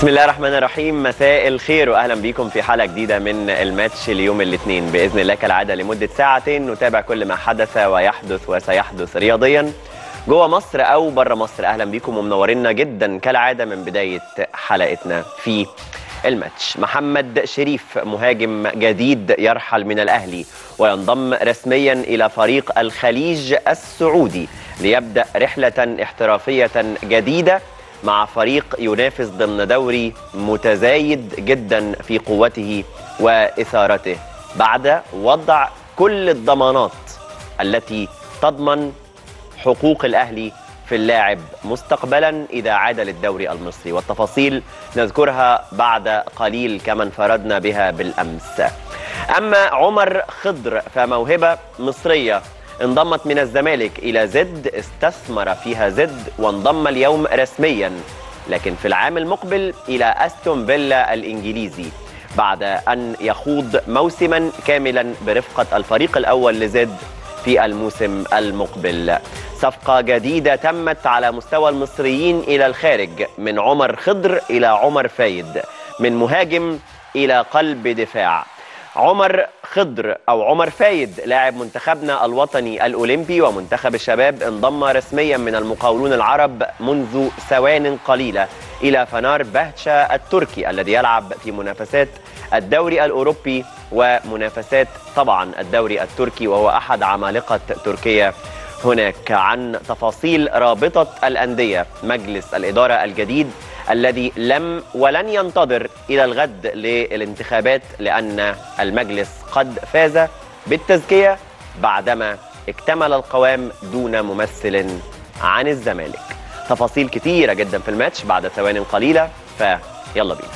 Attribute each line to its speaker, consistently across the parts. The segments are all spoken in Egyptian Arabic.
Speaker 1: بسم الله الرحمن الرحيم مساء الخير واهلا بيكم في حلقه جديده من الماتش اليوم الاثنين باذن الله كالعاده لمده ساعتين نتابع كل ما حدث ويحدث وسيحدث رياضيا جوه مصر او بره مصر اهلا بيكم ومنورينا جدا كالعاده من بدايه حلقتنا في الماتش محمد شريف مهاجم جديد يرحل من الاهلي وينضم رسميا الى فريق الخليج السعودي ليبدا رحله احترافيه جديده مع فريق ينافس ضمن دوري متزايد جدا في قوته واثارته بعد وضع كل الضمانات التي تضمن حقوق الاهلي في اللاعب مستقبلا اذا عاد للدوري المصري والتفاصيل نذكرها بعد قليل كما انفردنا بها بالامس اما عمر خضر فموهبه مصريه انضمت من الزمالك إلى زد استثمر فيها زد وانضم اليوم رسميا لكن في العام المقبل إلى أستون فيلا الإنجليزي بعد أن يخوض موسما كاملا برفقة الفريق الأول لزد في الموسم المقبل صفقة جديدة تمت على مستوى المصريين إلى الخارج من عمر خضر إلى عمر فايد من مهاجم إلى قلب دفاع عمر خضر او عمر فايد لاعب منتخبنا الوطني الاولمبي ومنتخب الشباب انضم رسميا من المقاولون العرب منذ ثوان قليله الى فنار بهتشا التركي الذي يلعب في منافسات الدوري الاوروبي ومنافسات طبعا الدوري التركي وهو احد عمالقه تركيا هناك عن تفاصيل رابطه الانديه مجلس الاداره الجديد الذي لم ولن ينتظر الى الغد للانتخابات لان المجلس قد فاز بالتزكيه بعدما اكتمل القوام دون ممثل عن الزمالك. تفاصيل كتيره جدا في الماتش بعد ثوان قليله فيلا بينا.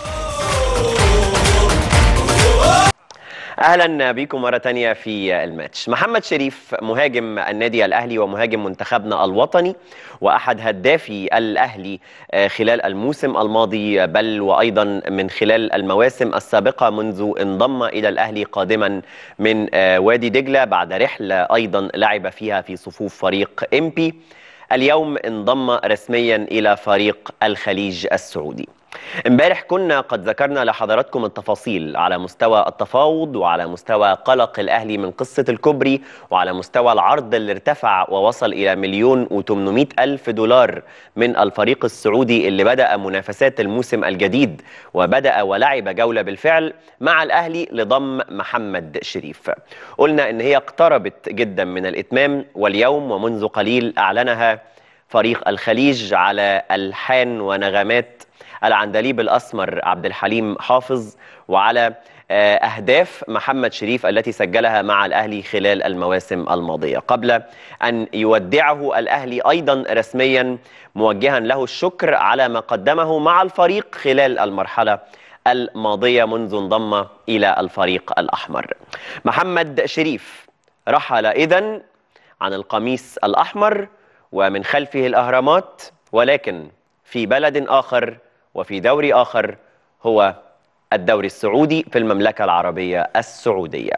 Speaker 1: اهلا بكم مره تانية في الماتش محمد شريف مهاجم النادي الاهلي ومهاجم منتخبنا الوطني واحد هدافي الاهلي خلال الموسم الماضي بل وايضا من خلال المواسم السابقه منذ انضم الى الاهلي قادما من وادي دجله بعد رحله ايضا لعب فيها في صفوف فريق امبي اليوم انضم رسميا الى فريق الخليج السعودي امبارح كنا قد ذكرنا لحضراتكم التفاصيل على مستوى التفاوض وعلى مستوى قلق الاهلي من قصه الكوبري وعلى مستوى العرض اللي ارتفع ووصل الى مليون و800 الف دولار من الفريق السعودي اللي بدا منافسات الموسم الجديد وبدا ولعب جوله بالفعل مع الاهلي لضم محمد شريف. قلنا ان هي اقتربت جدا من الاتمام واليوم ومنذ قليل اعلنها فريق الخليج على الحان ونغمات العندليب الاسمر عبد الحليم حافظ وعلى اهداف محمد شريف التي سجلها مع الاهلي خلال المواسم الماضيه قبل ان يودعه الاهلي ايضا رسميا موجها له الشكر على ما قدمه مع الفريق خلال المرحله الماضيه منذ انضم الى الفريق الاحمر محمد شريف رحل اذا عن القميص الاحمر ومن خلفه الاهرامات ولكن في بلد اخر وفي دوري آخر هو الدوري السعودي في المملكة العربية السعودية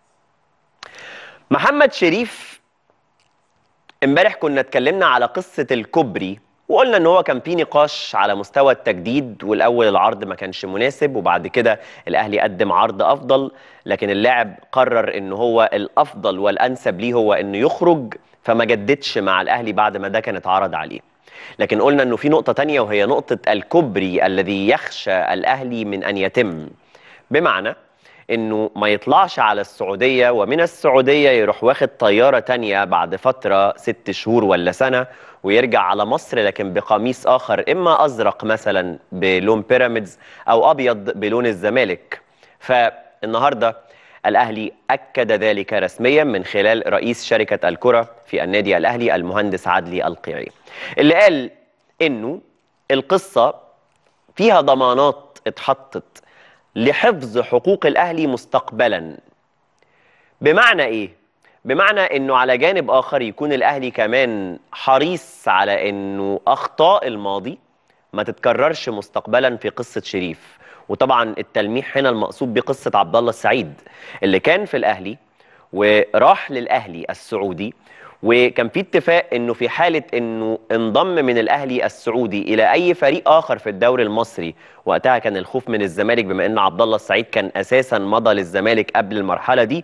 Speaker 1: محمد شريف امبارح كنا اتكلمنا على قصة الكوبري وقلنا ان هو كان في نقاش على مستوى التجديد والاول العرض ما كانش مناسب وبعد كده الاهلي قدم عرض افضل لكن اللاعب قرر ان هو الافضل والانسب ليه هو انه يخرج فما جددش مع الاهلي بعد ما ده كان اتعرض عليه لكن قلنا انه في نقطة تانية وهي نقطة الكوبري الذي يخشى الاهلي من ان يتم بمعنى انه ما يطلعش على السعودية ومن السعودية يروح واخد طيارة تانية بعد فترة ست شهور ولا سنة ويرجع على مصر لكن بقميص اخر اما ازرق مثلا بلون بيراميدز او ابيض بلون الزمالك فالنهارده الاهلي اكد ذلك رسميا من خلال رئيس شركه الكره في النادي الاهلي المهندس عدلي القيعي اللي قال انه القصه فيها ضمانات اتحطت لحفظ حقوق الاهلي مستقبلا بمعنى ايه بمعنى انه على جانب اخر يكون الاهلي كمان حريص على انه اخطاء الماضي ما تتكررش مستقبلا في قصه شريف وطبعا التلميح هنا المقصود بقصه عبد الله السعيد اللي كان في الاهلي وراح للاهلي السعودي وكان في اتفاق انه في حاله انه انضم من الاهلي السعودي الى اي فريق اخر في الدوري المصري وقتها كان الخوف من الزمالك بما ان عبد الله السعيد كان اساسا مضى للزمالك قبل المرحله دي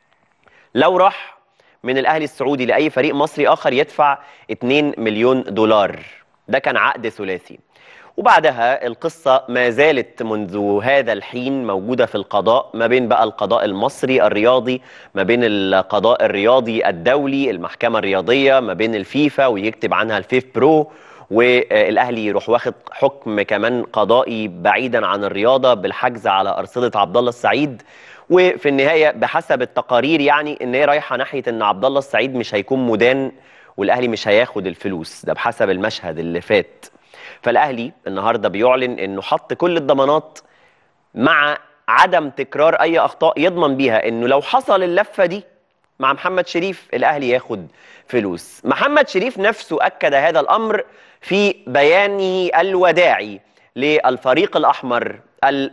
Speaker 1: لو راح من الاهلي السعودي لاي فريق مصري اخر يدفع 2 مليون دولار ده كان عقد ثلاثي وبعدها القصة ما زالت منذ هذا الحين موجودة في القضاء ما بين بقى القضاء المصري الرياضي ما بين القضاء الرياضي الدولي المحكمة الرياضية ما بين الفيفا ويكتب عنها الفيف برو والاهلي يروح واخد حكم كمان قضائي بعيدا عن الرياضه بالحجز على ارصده عبد الله السعيد وفي النهايه بحسب التقارير يعني ان هي رايحه ناحيه ان عبد الله السعيد مش هيكون مدان والاهلي مش هياخد الفلوس ده بحسب المشهد اللي فات فالاهلي النهارده بيعلن انه حط كل الضمانات مع عدم تكرار اي اخطاء يضمن بيها انه لو حصل اللفه دي مع محمد شريف الاهلي ياخد فلوس محمد شريف نفسه اكد هذا الامر في بيانه الوداعي للفريق الاحمر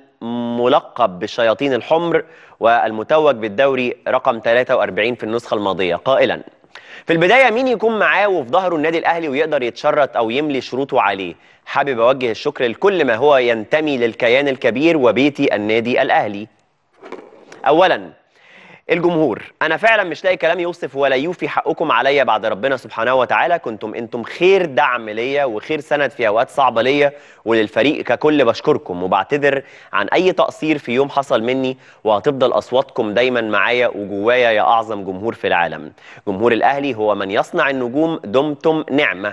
Speaker 1: الملقب بالشياطين الحمر والمتوج بالدوري رقم 43 في النسخه الماضيه قائلا في البدايه مين يكون معاه وفي ظهره النادي الاهلي ويقدر يتشرط او يملي شروطه عليه حابب اوجه الشكر لكل ما هو ينتمي للكيان الكبير وبيتي النادي الاهلي اولا الجمهور انا فعلا مش لاقي كلام يوصف ولا يوفي حقكم عليا بعد ربنا سبحانه وتعالى كنتم انتم خير دعم ليا وخير سند في اوقات صعبه ليا وللفريق ككل بشكركم وبعتذر عن اي تقصير في يوم حصل مني وهتفضل اصواتكم دايما معايا وجوايا يا اعظم جمهور في العالم جمهور الاهلي هو من يصنع النجوم دمتم نعمه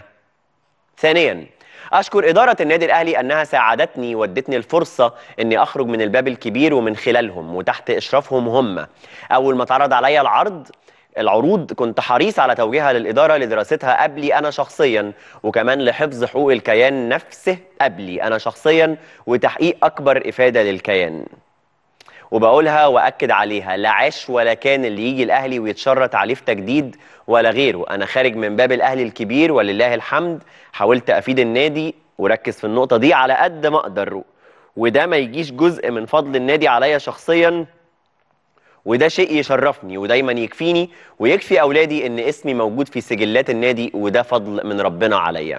Speaker 1: ثانيا اشكر اداره النادي الاهلي انها ساعدتني وادتني الفرصه اني اخرج من الباب الكبير ومن خلالهم وتحت اشرافهم هم اول ما اتعرض عليا العرض العروض كنت حريص على توجيهها للإدارة لدراستها قبلي أنا شخصيا وكمان لحفظ حقوق الكيان نفسه قبلي أنا شخصيا وتحقيق أكبر إفادة للكيان وبقولها واكد عليها لا عاش ولا كان اللي يجي الاهلي ويتشرط عليه في تجديد ولا غيره انا خارج من باب الاهلي الكبير ولله الحمد حاولت افيد النادي وركز في النقطه دي على قد ما اقدر وده ما يجيش جزء من فضل النادي عليا شخصيا وده شيء يشرفني ودايما يكفيني ويكفي اولادي ان اسمي موجود في سجلات النادي وده فضل من ربنا عليا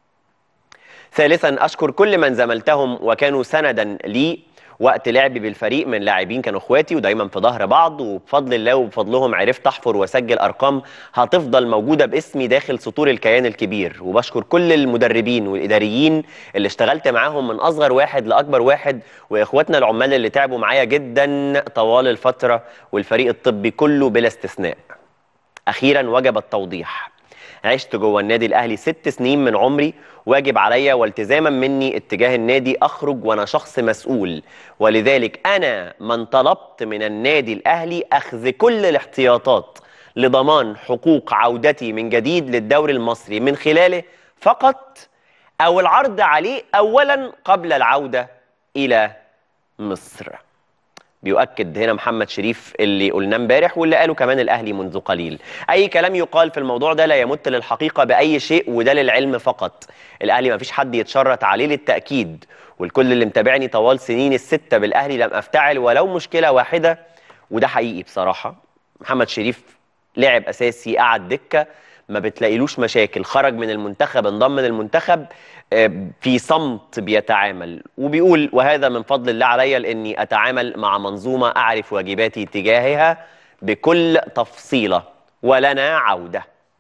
Speaker 1: ثالثا اشكر كل من زملتهم وكانوا سندا لي وقت لعبي بالفريق من لاعبين كانوا اخواتي ودايما في ظهر بعض وبفضل الله وبفضلهم عرفت احفر واسجل ارقام هتفضل موجوده باسمي داخل سطور الكيان الكبير وبشكر كل المدربين والاداريين اللي اشتغلت معاهم من اصغر واحد لاكبر واحد واخواتنا العمال اللي تعبوا معايا جدا طوال الفتره والفريق الطبي كله بلا استثناء اخيرا وجب التوضيح عشت جوه النادي الاهلي ست سنين من عمري واجب عليا والتزاما مني اتجاه النادي اخرج وانا شخص مسؤول ولذلك انا من طلبت من النادي الاهلي اخذ كل الاحتياطات لضمان حقوق عودتي من جديد للدوري المصري من خلاله فقط او العرض عليه اولا قبل العوده الى مصر بيؤكد هنا محمد شريف اللي قلناه امبارح واللي قاله كمان الاهلي منذ قليل اي كلام يقال في الموضوع ده لا يمت للحقيقه باي شيء وده للعلم فقط الاهلي ما فيش حد يتشرط عليه للتاكيد والكل اللي متابعني طوال سنين السته بالاهلي لم افتعل ولو مشكله واحده وده حقيقي بصراحه محمد شريف لعب اساسي قعد دكه ما بتلاقيلوش مشاكل خرج من المنتخب انضم للمنتخب في صمت بيتعامل وبيقول وهذا من فضل الله علي لاني اتعامل مع منظومه اعرف واجباتي تجاهها بكل تفصيله ولنا عوده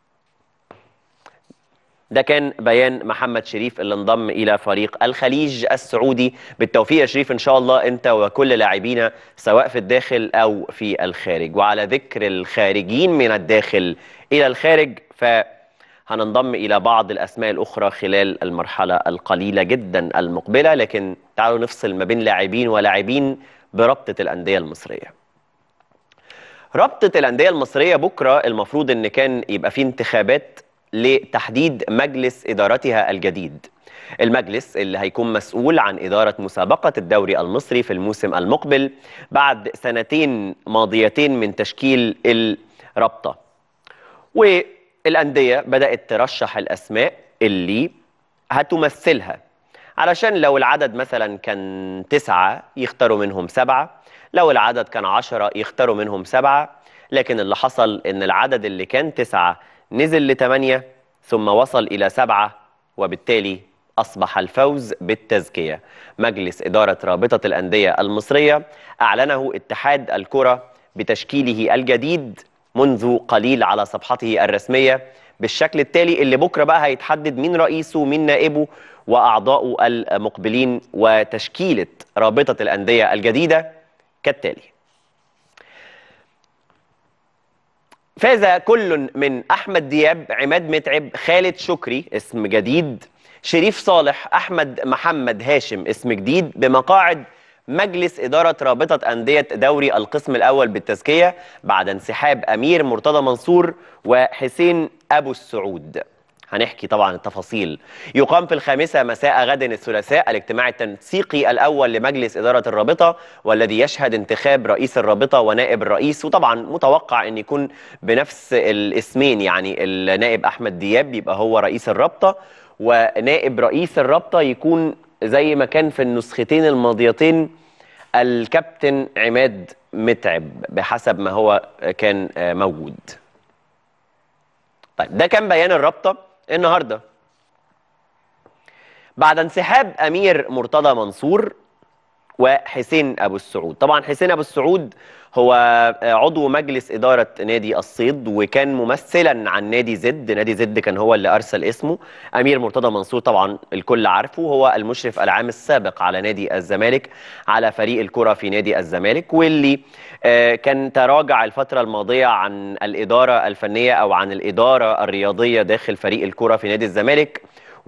Speaker 1: ده كان بيان محمد شريف اللي انضم الى فريق الخليج السعودي بالتوفيق يا شريف ان شاء الله انت وكل لاعبينا سواء في الداخل او في الخارج وعلى ذكر الخارجين من الداخل الى الخارج فهننضم الى بعض الاسماء الاخرى خلال المرحله القليله جدا المقبله لكن تعالوا نفصل ما بين لاعبين ولاعبين بربطه الانديه المصريه رابطه الانديه المصريه بكره المفروض ان كان يبقى في انتخابات لتحديد مجلس ادارتها الجديد المجلس اللي هيكون مسؤول عن إدارة مسابقة الدوري المصري في الموسم المقبل بعد سنتين ماضيتين من تشكيل الرابطة والأندية بدأت ترشح الأسماء اللي هتمثلها علشان لو العدد مثلا كان تسعة يختاروا منهم سبعة لو العدد كان عشرة يختاروا منهم سبعة لكن اللي حصل ان العدد اللي كان تسعة نزل لثمانية ثم وصل إلى سبعة وبالتالي أصبح الفوز بالتزكية مجلس إدارة رابطة الأندية المصرية أعلنه اتحاد الكرة بتشكيله الجديد منذ قليل على صفحته الرسمية بالشكل التالي اللي بكرة بقى هيتحدد مين رئيسه ومين نائبه وأعضاؤه المقبلين وتشكيلة رابطة الأندية الجديدة كالتالي فاز كل من أحمد دياب عماد متعب خالد شكري اسم جديد شريف صالح أحمد محمد هاشم اسم جديد بمقاعد مجلس إدارة رابطة أندية دوري القسم الأول بالتزكية بعد انسحاب أمير مرتضى منصور وحسين أبو السعود هنحكي طبعا التفاصيل يقام في الخامسة مساء غد الثلاثاء الاجتماع التنسيقي الأول لمجلس إدارة الرابطة والذي يشهد انتخاب رئيس الرابطة ونائب الرئيس وطبعا متوقع أن يكون بنفس الاسمين يعني النائب أحمد دياب يبقى هو رئيس الرابطة ونائب رئيس الرابطة يكون زي ما كان في النسختين الماضيتين الكابتن عماد متعب بحسب ما هو كان موجود طيب ده كان بيان الرابطة النهاردة بعد انسحاب أمير مرتضى منصور وحسين أبو السعود طبعا حسين أبو السعود هو عضو مجلس إدارة نادي الصيد وكان ممثلا عن نادي زد نادي زد كان هو اللي أرسل اسمه أمير مرتضى منصور طبعا الكل عارفه هو المشرف العام السابق على نادي الزمالك على فريق الكرة في نادي الزمالك واللي كان تراجع الفترة الماضية عن الإدارة الفنية أو عن الإدارة الرياضية داخل فريق الكرة في نادي الزمالك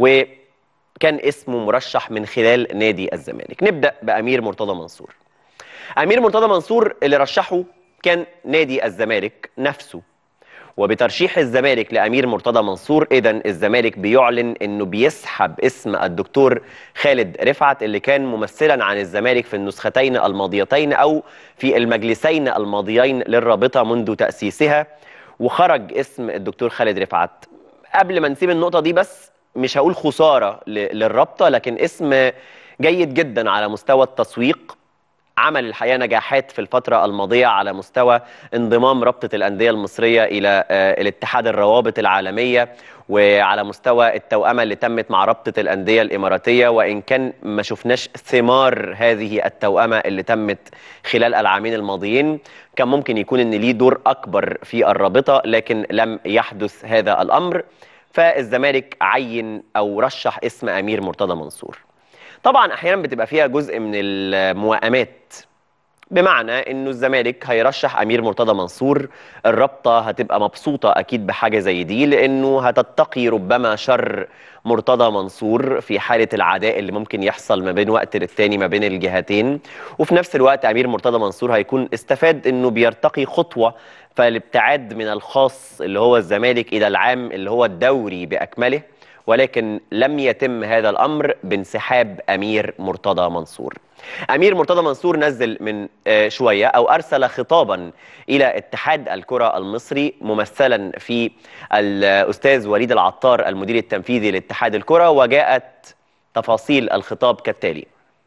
Speaker 1: وكان اسمه مرشح من خلال نادي الزمالك نبدأ بأمير مرتضى منصور امير مرتضى منصور اللي رشحه كان نادي الزمالك نفسه وبترشيح الزمالك لامير مرتضى منصور اذا الزمالك بيعلن انه بيسحب اسم الدكتور خالد رفعت اللي كان ممثلا عن الزمالك في النسختين الماضيتين او في المجلسين الماضيين للرابطه منذ تاسيسها وخرج اسم الدكتور خالد رفعت قبل ما نسيب النقطه دي بس مش هقول خساره للرابطه لكن اسم جيد جدا على مستوى التسويق عمل الحقيقه نجاحات في الفتره الماضيه على مستوى انضمام رابطه الانديه المصريه الى الاتحاد الروابط العالميه وعلى مستوى التوأمه اللي تمت مع رابطه الانديه الاماراتيه وان كان ما شفناش ثمار هذه التوأمه اللي تمت خلال العامين الماضيين كان ممكن يكون ان ليه دور اكبر في الرابطه لكن لم يحدث هذا الامر فالزمالك عين او رشح اسم امير مرتضى منصور طبعا احيانا بتبقى فيها جزء من الموائمات بمعنى انه الزمالك هيرشح امير مرتضى منصور الرابطه هتبقى مبسوطه اكيد بحاجه زي دي لانه هتتقي ربما شر مرتضى منصور في حاله العداء اللي ممكن يحصل ما بين وقت للتاني ما بين الجهتين وفي نفس الوقت امير مرتضى منصور هيكون استفاد انه بيرتقي خطوه فالابتعاد من الخاص اللي هو الزمالك الى العام اللي هو الدوري باكمله ولكن لم يتم هذا الامر بانسحاب امير مرتضى منصور. امير مرتضى منصور نزل من شويه او ارسل خطابا الى اتحاد الكره المصري ممثلا في الاستاذ وليد العطار المدير التنفيذي لاتحاد الكره وجاءت تفاصيل الخطاب كالتالي.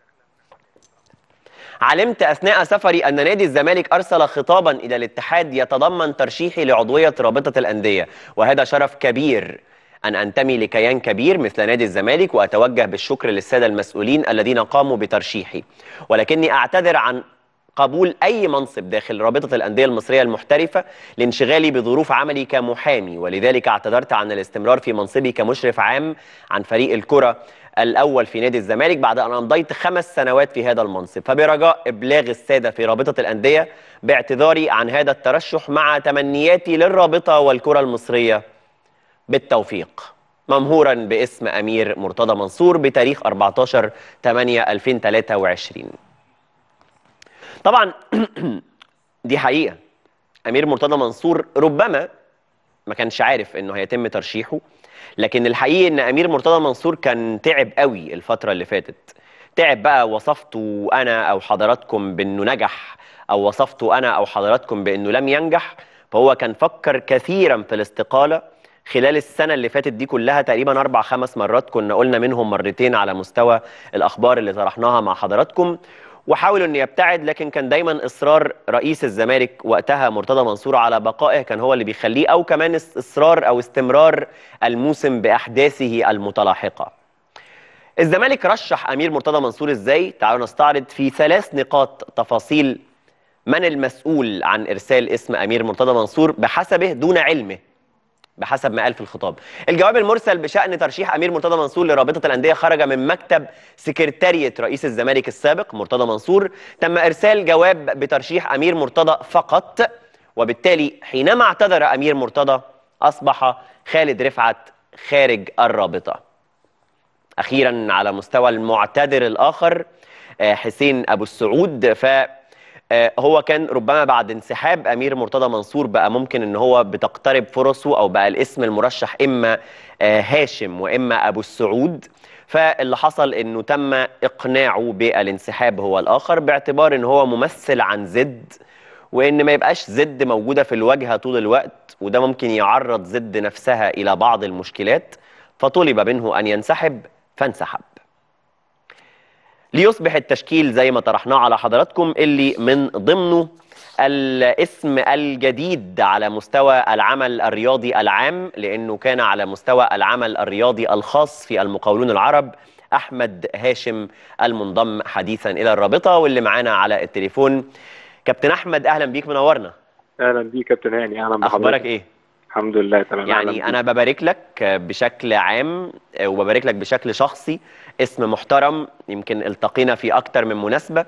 Speaker 1: علمت اثناء سفري ان نادي الزمالك ارسل خطابا الى الاتحاد يتضمن ترشيحي لعضويه رابطه الانديه وهذا شرف كبير أن أنتمي لكيان كبير مثل نادي الزمالك وأتوجه بالشكر للسادة المسؤولين الذين قاموا بترشيحي ولكني أعتذر عن قبول أي منصب داخل رابطة الأندية المصرية المحترفة لانشغالي بظروف عملي كمحامي ولذلك اعتذرت عن الاستمرار في منصبي كمشرف عام عن فريق الكرة الأول في نادي الزمالك بعد أن أمضيت خمس سنوات في هذا المنصب فبرجاء إبلاغ السادة في رابطة الأندية باعتذاري عن هذا الترشح مع تمنياتي للرابطة والكرة المصرية بالتوفيق ممهورا باسم امير مرتضى منصور بتاريخ 14 8 2023 طبعا دي حقيقه امير مرتضى منصور ربما ما كانش عارف انه هيتم ترشيحه لكن الحقيقه ان امير مرتضى منصور كان تعب قوي الفتره اللي فاتت تعب بقى وصفته انا او حضراتكم بانه نجح او وصفته انا او حضراتكم بانه لم ينجح فهو كان فكر كثيرا في الاستقاله خلال السنه اللي فاتت دي كلها تقريبا اربع خمس مرات كنا قلنا منهم مرتين على مستوى الاخبار اللي طرحناها مع حضراتكم وحاولوا انه يبتعد لكن كان دايما اصرار رئيس الزمالك وقتها مرتضى منصور على بقائه كان هو اللي بيخليه او كمان اصرار او استمرار الموسم باحداثه المتلاحقه. الزمالك رشح امير مرتضى منصور ازاي؟ تعالوا نستعرض في ثلاث نقاط تفاصيل من المسؤول عن ارسال اسم امير مرتضى منصور بحسبه دون علمه بحسب ما قال في الخطاب الجواب المرسل بشأن ترشيح أمير مرتضى منصور لرابطة الأندية خرج من مكتب سكرتارية رئيس الزمالك السابق مرتضى منصور تم إرسال جواب بترشيح أمير مرتضى فقط وبالتالي حينما اعتذر أمير مرتضى أصبح خالد رفعت خارج الرابطة أخيرا على مستوى المعتذر الآخر حسين أبو السعود ف هو كان ربما بعد انسحاب امير مرتضى منصور بقى ممكن ان هو بتقترب فرصه او بقى الاسم المرشح اما هاشم واما ابو السعود فاللي حصل انه تم اقناعه بالانسحاب هو الاخر باعتبار ان هو ممثل عن زد وان ما يبقاش زد موجوده في الواجهه طول الوقت وده ممكن يعرض زد نفسها الى بعض المشكلات فطلب منه ان ينسحب فانسحب ليصبح التشكيل زي ما طرحناه على حضراتكم اللي من ضمنه الاسم الجديد على مستوى العمل الرياضي العام لانه كان على مستوى العمل الرياضي الخاص في المقاولون العرب احمد هاشم المنضم حديثا الى الرابطه واللي معانا على التليفون كابتن احمد اهلا بيك منورنا
Speaker 2: اهلا بيك كابتن هاني اهلا بحضرتك
Speaker 1: اخبارك ايه
Speaker 2: الحمد لله تمام
Speaker 1: يعني انا ببارك لك بشكل عام وببارك لك بشكل شخصي اسم محترم يمكن التقينا في اكتر من مناسبه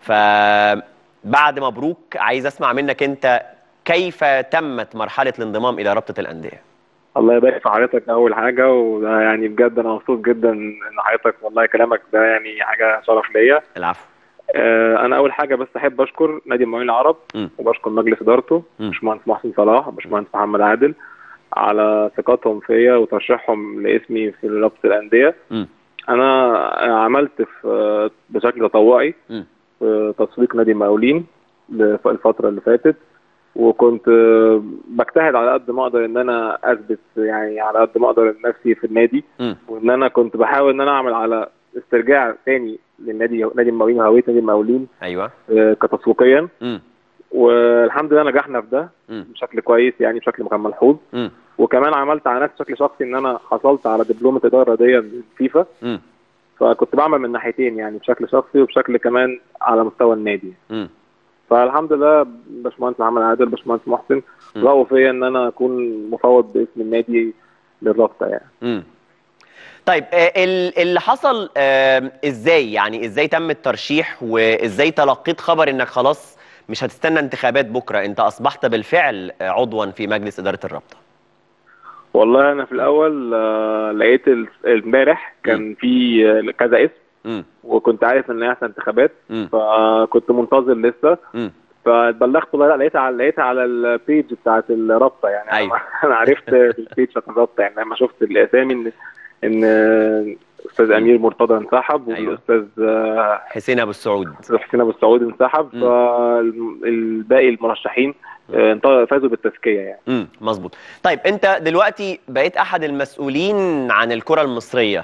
Speaker 1: فبعد مبروك عايز اسمع منك انت كيف تمت مرحله الانضمام الى رابطه الانديه
Speaker 2: الله يبارك في حضرتك اول حاجه وده يعني بجد انا مبسوط جدا ان حضرتك والله كلامك ده يعني حاجه شرف ليا
Speaker 1: العفو
Speaker 2: آه انا اول حاجه بس احب اشكر نادي المقاولين العرب
Speaker 1: م.
Speaker 2: وبشكر مجلس ادارته باشمهندس محسن صلاح وباشمهندس محمد عادل على ثقتهم فيا وترشيحهم لاسمي في رابطه الانديه
Speaker 1: م.
Speaker 2: انا عملت في بشكل تطوعي
Speaker 1: م.
Speaker 2: في تسويق نادي المقاولين الفتره اللي فاتت وكنت بجتهد على قد ما اقدر ان انا اثبت يعني على قد ما اقدر نفسي في النادي
Speaker 1: م.
Speaker 2: وان انا كنت بحاول ان انا اعمل على استرجاع تاني للنادي نادي المقاولين وهويه نادي المقاولين
Speaker 1: ايوه
Speaker 2: آه، كتسويقيا
Speaker 1: م.
Speaker 2: والحمد لله نجحنا في ده
Speaker 1: م.
Speaker 2: بشكل كويس يعني بشكل كان ملحوظ
Speaker 1: م.
Speaker 2: وكمان عملت على نفسي بشكل شخصي ان انا حصلت على دبلومه اداره رياضيه من فيفا
Speaker 1: م.
Speaker 2: فكنت بعمل من ناحيتين يعني بشكل شخصي وبشكل كمان على مستوى النادي
Speaker 1: م.
Speaker 2: فالحمد لله باشمهندس محمد عادل باشمهندس محسن
Speaker 1: م.
Speaker 2: رأوا فيا ان انا اكون مفوض باسم النادي للرابطه يعني
Speaker 1: مم. طيب آه، ال- اللي حصل آه، ازاي يعني ازاي تم الترشيح وازاي تلقيت خبر انك خلاص مش هتستنى انتخابات بكره انت اصبحت بالفعل آه، عضوا في مجلس اداره الرابطه
Speaker 2: والله انا في الاول آه، لقيت ال- امبارح كان في آه، كذا اسم
Speaker 1: مم.
Speaker 2: وكنت عارف ان هيحصل انتخابات
Speaker 1: مم.
Speaker 2: فكنت منتظر لسه
Speaker 1: مم.
Speaker 2: فاتبلغت والله لا لقيتها على لقيتها على البيج بتاعت الرابطه يعني أنا-
Speaker 1: أيوة.
Speaker 2: انا عرفت البيج بتاعت الرابطه يعني لما شفت الاسامي ان ان استاذ امير مرتضى انسحب
Speaker 1: أيوة.
Speaker 2: والاستاذ آه،
Speaker 1: حسين ابو السعود
Speaker 2: حسين ابو السعود انسحب
Speaker 1: مم.
Speaker 2: فالباقي المرشحين آه، انت- فازوا بالتزكيه يعني
Speaker 1: امم مظبوط طيب انت دلوقتي بقيت احد المسؤولين عن الكره المصريه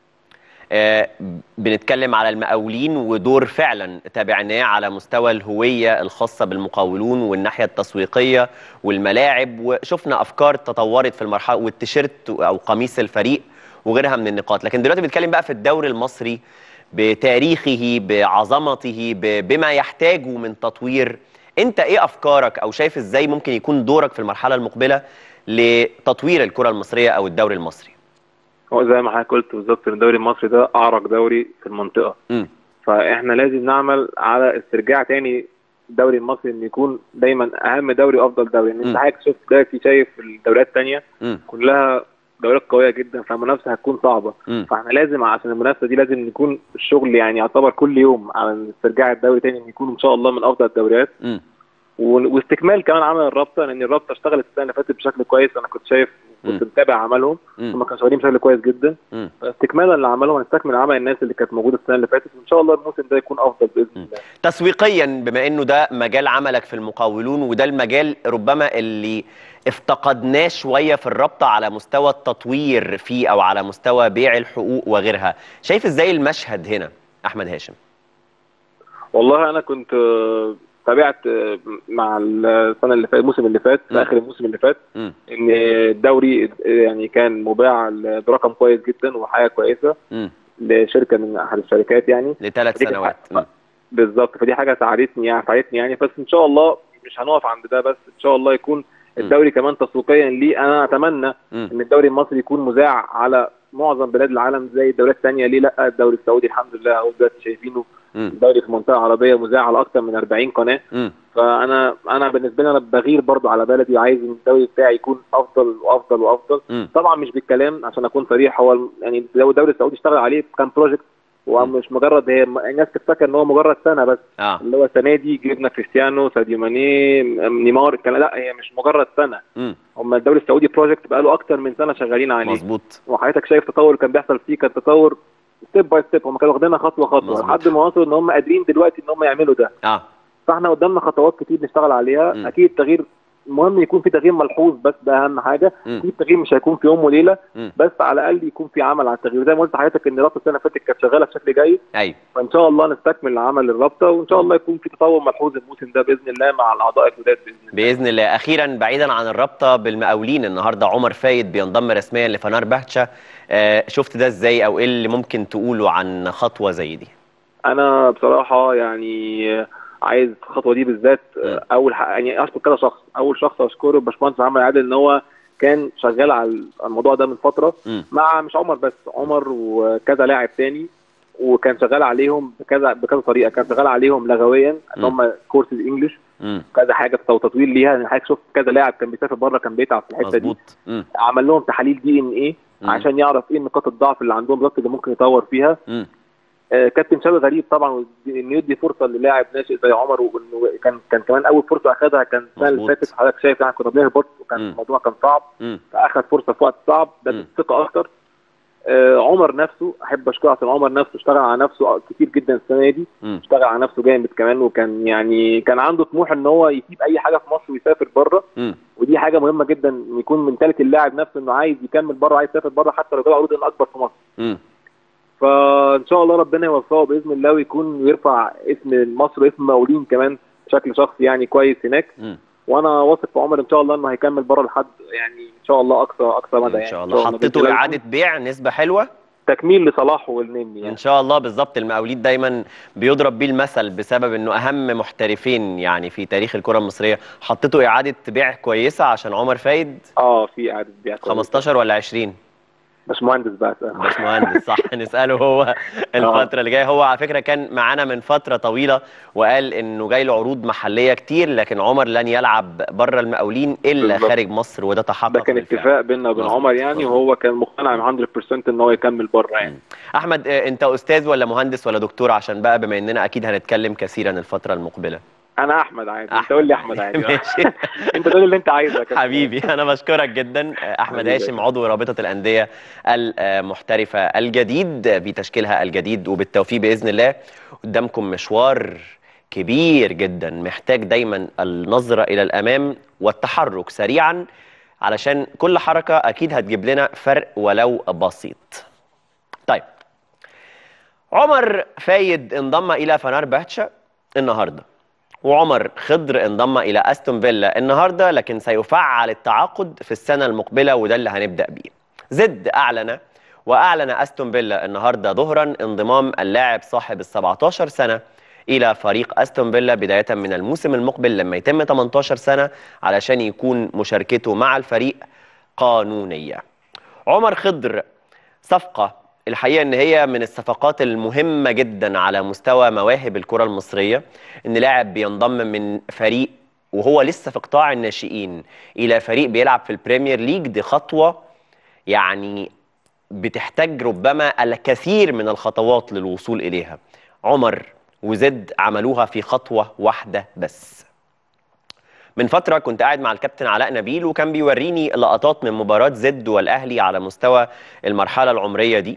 Speaker 1: آه بنتكلم على المقاولين ودور فعلا تابعناه على مستوى الهويه الخاصه بالمقاولون والناحيه التسويقيه والملاعب وشفنا افكار تطورت في المرحله والتيشيرت او قميص الفريق وغيرها من النقاط لكن دلوقتي بنتكلم بقى في الدوري المصري بتاريخه بعظمته ب- بما يحتاجه من تطوير انت ايه افكارك او شايف ازاي ممكن يكون دورك في المرحله المقبله لتطوير الكره المصريه او الدوري المصري
Speaker 2: هو زي ما حضرتك قلت بالظبط إن الدوري المصري ده اعرق دوري في المنطقه
Speaker 1: امم
Speaker 2: فاحنا لازم نعمل على استرجاع تاني الدوري المصري انه يكون دايما اهم دوري وافضل دوري ان
Speaker 1: مم.
Speaker 2: انت حضرتك شفت دلوقتي شايف الدوريات الثانيه
Speaker 1: امم
Speaker 2: كلها دوريات قويه جدا فالمنافسه هتكون صعبه
Speaker 1: امم
Speaker 2: فاحنا لازم عشان المنافسه دي لازم نكون الشغل يعني يعتبر كل يوم على استرجاع الدوري تاني انه يكون ان شاء الله من افضل الدوريات
Speaker 1: امم
Speaker 2: و- واستكمال كمان عمل الرابطه لان الرابطه اشتغلت السنه اللي فاتت بشكل كويس انا كنت شايف كنت
Speaker 1: مم.
Speaker 2: متابع عملهم
Speaker 1: مم.
Speaker 2: هم كانوا شغالين بشكل كويس جدا
Speaker 1: مم.
Speaker 2: استكمالا لعملهم هنستكمل عمل الناس اللي كانت موجوده السنه اللي فاتت وان شاء الله الموسم ده يكون افضل باذن
Speaker 1: مم.
Speaker 2: الله
Speaker 1: تسويقيا بما انه ده مجال عملك في المقاولون وده المجال ربما اللي افتقدناه شويه في الرابطه على مستوى التطوير فيه او على مستوى بيع الحقوق وغيرها شايف ازاي المشهد هنا احمد هاشم
Speaker 2: والله انا كنت آه، تابعت آه، مع السنه اللي فاتت الموسم اللي فات
Speaker 1: مم.
Speaker 2: في اخر الموسم اللي فات
Speaker 1: مم.
Speaker 2: ان الدوري آه، يعني كان مباع ل- برقم كويس جدا وحاجه كويسه
Speaker 1: مم.
Speaker 2: لشركه من احد الشركات يعني
Speaker 1: لثلاث
Speaker 2: دي كانت
Speaker 1: سنوات
Speaker 2: حاجة-
Speaker 1: مم.
Speaker 2: بالظبط فدي حاجه ساعدتني يعني ساعدتني يعني بس ان شاء الله مش هنقف عند ده بس ان شاء الله يكون الدوري كمان تسويقيا ليه انا اتمنى
Speaker 1: مم.
Speaker 2: ان الدوري المصري يكون مذاع على معظم بلاد العالم زي الدوريات الثانيه ليه لا الدوري السعودي الحمد لله اهو دلوقتي شايفينه
Speaker 1: مم.
Speaker 2: الدوري في المنطقه العربيه مذاع على اكثر من 40 قناه
Speaker 1: مم.
Speaker 2: فانا انا بالنسبه لي انا بغير برضو على بلدي وعايز ان الدوري بتاعي يكون افضل وافضل وافضل
Speaker 1: مم.
Speaker 2: طبعا مش بالكلام عشان اكون صريح هو الم- يعني لو الدوري السعودي اشتغل عليه كان بروجكت ومش مجرد هي الناس تفتكر ان هو مجرد سنه بس
Speaker 1: اه
Speaker 2: اللي هو السنه دي جبنا كريستيانو ساديو ماني نيمار الكلام لا هي مش مجرد سنه
Speaker 1: مم.
Speaker 2: هم الدوري السعودي بروجكت بقاله اكتر من سنه شغالين عليه
Speaker 1: مظبوط
Speaker 2: وحضرتك شايف تطور كان بيحصل فيه كان تطور ستيب باي ستيب هم كانوا واخدينها خطوه خطوه
Speaker 1: مظبوط.
Speaker 2: لحد ما وصلوا ان هم قادرين دلوقتي ان هم يعملوا ده
Speaker 1: اه
Speaker 2: فاحنا قدامنا خطوات كتير نشتغل عليها
Speaker 1: مم.
Speaker 2: اكيد تغيير المهم يكون في تغيير ملحوظ بس ده اهم حاجه
Speaker 1: مم.
Speaker 2: اكيد التغيير مش هيكون في يوم وليله
Speaker 1: مم.
Speaker 2: بس على الاقل يكون في عمل على التغيير زي ما قلت لحضرتك ان رابطه السنه اللي فاتت كانت شغاله بشكل جيد
Speaker 1: ايوه
Speaker 2: فان شاء الله نستكمل عمل الرابطه وان شاء الله يكون في تطور ملحوظ الموسم ده باذن الله مع الاعضاء الجداد باذن الله
Speaker 1: باذن الله اخيرا بعيدا عن الرابطه بالمقاولين النهارده عمر فايد بينضم رسميا لفنار بهتشا آه شفت ده ازاي او ايه اللي ممكن تقوله عن خطوه زي دي
Speaker 2: انا بصراحه يعني عايز الخطوه دي بالذات
Speaker 1: مم.
Speaker 2: اول حق يعني اشكر كذا شخص اول شخص اشكره الباشمهندس محمد عادل ان هو كان شغال على الموضوع ده من فتره
Speaker 1: مم.
Speaker 2: مع مش عمر بس عمر وكذا لاعب تاني وكان شغال عليهم بكذا بكذا طريقه كان شغال عليهم لغويا ان
Speaker 1: مم.
Speaker 2: هم كورسز انجلش
Speaker 1: مم.
Speaker 2: كذا حاجه تطوير ليها يعني حضرتك شفت كذا لاعب كان بيسافر بره كان بيتعب في الحته دي
Speaker 1: مظبوط مم.
Speaker 2: عمل لهم تحاليل دي ان ايه
Speaker 1: مم.
Speaker 2: عشان يعرف ايه نقاط الضعف اللي عندهم بالظبط اللي ممكن يطور فيها
Speaker 1: مم.
Speaker 2: آه، كابتن شوقي غريب طبعا ودي- انه يدي فرصه للاعب ناشئ زي عمر وانه كان كان كمان اول فرصه اخذها كان السنه اللي
Speaker 1: مظبوط.
Speaker 2: فاتت حضرتك شايف احنا كنا بنهبط وكان
Speaker 1: مم.
Speaker 2: الموضوع كان صعب
Speaker 1: مم.
Speaker 2: فاخذ فرصه في وقت صعب ده
Speaker 1: مم.
Speaker 2: ثقه اكتر آه عمر نفسه احب اشكره عشان عمر نفسه اشتغل على نفسه كتير جدا السنه دي
Speaker 1: مم.
Speaker 2: اشتغل على نفسه جامد كمان وكان يعني كان عنده طموح ان هو يسيب اي حاجه في مصر ويسافر بره
Speaker 1: مم.
Speaker 2: ودي حاجه مهمه جدا ان يكون منتاليتي اللاعب نفسه انه عايز يكمل بره عايز يسافر بره حتى لو جاله عروض إنه اكبر في مصر
Speaker 1: مم.
Speaker 2: فان شاء الله ربنا يوفقه باذن الله ويكون ويرفع اسم مصر واسم مقاولين كمان بشكل شخصي يعني كويس هناك
Speaker 1: مم.
Speaker 2: وانا واثق في عمر ان شاء الله انه هيكمل بره لحد يعني ان شاء الله اقصى اقصى مدى
Speaker 1: ان
Speaker 2: يعني
Speaker 1: شاء الله
Speaker 2: بإذن
Speaker 1: حطيتوا
Speaker 2: الله
Speaker 1: اعاده بيع نسبه حلوه
Speaker 2: تكميل لصلاح والنني
Speaker 1: ان
Speaker 2: يعني
Speaker 1: شاء الله بالظبط المقاولين دايما بيضرب بيه المثل بسبب انه اهم محترفين يعني في تاريخ الكره المصريه حطيتوا اعاده بيع كويسه عشان عمر فايد
Speaker 2: اه في اعاده بيع كويس.
Speaker 1: 15 ولا 20
Speaker 2: باشمهندس بقى سأل.
Speaker 1: باشمهندس صح نساله هو الفتره اللي جايه هو على فكره كان معانا من فتره طويله وقال انه جاي له عروض محليه كتير لكن عمر لن يلعب بره المقاولين الا
Speaker 2: بالظبط.
Speaker 1: خارج مصر وده تحقق
Speaker 2: ده كان
Speaker 1: بالفعل.
Speaker 2: اتفاق بيننا وبين
Speaker 1: مظبوط،
Speaker 2: عمر يعني
Speaker 1: مظبوط.
Speaker 2: وهو كان مقتنع 100% ان هو يكمل بره يعني
Speaker 1: احمد آه، انت استاذ ولا مهندس ولا دكتور عشان بقى بما اننا اكيد هنتكلم كثيرا الفتره المقبله
Speaker 2: انا احمد عادي انت قول لي احمد عادي
Speaker 1: ماشي
Speaker 2: انت تقول اللي انت عايزه يا كابتن.
Speaker 1: حبيبي انا بشكرك جدا احمد
Speaker 2: حبيبي.
Speaker 1: هاشم عضو رابطه الانديه المحترفه الجديد بتشكيلها الجديد وبالتوفيق باذن الله قدامكم مشوار كبير جدا محتاج دايما النظره الى الامام والتحرك سريعا علشان كل حركه اكيد هتجيب لنا فرق ولو بسيط طيب عمر فايد انضم الى فنار باتشا النهارده وعمر خضر انضم الى استون فيلا النهارده لكن سيفعل التعاقد في السنه المقبله وده اللي هنبدا بيه. زد اعلن واعلن استون فيلا النهارده ظهرا انضمام اللاعب صاحب ال 17 سنه الى فريق استون فيلا بدايه من الموسم المقبل لما يتم 18 سنه علشان يكون مشاركته مع الفريق قانونيه. عمر خضر صفقه الحقيقه ان هي من الصفقات المهمه جدا على مستوى مواهب الكره المصريه ان لاعب بينضم من فريق وهو لسه في قطاع الناشئين الى فريق بيلعب في البريمير ليج دي خطوه يعني بتحتاج ربما الكثير من الخطوات للوصول اليها عمر وزد عملوها في خطوه واحده بس من فتره كنت قاعد مع الكابتن علاء نبيل وكان بيوريني لقطات من مباراه زد والاهلي على مستوى المرحله العمريه دي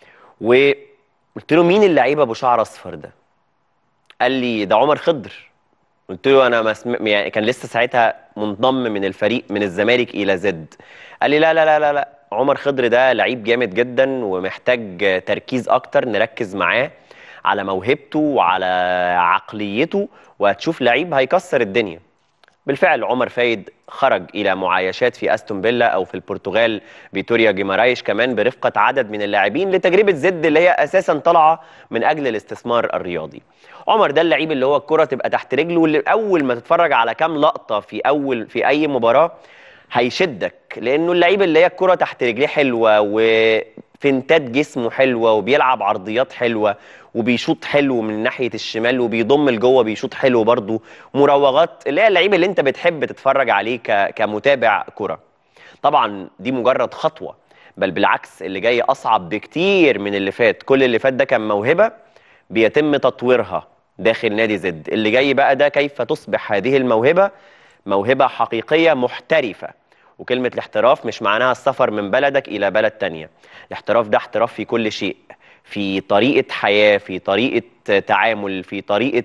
Speaker 1: وقلت له مين اللعيب ابو شعر اصفر ده قال لي ده عمر خضر قلت له انا ما سم... يعني كان لسه ساعتها منضم من الفريق من الزمالك الى زد قال لي لا لا لا لا لا عمر خضر ده لعيب جامد جدا ومحتاج تركيز اكتر نركز معاه على موهبته وعلى عقليته وهتشوف لعيب هيكسر الدنيا بالفعل عمر فايد خرج الى معايشات في استون فيلا او في البرتغال فيتوريا جيمارايش كمان برفقه عدد من اللاعبين لتجربه زد اللي هي اساسا طالعه من اجل الاستثمار الرياضي. عمر ده اللعيب اللي هو الكره تبقى تحت رجله واللي اول ما تتفرج على كام لقطه في اول في اي مباراه هيشدك لانه اللعيب اللي هي الكره تحت رجليه حلوه وفنتات جسمه حلوه وبيلعب عرضيات حلوه وبيشوط حلو من ناحيه الشمال وبيضم لجوه بيشوط حلو برضه مراوغات اللي هي اللعيب اللي انت بتحب تتفرج عليه ك... كمتابع كره طبعا دي مجرد خطوه بل بالعكس اللي جاي اصعب بكتير من اللي فات كل اللي فات ده كان موهبه بيتم تطويرها داخل نادي زد اللي جاي بقى ده كيف تصبح هذه الموهبه موهبه حقيقيه محترفه وكلمه الاحتراف مش معناها السفر من بلدك الى بلد تانية الاحتراف ده احتراف في كل شيء في طريقه حياه في طريقه تعامل في طريقه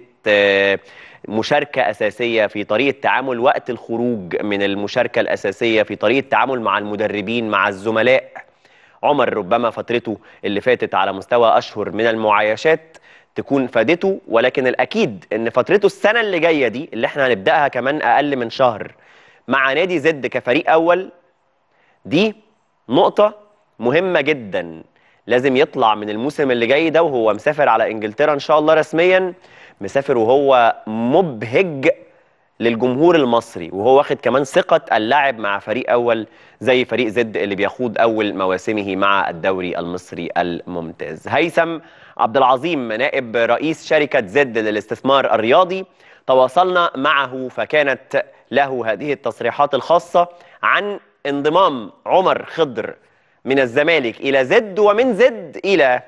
Speaker 1: مشاركه اساسيه في طريقه تعامل وقت الخروج من المشاركه الاساسيه في طريقه تعامل مع المدربين مع الزملاء عمر ربما فترته اللي فاتت على مستوى اشهر من المعايشات تكون فادته ولكن الاكيد ان فترته السنه اللي جايه دي اللي احنا هنبداها كمان اقل من شهر مع نادي زد كفريق اول دي نقطه مهمه جدا لازم يطلع من الموسم اللي جاي ده وهو مسافر على انجلترا ان شاء الله رسميا مسافر وهو مبهج للجمهور المصري وهو واخد كمان ثقة اللاعب مع فريق أول زي فريق زد اللي بيخوض أول مواسمه مع الدوري المصري الممتاز هيثم عبد العظيم نائب رئيس شركة زد للاستثمار الرياضي تواصلنا معه فكانت له هذه التصريحات الخاصة عن انضمام عمر خضر من الزمالك إلى زد ومن زد إلى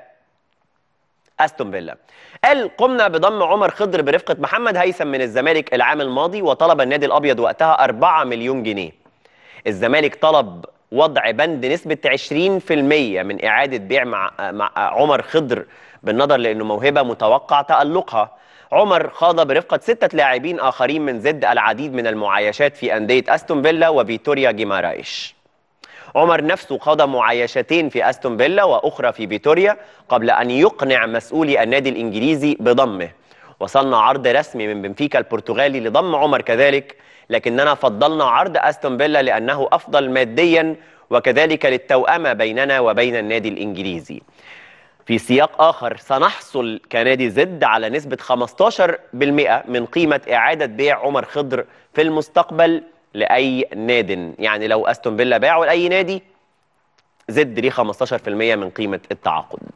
Speaker 1: أستون فيلا قال قمنا بضم عمر خضر برفقة محمد هيثم من الزمالك العام الماضي وطلب النادي الأبيض وقتها 4 مليون جنيه الزمالك طلب وضع بند نسبة 20% من إعادة بيع مع, مع عمر خضر بالنظر لأنه موهبة متوقع تألقها عمر خاض برفقة ستة لاعبين آخرين من زد العديد من المعايشات في أندية أستون فيلا وفيتوريا جيمارايش عمر نفسه خاض معايشتين في أستون فيلا وأخرى في فيتوريا قبل أن يقنع مسؤولي النادي الإنجليزي بضمه وصلنا عرض رسمي من بنفيكا البرتغالي لضم عمر كذلك لكننا فضلنا عرض أستون فيلا لأنه أفضل ماديا وكذلك للتوأمة بيننا وبين النادي الإنجليزي في سياق آخر سنحصل كنادي زد على نسبة 15% من قيمة إعادة بيع عمر خضر في المستقبل لأي ناد يعني لو أستون فيلا باعوا لأي نادي زد ليه 15% من قيمة التعاقد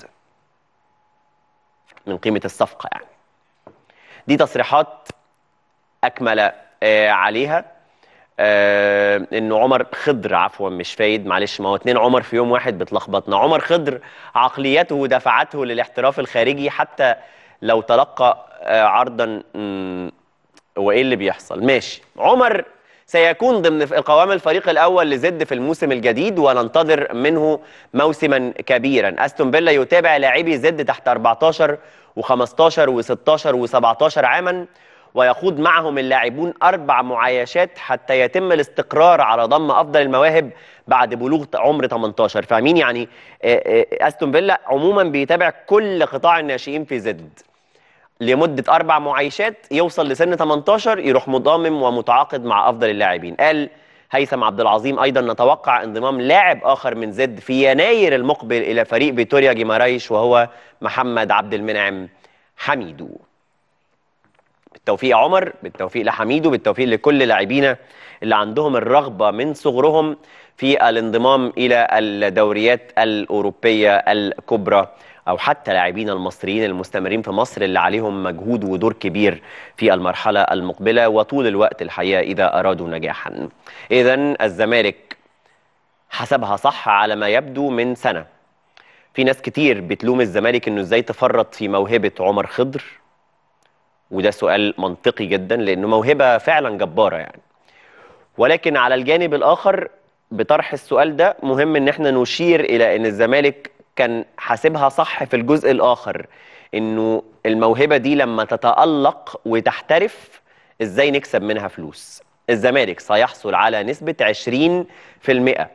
Speaker 1: من قيمة الصفقة يعني دي تصريحات أكمل آه عليها آه انه عمر خضر عفوا مش فايد معلش ما هو اتنين عمر في يوم واحد بتلخبطنا عمر خضر عقليته دفعته للاحتراف الخارجي حتى لو تلقى آه عرضا هو ايه اللي بيحصل ماشي عمر سيكون ضمن قوام الفريق الاول لزد في الموسم الجديد وننتظر منه موسما كبيرا استون فيلا يتابع لاعبي زد تحت 14 و15 و16 و17 عاما ويخوض معهم اللاعبون اربع معايشات حتى يتم الاستقرار على ضم افضل المواهب بعد بلوغ عمر 18 فاهمين يعني استون فيلا عموما بيتابع كل قطاع الناشئين في زد لمدة أربع معايشات يوصل لسن 18 يروح مضامم ومتعاقد مع أفضل اللاعبين قال هيثم عبد العظيم أيضا نتوقع انضمام لاعب آخر من زد في يناير المقبل إلى فريق فيتوريا جيمارايش وهو محمد عبد المنعم حميدو بالتوفيق يا عمر بالتوفيق لحميدو بالتوفيق لكل لاعبينا اللي عندهم الرغبة من صغرهم في الانضمام إلى الدوريات الأوروبية الكبرى او حتى لاعبين المصريين المستمرين في مصر اللي عليهم مجهود ودور كبير في المرحله المقبله وطول الوقت الحقيقه اذا ارادوا نجاحا. اذا الزمالك حسبها صح على ما يبدو من سنه. في ناس كتير بتلوم الزمالك انه ازاي تفرط في موهبه عمر خضر وده سؤال منطقي جدا لانه موهبه فعلا جباره يعني. ولكن على الجانب الاخر بطرح السؤال ده مهم ان احنا نشير الى ان الزمالك كان حاسبها صح في الجزء الآخر إنه الموهبة دي لما تتألق وتحترف إزاي نكسب منها فلوس الزمالك سيحصل على نسبة 20%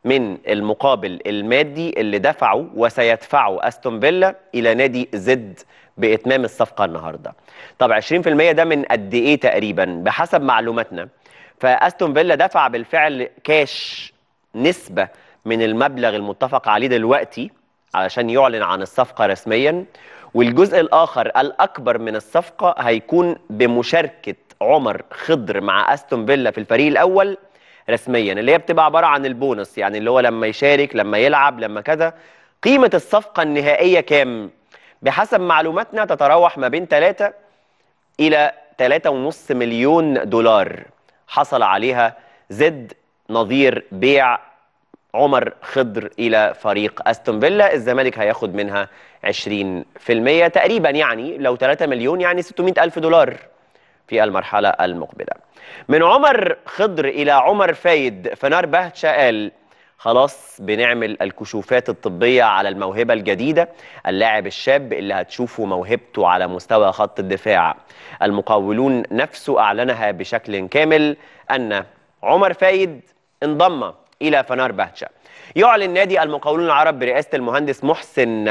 Speaker 1: من المقابل المادي اللي دفعه وسيدفعه استون فيلا الى نادي زد باتمام الصفقه النهارده. طب 20% ده من قد ايه تقريبا؟ بحسب معلوماتنا فاستون فيلا دفع بالفعل كاش نسبه من المبلغ المتفق عليه دلوقتي علشان يعلن عن الصفقه رسميا والجزء الاخر الاكبر من الصفقه هيكون بمشاركه عمر خضر مع استون فيلا في الفريق الاول رسميا اللي هي بتبقى عباره عن البونص يعني اللي هو لما يشارك لما يلعب لما كذا قيمه الصفقه النهائيه كام بحسب معلوماتنا تتراوح ما بين 3 الى 3.5 مليون دولار حصل عليها زد نظير بيع عمر خضر الى فريق استون فيلا الزمالك هياخد منها 20% تقريبا يعني لو 3 مليون يعني 600 الف دولار في المرحله المقبله من عمر خضر الى عمر فايد فنار بهتشا قال خلاص بنعمل الكشوفات الطبية على الموهبة الجديدة اللاعب الشاب اللي هتشوفوا موهبته على مستوى خط الدفاع المقاولون نفسه أعلنها بشكل كامل أن عمر فايد انضم إلى فنار بهتشا يعلن نادي المقاولون العرب برئاسة المهندس محسن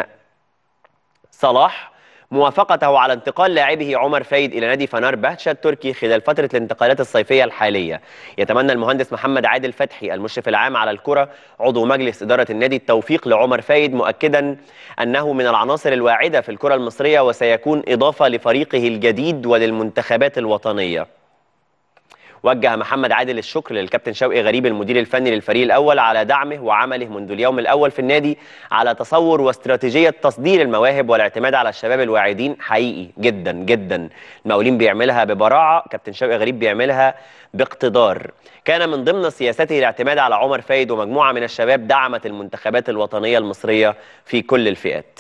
Speaker 1: صلاح موافقته على انتقال لاعبه عمر فايد الى نادي فنار بهتشا التركي خلال فتره الانتقالات الصيفيه الحاليه. يتمنى المهندس محمد عادل فتحي المشرف العام على الكره عضو مجلس اداره النادي التوفيق لعمر فايد مؤكدا انه من العناصر الواعده في الكره المصريه وسيكون اضافه لفريقه الجديد وللمنتخبات الوطنيه. وجه محمد عادل الشكر للكابتن شوقي غريب المدير الفني للفريق الاول على دعمه وعمله منذ اليوم الاول في النادي على تصور واستراتيجيه تصدير المواهب والاعتماد على الشباب الواعدين حقيقي جدا جدا المقاولين بيعملها ببراعه كابتن شوقي غريب بيعملها باقتدار كان من ضمن سياسته الاعتماد على عمر فايد ومجموعه من الشباب دعمت المنتخبات الوطنيه المصريه في كل الفئات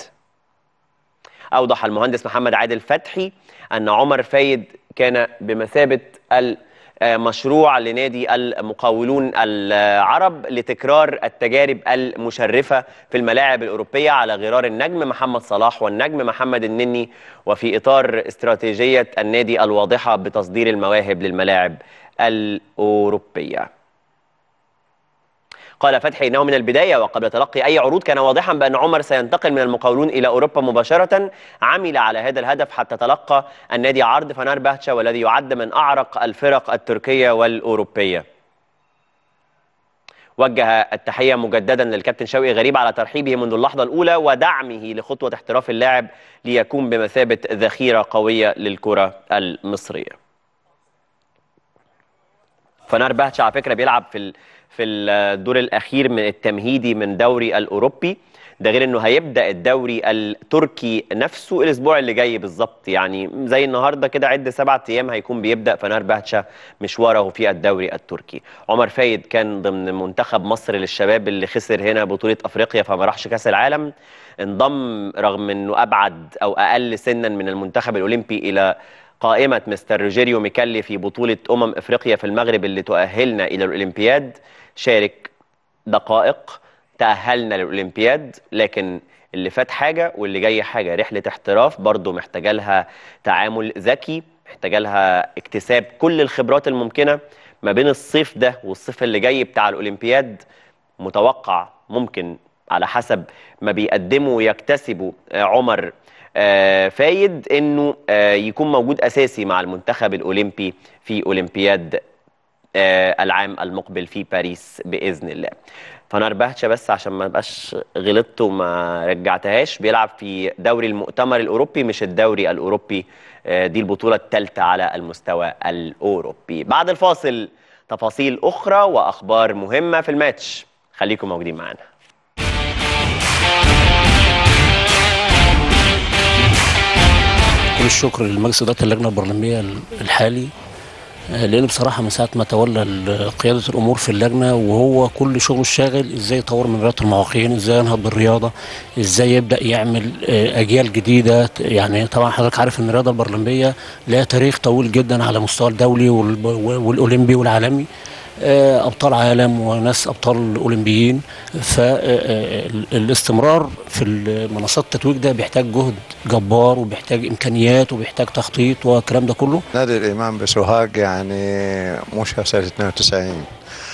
Speaker 1: اوضح المهندس محمد عادل فتحي ان عمر فايد كان بمثابه ال مشروع لنادي المقاولون العرب لتكرار التجارب المشرفة في الملاعب الأوروبية على غرار النجم محمد صلاح والنجم محمد النني وفي إطار استراتيجية النادي الواضحة بتصدير المواهب للملاعب الأوروبية قال فتحي انه من البدايه وقبل تلقي اي عروض كان واضحا بان عمر سينتقل من المقاولون الى اوروبا مباشره عمل على هذا الهدف حتى تلقى النادي عرض فنار بهتشا والذي يعد من اعرق الفرق التركيه والاوروبيه وجه التحيه مجددا للكابتن شوقي غريب على ترحيبه منذ اللحظه الاولى ودعمه لخطوه احتراف اللاعب ليكون بمثابه ذخيره قويه للكره المصريه فنار بهتشا على فكره بيلعب في في الدور الاخير من التمهيدي من دوري الاوروبي ده غير انه هيبدا الدوري التركي نفسه الاسبوع اللي جاي بالظبط يعني زي النهارده كده عد سبعة ايام هيكون بيبدا فنار بهتشا مشواره في الدوري التركي عمر فايد كان ضمن منتخب مصر للشباب اللي خسر هنا بطوله افريقيا فما راحش كاس العالم انضم رغم انه ابعد او اقل سنا من المنتخب الاولمبي الى قائمة مستر روجيريو ميكالي في بطولة أمم إفريقيا في المغرب اللي تؤهلنا إلى الأولمبياد شارك دقائق تأهلنا للأولمبياد لكن اللي فات حاجة واللي جاي حاجة رحلة احتراف برضو محتاجة لها تعامل ذكي محتاجة لها اكتساب كل الخبرات الممكنة ما بين الصيف ده والصيف اللي جاي بتاع الأولمبياد متوقع ممكن على حسب ما بيقدموا ويكتسبوا عمر آه فايد انه آه يكون موجود اساسي مع المنتخب الاولمبي في اولمبياد آه العام المقبل في باريس باذن الله فنار بهتشا بس عشان ما بقاش غلطت وما رجعتهاش بيلعب في دوري المؤتمر الاوروبي مش الدوري الاوروبي دي البطوله الثالثه على المستوى الاوروبي بعد الفاصل تفاصيل اخرى واخبار مهمه في الماتش خليكم موجودين معانا
Speaker 3: كل الشكر لمجلس اداره اللجنه البرلمانيه الحالي لان بصراحه من ساعه ما تولى قياده الامور في اللجنه وهو كل شغله الشاغل ازاي يطور من رياضه المعاقين ازاي ينهض بالرياضه ازاي يبدا يعمل اجيال جديده يعني طبعا حضرتك عارف ان الرياضه البرلمانيه لها تاريخ طويل جدا على مستوى الدولي والاولمبي والعالمي ابطال عالم وناس ابطال اولمبيين فالاستمرار في منصات التتويج ده بيحتاج جهد جبار وبيحتاج امكانيات وبيحتاج تخطيط والكلام ده كله
Speaker 4: نادي الامام بسوهاج يعني مؤسس سنه 92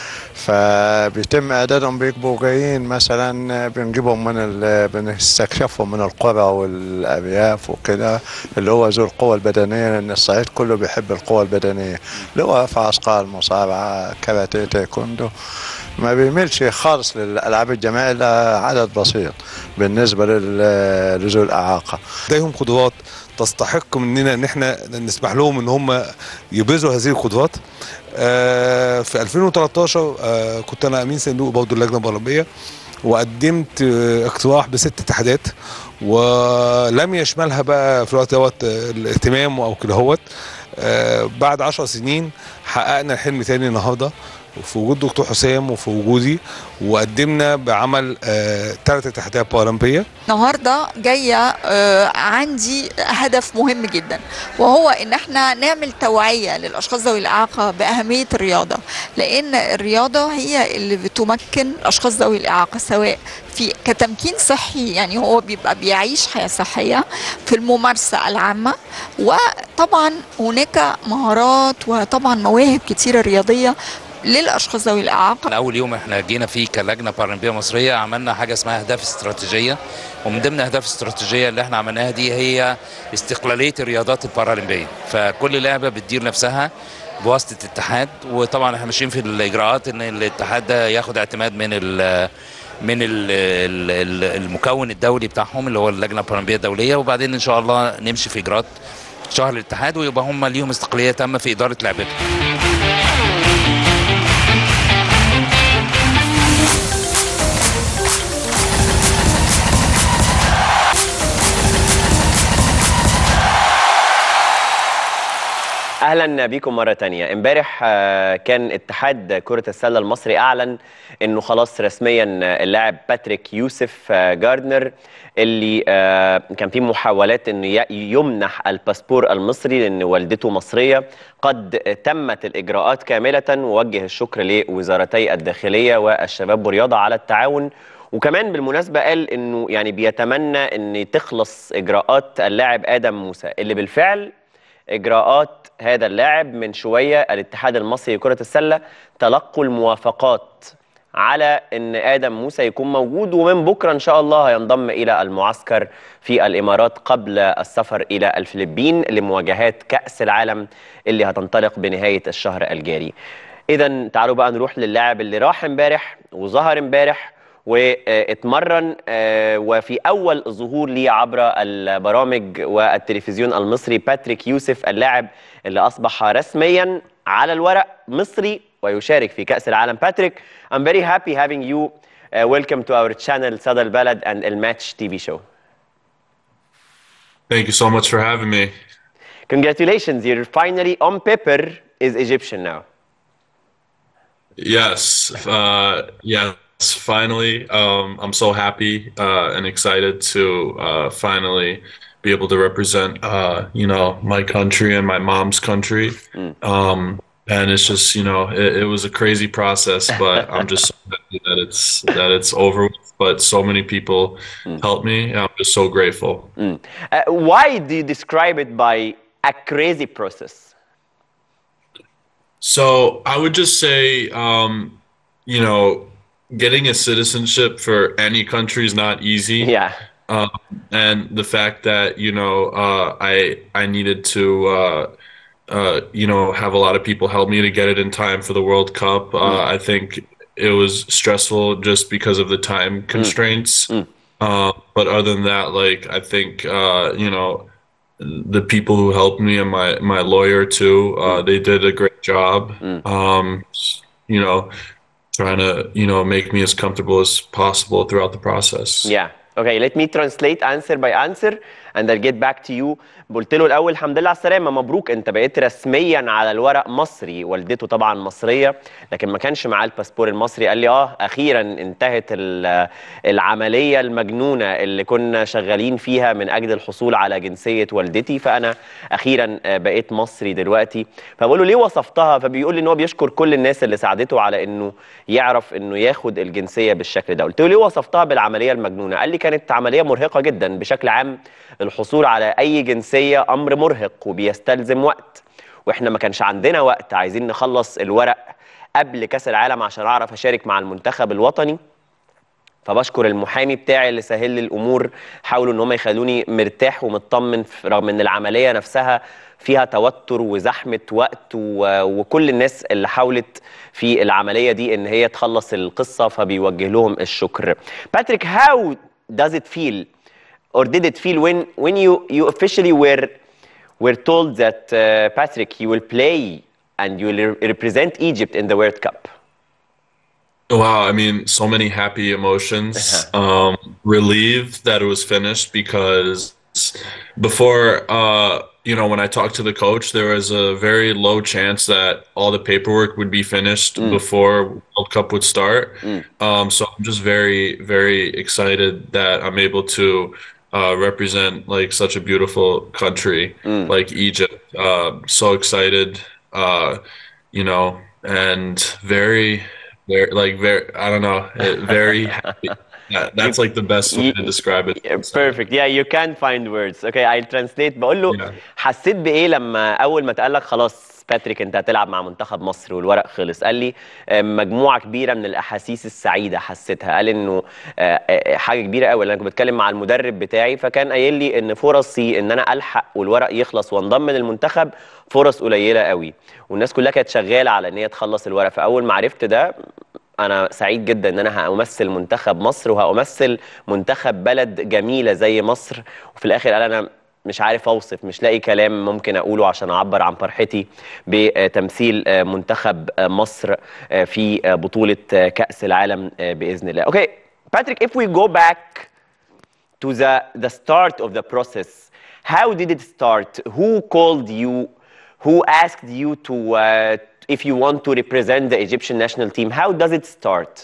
Speaker 4: فبيتم اعدادهم بيبقوا جايين مثلا بنجيبهم من ال... بنستكشفهم من القرى والارياف وكده اللي هو ذو القوة البدنية لان الصعيد كله بيحب القوة البدنية اللي هو رفع اثقال مصارعة كاراتيه تايكوندو ما بيميلش خالص للالعاب الجماعيه الا عدد بسيط بالنسبه لل- لذوي الاعاقه
Speaker 5: لديهم قدرات تستحق مننا ان احنا نسمح لهم ان هم يبرزوا هذه القدرات آه، في 2013 آه، كنت انا امين صندوق برضه اللجنه الاولمبيه وقدمت آه، اقتراح بست اتحادات ولم يشملها بقى في الوقت دوت آه، الاهتمام او كده هوت آه، بعد 10 سنين حققنا الحلم تاني النهارده في وجود دكتور حسام وفي وجودي وقدمنا بعمل ثلاث اتحادات اولمبيه
Speaker 6: النهارده جايه آه، عندي هدف مهم جدا وهو ان احنا نعمل توعيه للاشخاص ذوي الاعاقه باهميه الرياضه لان الرياضه هي اللي بتمكن الاشخاص ذوي الاعاقه سواء في كتمكين صحي يعني هو بيبقى بيعيش حياه صحيه في الممارسه العامه وطبعا هناك مهارات وطبعا مواهب كتيره رياضيه للاشخاص ذوي الاعاقه
Speaker 7: من اول يوم احنا جينا فيه كلجنه بارالمبيه مصريه عملنا حاجه اسمها اهداف استراتيجيه ومن ضمن اهداف الاستراتيجيه اللي احنا عملناها دي هي استقلاليه الرياضات البارالمبيه فكل لعبه بتدير نفسها بواسطه اتحاد وطبعا احنا ماشيين في الاجراءات ان الاتحاد ده ياخد اعتماد من ال من ال ال ال المكون الدولي بتاعهم اللي هو اللجنه البارالمبيه الدوليه وبعدين ان شاء الله نمشي في اجراءات شهر الاتحاد ويبقى هم ليهم استقلاليه تامه في اداره لعبتهم
Speaker 1: اهلا بيكم مره تانية امبارح آه، كان اتحاد كره السله المصري اعلن انه خلاص رسميا اللاعب باتريك يوسف آه، جاردنر اللي آه، كان في محاولات انه ي- يمنح الباسبور المصري لان والدته مصريه قد تمت الاجراءات كامله ووجه الشكر لوزارتي الداخليه والشباب والرياضه على التعاون وكمان بالمناسبه قال انه يعني بيتمنى ان تخلص اجراءات اللاعب ادم موسى اللي بالفعل اجراءات هذا اللاعب من شويه الاتحاد المصري لكره السله تلقوا الموافقات على ان ادم موسى يكون موجود ومن بكره ان شاء الله هينضم الى المعسكر في الامارات قبل السفر الى الفلبين لمواجهات كاس العالم اللي هتنطلق بنهايه الشهر الجاري. اذا تعالوا بقى نروح للاعب اللي راح امبارح وظهر امبارح واتمرن آه، وفي اول ظهور ليه عبر البرامج والتلفزيون المصري باتريك يوسف اللاعب اللي اصبح رسميا على الورق مصري ويشارك في كاس العالم باتريك I'm very happy having you uh, welcome to our channel صدى البلد and الماتش TV show
Speaker 8: Thank you so much for having me.
Speaker 1: congratulations you're finally on paper is Egyptian now
Speaker 8: Yes, uh, yes, finally. Um, I'm so happy uh, and excited to uh, finally be able to represent, uh, you know, my country and my mom's country. Um, and it's just, you know, it, it was a crazy process, but I'm just so happy that it's that it's over. with. But so many people helped me, and I'm just so grateful.
Speaker 1: Uh, why do you describe it by a crazy process
Speaker 8: So I would just say, um, you know, getting a citizenship for any country is not easy.
Speaker 1: yeah
Speaker 8: Um, and the fact that you know uh, I I needed to uh, uh, you know have a lot of people help me to get it in time for the World Cup. Uh, I think it was stressful just because of the time constraints. Uh, but other than that, like I think uh, you know the people who helped me and my my lawyer too. Uh, they did a great job. Um, you know, trying to you know make me as comfortable as possible throughout the process.
Speaker 1: Yeah. Okay, let me translate answer by answer and I'll get back to you. قلت له الأول الحمد لله على السلامة مبروك أنت بقيت رسميا على الورق مصري والدته طبعا مصرية لكن ما كانش معاه الباسبور المصري قال لي اه أخيرا انتهت ال- العملية المجنونة اللي كنا شغالين فيها من أجل الحصول على جنسية والدتي فأنا أخيرا آه، بقيت مصري دلوقتي فبقول له ليه وصفتها فبيقول لي إن هو بيشكر كل الناس اللي ساعدته على إنه يعرف إنه ياخد الجنسية بالشكل ده قلت له ليه وصفتها بالعملية المجنونة قال لي كانت عملية مرهقة جدا بشكل عام الحصول على أي جنسية أمر مرهق وبيستلزم وقت واحنا ما كانش عندنا وقت عايزين نخلص الورق قبل كاس العالم عشان اعرف اشارك مع المنتخب الوطني فبشكر المحامي بتاعي اللي سهل لي الامور حاولوا ان هم يخلوني مرتاح ومطمن ف- رغم ان العمليه نفسها فيها توتر وزحمه وقت و- وكل الناس اللي حاولت في العمليه دي ان هي تخلص القصه فبيوجه لهم الشكر. باتريك how does it feel or did it feel when when you you officially were were told that uh, Patrick you will play and you will re- represent Egypt in the World Cup?
Speaker 8: Wow, I mean, so many happy emotions. Um, relieved that it was finished because before, uh, you know, when I talked to the coach, there was a very low chance that all the paperwork would be finished before World Cup would start. Um, so I'm just very, very excited that I'm able to uh, represent like such a beautiful country like Egypt. Uh, so excited, uh, you know, and very, very like very. I don't know, eh, very happy. That, that's like the best way to describe it.
Speaker 1: Perfect. Yeah, you can find words. Okay, I'll translate. بقول له
Speaker 8: Yeah.
Speaker 1: حسيت بايه لما اول ما اتقال لك خلاص باتريك انت هتلعب مع منتخب مصر والورق خلص قال لي آه، مجموعه كبيره من الاحاسيس السعيده حسيتها قال انه آه، آه، حاجه كبيره قوي لأن انا كنت بتكلم مع المدرب بتاعي فكان قايل لي ان فرصي ان انا الحق والورق يخلص وانضم للمنتخب فرص قليله قوي والناس كلها كانت شغاله على ان هي تخلص الورق فاول ما عرفت ده انا سعيد جدا ان انا همثل منتخب مصر وهمثل منتخب بلد جميله زي مصر وفي الاخر قال انا مش عارف اوصف مش لاقي كلام ممكن اقوله عشان اعبر عن فرحتي بتمثيل منتخب مصر في بطوله كاس العالم باذن الله. Okay, Patrick, if we go back to the the start of the process, how did it start? Who called you? Who asked you to uh, if you want to represent the Egyptian national team? How does it start?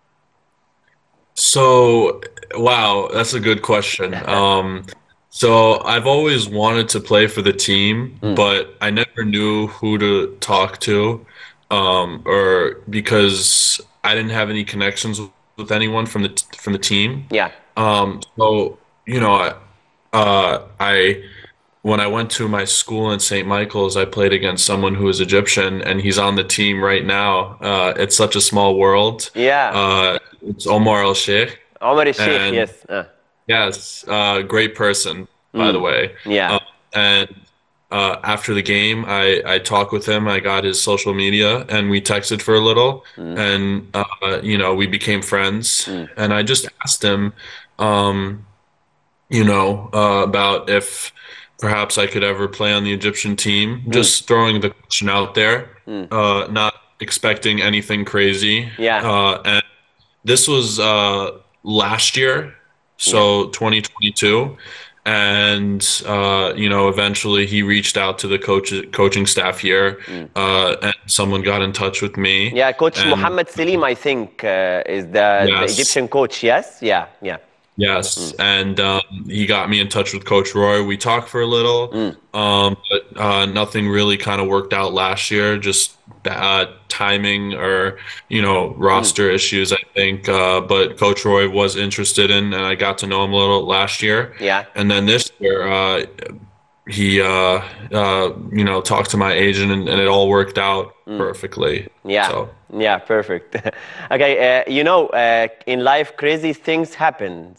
Speaker 8: So, wow, that's a good question. Um, so I've always wanted to play for the team, but I never knew who to talk to, um, or because I didn't have any connections with anyone from the from the team.
Speaker 1: Yeah.
Speaker 8: Um, so you know, I, uh, I when I went to my school in St. Michael's, I played against someone who is Egyptian, and he's on the team right now. Uh, it's such a small world.
Speaker 1: Yeah.
Speaker 8: Uh, it's Omar El Sheikh.
Speaker 1: Omar El Sheikh,
Speaker 8: and-
Speaker 1: yes. Uh,
Speaker 8: Yes, uh, great person, by the way.
Speaker 1: yeah.
Speaker 8: Uh, and uh, after the game, I, I talked with him. I got his social media and we texted for a little. And, uh, you know, we became friends. And I just asked him, um, you know, uh, about if perhaps I could ever play on the Egyptian team. Just throwing the question out there, uh, not expecting anything crazy.
Speaker 1: Yeah.
Speaker 8: Uh, and this was uh, last year, so 2022. And uh, you know, eventually he reached out to the coach coaching staff here, uh, and someone got in touch with me.
Speaker 1: Yeah, Coach
Speaker 8: And-
Speaker 1: Mohammed Salim, I think, uh, is the, the
Speaker 8: Yes.
Speaker 1: Egyptian coach. Yes. Yeah. Yeah.
Speaker 8: Yes, and um, he got me in touch with Coach Roy. We talked for a little, um, but uh, nothing really kind of worked out last year. Just uh, timing or you know roster issues, I think. Uh, but Coach Roy was interested in, and I got to know him a little last year.
Speaker 1: Yeah.
Speaker 8: And then this year, uh, he uh, uh, you know talked to my agent, and, and it all worked out perfectly.
Speaker 1: Yeah.
Speaker 8: So.
Speaker 1: Yeah. Perfect. okay. Uh, you know, uh, in life, crazy things happen.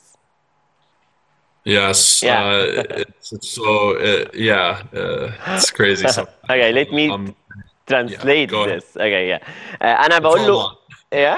Speaker 8: Yes.
Speaker 1: Yeah.
Speaker 8: Uh, it's, it's so uh, yeah. Uh, it's crazy. sometimes.
Speaker 1: Okay. Let me
Speaker 8: Um,
Speaker 1: translate
Speaker 8: go ahead.
Speaker 1: this. Okay. Yeah. Uh, أنا بقول
Speaker 8: all
Speaker 1: له
Speaker 8: on.
Speaker 1: يا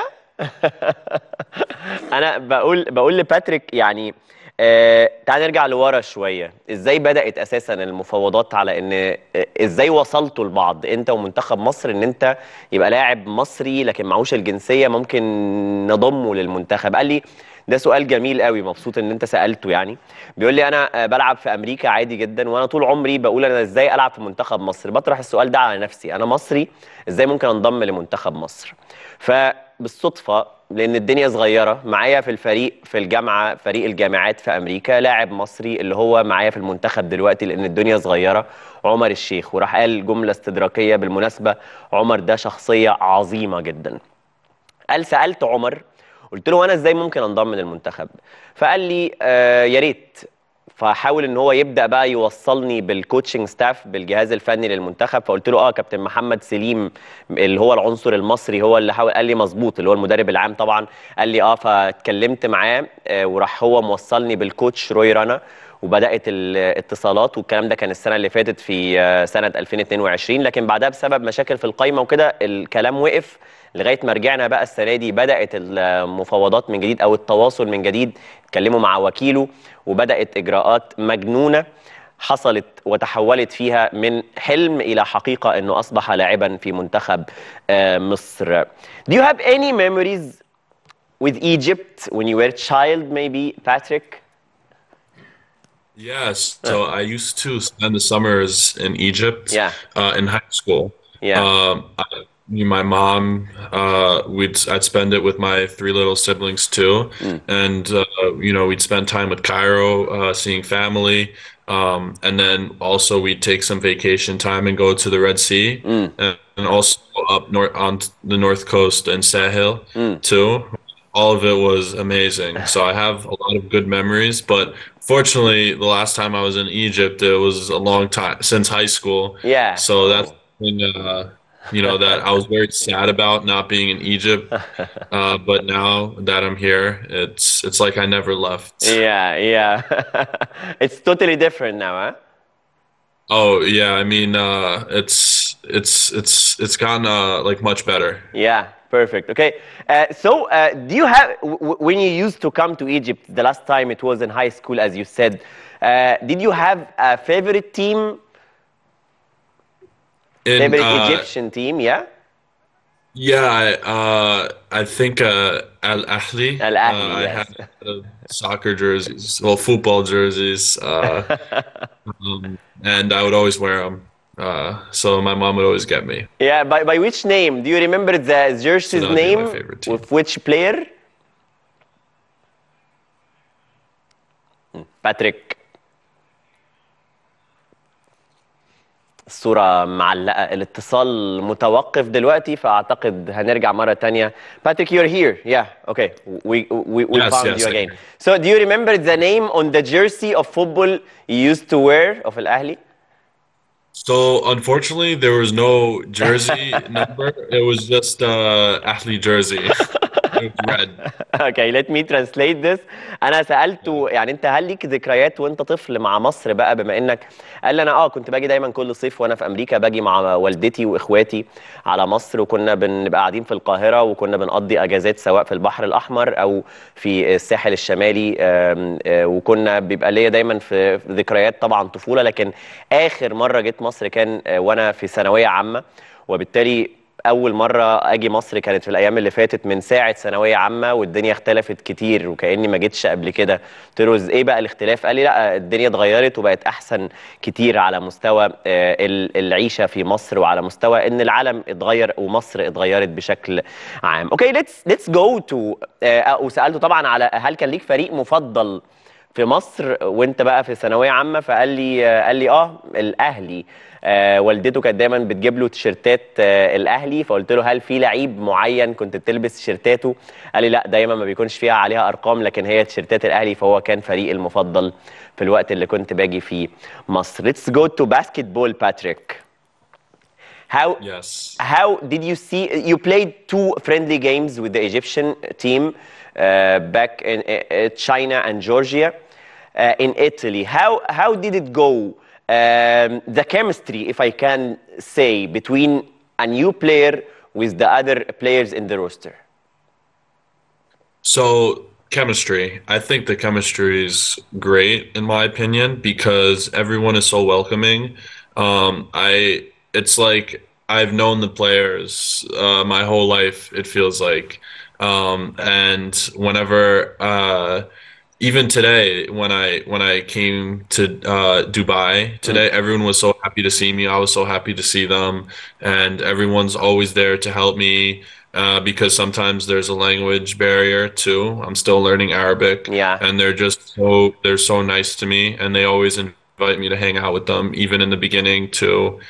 Speaker 1: انا بقول بقول لباتريك يعني آه تعال نرجع لورا شويه ازاي بدات اساسا المفاوضات على ان آه، ازاي وصلتوا لبعض انت ومنتخب مصر ان انت يبقى لاعب مصري لكن معهوش الجنسيه ممكن نضمه للمنتخب قال لي ده سؤال جميل قوي مبسوط ان انت سالته يعني بيقول لي انا آه، بلعب في امريكا عادي جدا وانا طول عمري بقول انا ازاي العب في منتخب مصر بطرح السؤال ده على نفسي انا مصري ازاي ممكن انضم لمنتخب مصر فبالصدفه لان الدنيا صغيره معايا في الفريق في الجامعه فريق الجامعات في امريكا لاعب مصري اللي هو معايا في المنتخب دلوقتي لان الدنيا صغيره عمر الشيخ وراح قال جمله استدراكيه بالمناسبه عمر ده شخصيه عظيمه جدا قال سالت عمر قلت له انا ازاي ممكن انضم للمنتخب فقال لي آه يا ريت فحاول ان هو يبدا بقى يوصلني بالكوتشنج ستاف بالجهاز الفني للمنتخب فقلت له اه كابتن محمد سليم اللي هو العنصر المصري هو اللي حاول قال لي مظبوط اللي هو المدرب العام طبعا قال لي اه فاتكلمت معاه آه، وراح هو موصلني بالكوتش روي رانا وبدات الاتصالات والكلام ده كان السنه اللي فاتت في آه، سنه 2022 لكن بعدها بسبب مشاكل في القايمه وكده الكلام وقف لغايه ما رجعنا بقى السنه دي بدات المفاوضات من جديد او التواصل من جديد اتكلموا مع وكيله وبدات اجراءات مجنونه حصلت وتحولت فيها من حلم الى حقيقه انه اصبح لاعبا في منتخب آه، مصر. Do you have any memories with Egypt when you were a child maybe Patrick?
Speaker 8: Yes. So I used to spend the summers in Egypt.
Speaker 1: Yeah.
Speaker 8: Uh, in high school.
Speaker 1: Yeah.
Speaker 8: Um, I, my mom, uh, we'd I'd spend it with my three little siblings too, and uh, you know we'd spend time with Cairo, uh, seeing family, um, and then also we'd take some vacation time and go to the Red Sea, and, and also up north on the north coast and Sahel too. All of it was amazing. So I have a lot of good memories, but fortunately, the last time I was in Egypt, it was a long time since high school.
Speaker 1: Yeah.
Speaker 8: So that's something, uh, you know, that I was very sad about not being in Egypt. Uh, but now that I'm here, it's it's like I never left.
Speaker 1: Yeah, yeah. it's totally different now, huh?
Speaker 8: Oh yeah, I mean, uh, it's it's it's it's gotten uh, like much better.
Speaker 1: Yeah, perfect. Okay. Uh, so, uh, do you have, w- w- when you used to come to Egypt, the last time it was in high school, as you said, uh, did you have a favorite team,
Speaker 8: In,
Speaker 1: favorite
Speaker 8: uh,
Speaker 1: Egyptian team? Yeah?
Speaker 8: Yeah, I, uh, I think uh, Al Ahly.
Speaker 1: Al Ahly,
Speaker 8: uh, I
Speaker 1: yes.
Speaker 8: had uh, soccer jerseys, well, football jerseys, uh, um, and I would always wear them. Uh, so my mom would always get me.
Speaker 1: Yeah, by, by which name? Do you remember the jersey's
Speaker 8: that would be my
Speaker 1: name?
Speaker 8: favorite team.
Speaker 1: With which player? Hmm, Patrick. الصورة معلقة الاتصال متوقف دلوقتي فأعتقد هنرجع مرة تانية Patrick you're here yeah okay we we, we
Speaker 8: Yes,
Speaker 1: found
Speaker 8: yes,
Speaker 1: you
Speaker 8: I'm
Speaker 1: again
Speaker 8: here.
Speaker 1: so do you remember the name on the jersey of football you used to wear of الأهلي
Speaker 8: So unfortunately, there was no jersey number. It was just uh, Ahly jersey. it was red.
Speaker 1: okay let me translate this انا سالته يعني انت هل ليك ذكريات وانت طفل مع مصر بقى بما انك قال لي انا اه كنت باجي دايما كل صيف وانا في امريكا باجي مع والدتي واخواتي على مصر وكنا بنبقى قاعدين في القاهره وكنا بنقضي اجازات سواء في البحر الاحمر او في الساحل الشمالي آم، آه، وكنا بيبقى ليا دايما في في ذكريات طبعا طفوله لكن اخر مره جيت مصر كان آه، وانا في ثانويه عامه وبالتالي اول مره اجي مصر كانت في الايام اللي فاتت من ساعه ثانويه عامه والدنيا اختلفت كتير وكاني ما جيتش قبل كده قلت له "إز- ايه بقى الاختلاف قال لي لا الدنيا اتغيرت وبقت احسن كتير على مستوى آه، ال- العيشه في مصر وعلى مستوى ان العالم اتغير ومصر اتغيرت بشكل عام اوكي ليتس ليتس جو تو وسالته طبعا على هل كان ليك فريق مفضل في مصر وانت بقى في ثانويه عامه فقال لي آه، قال لي اه الاهلي آه والدته كانت دايما بتجيب له تيشيرتات آه الاهلي فقلت له هل في لعيب معين كنت بتلبس تيشيرتاته قال لي لا دايما ما بيكونش فيها عليها ارقام لكن هي تيشيرتات الاهلي فهو كان فريقي المفضل في الوقت اللي كنت باجي فيه مصر let's go to basketball Patrick how
Speaker 8: Yes.
Speaker 1: how did you see you played two friendly games with the Egyptian team uh, back in uh, China and Georgia uh, in Italy how how did it go um, the chemistry if I can say between a new player with the other players in the roster
Speaker 8: So chemistry, I think the chemistry is great in my opinion because everyone is so welcoming. Um, I it's like I've known the players uh, my whole life. It feels like, um, and whenever uh, even today when I when I came to uh, Dubai today, everyone was so happy to see me. I was so happy to see them, and everyone's always there to help me uh, because sometimes there's a language barrier too. I'm still learning Arabic,
Speaker 1: Yeah.
Speaker 8: and they're just so they're so nice to me, and they always invite me to hang out with them, even in the beginning too.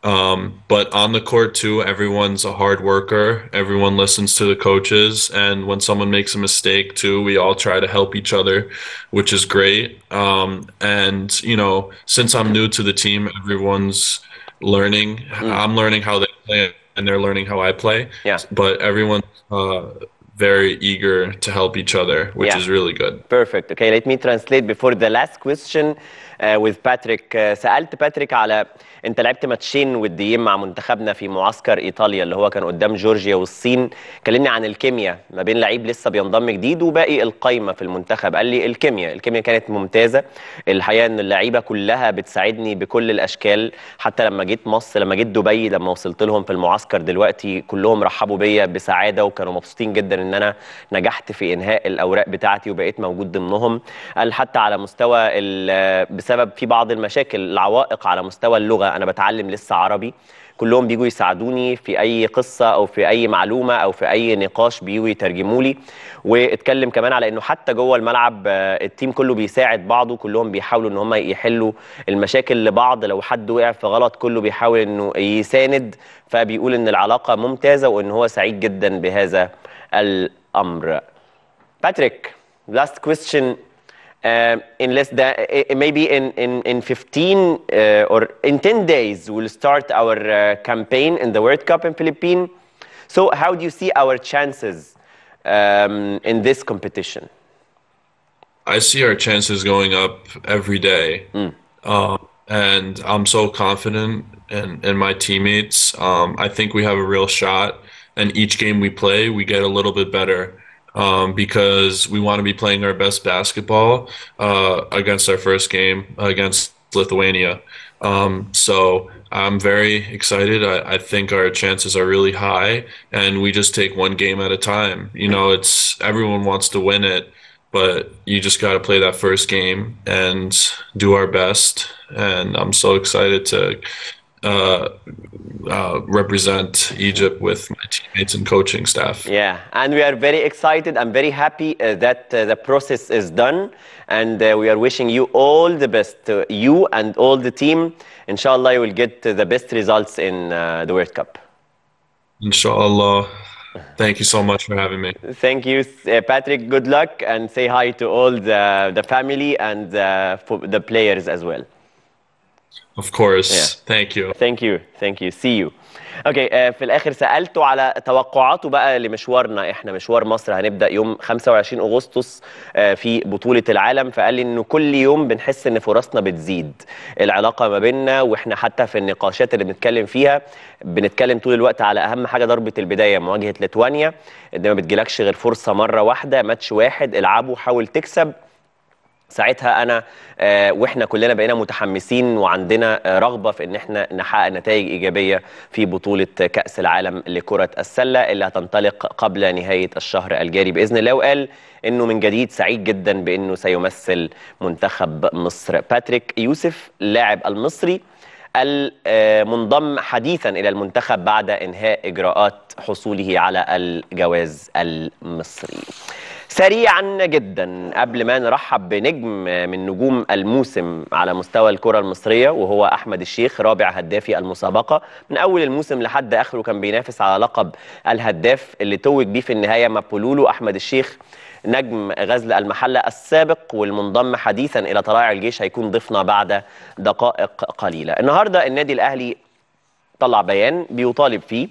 Speaker 8: Um, but on the court too, everyone's a hard worker. Everyone listens to the coaches, and when someone makes a mistake too, we all try to help each other, which is great. Um, and you know, since I'm new to the team, everyone's learning. I'm learning how they play, and they're learning how I play.
Speaker 1: Yeah.
Speaker 8: But everyone's uh, very eager to help each other, which
Speaker 1: Yeah.
Speaker 8: is really good.
Speaker 1: Perfect. Okay, let me translate before the last question uh, with Patrick. Uh, سألت باتريك على انت لعبت ماتشين وديين مع منتخبنا في معسكر ايطاليا اللي هو كان قدام جورجيا والصين كلمني عن الكيمياء ما بين لعيب لسه بينضم جديد وباقي القايمه في المنتخب قال لي الكيمياء الكيمياء كانت ممتازه الحقيقه ان اللعيبه كلها بتساعدني بكل الاشكال حتى لما جيت مصر لما جيت دبي لما وصلت لهم في المعسكر دلوقتي كلهم رحبوا بيا بسعاده وكانوا مبسوطين جدا ان انا نجحت في انهاء الاوراق بتاعتي وبقيت موجود ضمنهم قال حتى على مستوى ال- بسبب في بعض المشاكل العوائق على مستوى اللغه انا بتعلم لسه عربي كلهم بيجوا يساعدوني في اي قصه او في اي معلومه او في اي نقاش بيجوا يترجموا لي واتكلم كمان على انه حتى جوه الملعب آه، التيم كله بيساعد بعضه كلهم بيحاولوا ان هم يحلوا المشاكل لبعض لو حد وقع في غلط كله بيحاول انه يساند فبيقول ان العلاقه ممتازه وان هو سعيد جدا بهذا الامر باتريك last question um, in less than uh, maybe in in in 15 uh, or in 10 days we'll start our uh, campaign in the World Cup in Philippines. So how do you see our chances um, in this competition?
Speaker 8: I see our chances going up every day. Uh, and I'm so confident in, in my teammates. Um, I think we have a real shot. And each game we play, we get a little bit better um, because we want to be playing our best basketball uh, against our first game against Lithuania. Um, so I'm very excited. I, I think our chances are really high, and we just take one game at a time. You know, it's everyone wants to win it, but you just got to play that first game and do our best. And I'm so excited to uh, uh, represent Egypt with my teammates and coaching staff.
Speaker 1: Yeah, and we are very excited. I'm very happy uh, that uh, the process is done, and uh, we are wishing you all the best, uh, you and all the team. Inshallah, you will get uh, the best results in uh, the World Cup.
Speaker 8: Inshallah. Thank you so much for having me.
Speaker 1: Thank you, uh, Patrick. Good luck, and say hi to all the, the family and uh, for the players as well.
Speaker 8: Of course.
Speaker 1: Yeah.
Speaker 8: Thank you.
Speaker 1: Thank you. Thank you. See you. اوكي آه، في الاخر سالته على توقعاته بقى لمشوارنا احنا مشوار مصر هنبدا يوم 25 اغسطس آه، في بطوله العالم فقال لي انه كل يوم بنحس ان فرصنا بتزيد العلاقه ما بيننا واحنا حتى في النقاشات اللي بنتكلم فيها بنتكلم طول الوقت على اهم حاجه ضربه البدايه مواجهه ليتوانيا ده ما بتجيلكش غير فرصه مره واحده ماتش واحد العبه حاول تكسب ساعتها انا آه، واحنا كلنا بقينا متحمسين وعندنا آه، رغبه في ان احنا نحقق نتائج ايجابيه في بطوله كاس العالم لكره السله اللي هتنطلق قبل نهايه الشهر الجاري باذن الله وقال انه من جديد سعيد جدا بانه سيمثل منتخب مصر باتريك يوسف اللاعب المصري المنضم حديثا الى المنتخب بعد انهاء اجراءات حصوله على الجواز المصري سريعا جدا قبل ما نرحب بنجم من نجوم الموسم على مستوى الكرة المصرية وهو أحمد الشيخ رابع هدافي المسابقة من أول الموسم لحد آخره كان بينافس على لقب الهداف اللي توج بيه في النهاية مابولولو أحمد الشيخ نجم غزل المحلة السابق والمنضم حديثا إلى طلائع الجيش هيكون ضيفنا بعد دقائق قليلة النهاردة النادي الأهلي طلع بيان بيطالب فيه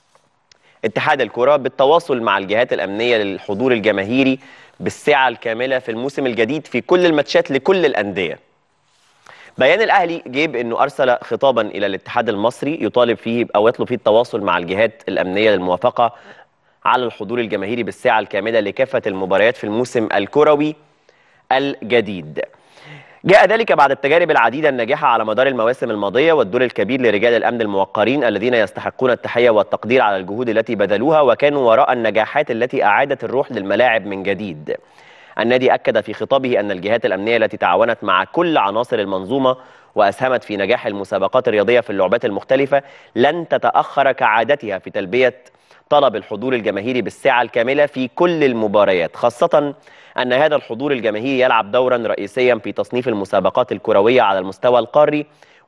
Speaker 1: اتحاد الكرة بالتواصل مع الجهات الأمنية للحضور الجماهيري بالسعة الكاملة في الموسم الجديد في كل الماتشات لكل الأندية بيان الأهلي جيب أنه أرسل خطابا إلى الاتحاد المصري يطالب فيه أو يطلب فيه التواصل مع الجهات الأمنية للموافقة على الحضور الجماهيري بالسعة الكاملة لكافة المباريات في الموسم الكروي الجديد جاء ذلك بعد التجارب العديدة الناجحة على مدار المواسم الماضية والدور الكبير لرجال الأمن الموقرين الذين يستحقون التحية والتقدير على الجهود التي بذلوها وكانوا وراء النجاحات التي أعادت الروح للملاعب من جديد النادي أكد في خطابه أن الجهات الأمنية التي تعاونت مع كل عناصر المنظومة وأسهمت في نجاح المسابقات الرياضية في اللعبات المختلفة لن تتأخر كعادتها في تلبية طلب الحضور الجماهيري بالسعة الكاملة في كل المباريات خاصة أن هذا الحضور الجماهيري يلعب دورا رئيسيا في تصنيف المسابقات الكروية على المستوى القاري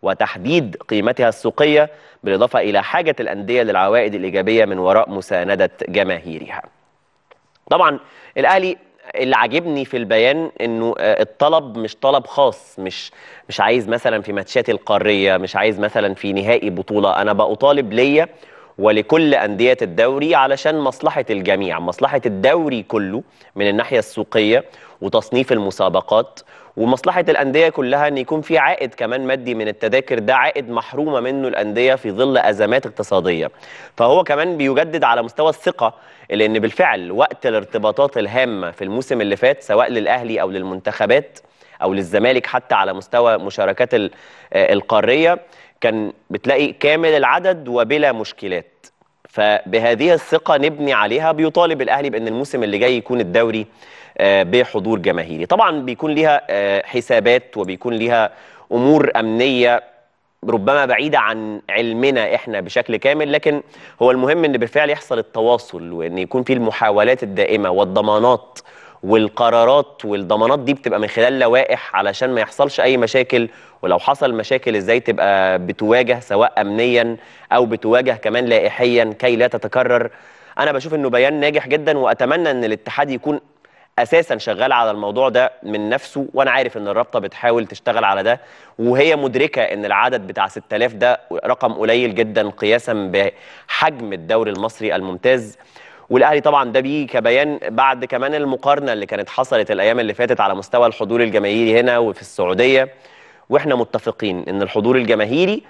Speaker 1: وتحديد قيمتها السوقيه بالاضافه الى حاجه الانديه للعوائد الايجابيه من وراء مسانده جماهيرها. طبعا الاهلي اللي عاجبني في البيان انه آه، الطلب مش طلب خاص مش مش عايز مثلا في ماتشات القاريه مش عايز مثلا في نهائي بطوله انا بطالب ليا ولكل انديه الدوري علشان مصلحه الجميع مصلحه الدوري كله من الناحيه السوقيه وتصنيف المسابقات ومصلحه الانديه كلها ان يكون في عائد كمان مادي من التذاكر ده عائد محرومه منه الانديه في ظل ازمات اقتصاديه فهو كمان بيجدد على مستوى الثقه لان بالفعل وقت الارتباطات الهامه في الموسم اللي فات سواء للاهلي او للمنتخبات او للزمالك حتى على مستوى مشاركات ال- آه، القاريه كان بتلاقي كامل العدد وبلا مشكلات فبهذه الثقة نبني عليها بيطالب الأهلي بأن الموسم اللي جاي يكون الدوري آه، بحضور جماهيري طبعا بيكون ليها آه، حسابات وبيكون ليها أمور أمنية ربما بعيدة عن علمنا احنا بشكل كامل لكن هو المهم ان بالفعل يحصل التواصل وان يكون في المحاولات الدائمة والضمانات والقرارات والضمانات دي بتبقى من خلال لوائح علشان ما يحصلش اي مشاكل ولو حصل مشاكل ازاي تبقى بتواجه سواء امنيا او بتواجه كمان لائحيا كي لا تتكرر انا بشوف انه بيان ناجح جدا واتمنى ان الاتحاد يكون اساسا شغال على الموضوع ده من نفسه وانا عارف ان الرابطه بتحاول تشتغل على ده وهي مدركه ان العدد بتاع 6000 ده رقم قليل جدا قياسا بحجم الدوري المصري الممتاز والاهلي طبعا ده بيه كبيان بعد كمان المقارنه اللي كانت حصلت الايام اللي فاتت على مستوى الحضور الجماهيري هنا وفي السعوديه واحنا متفقين ان الحضور الجماهيري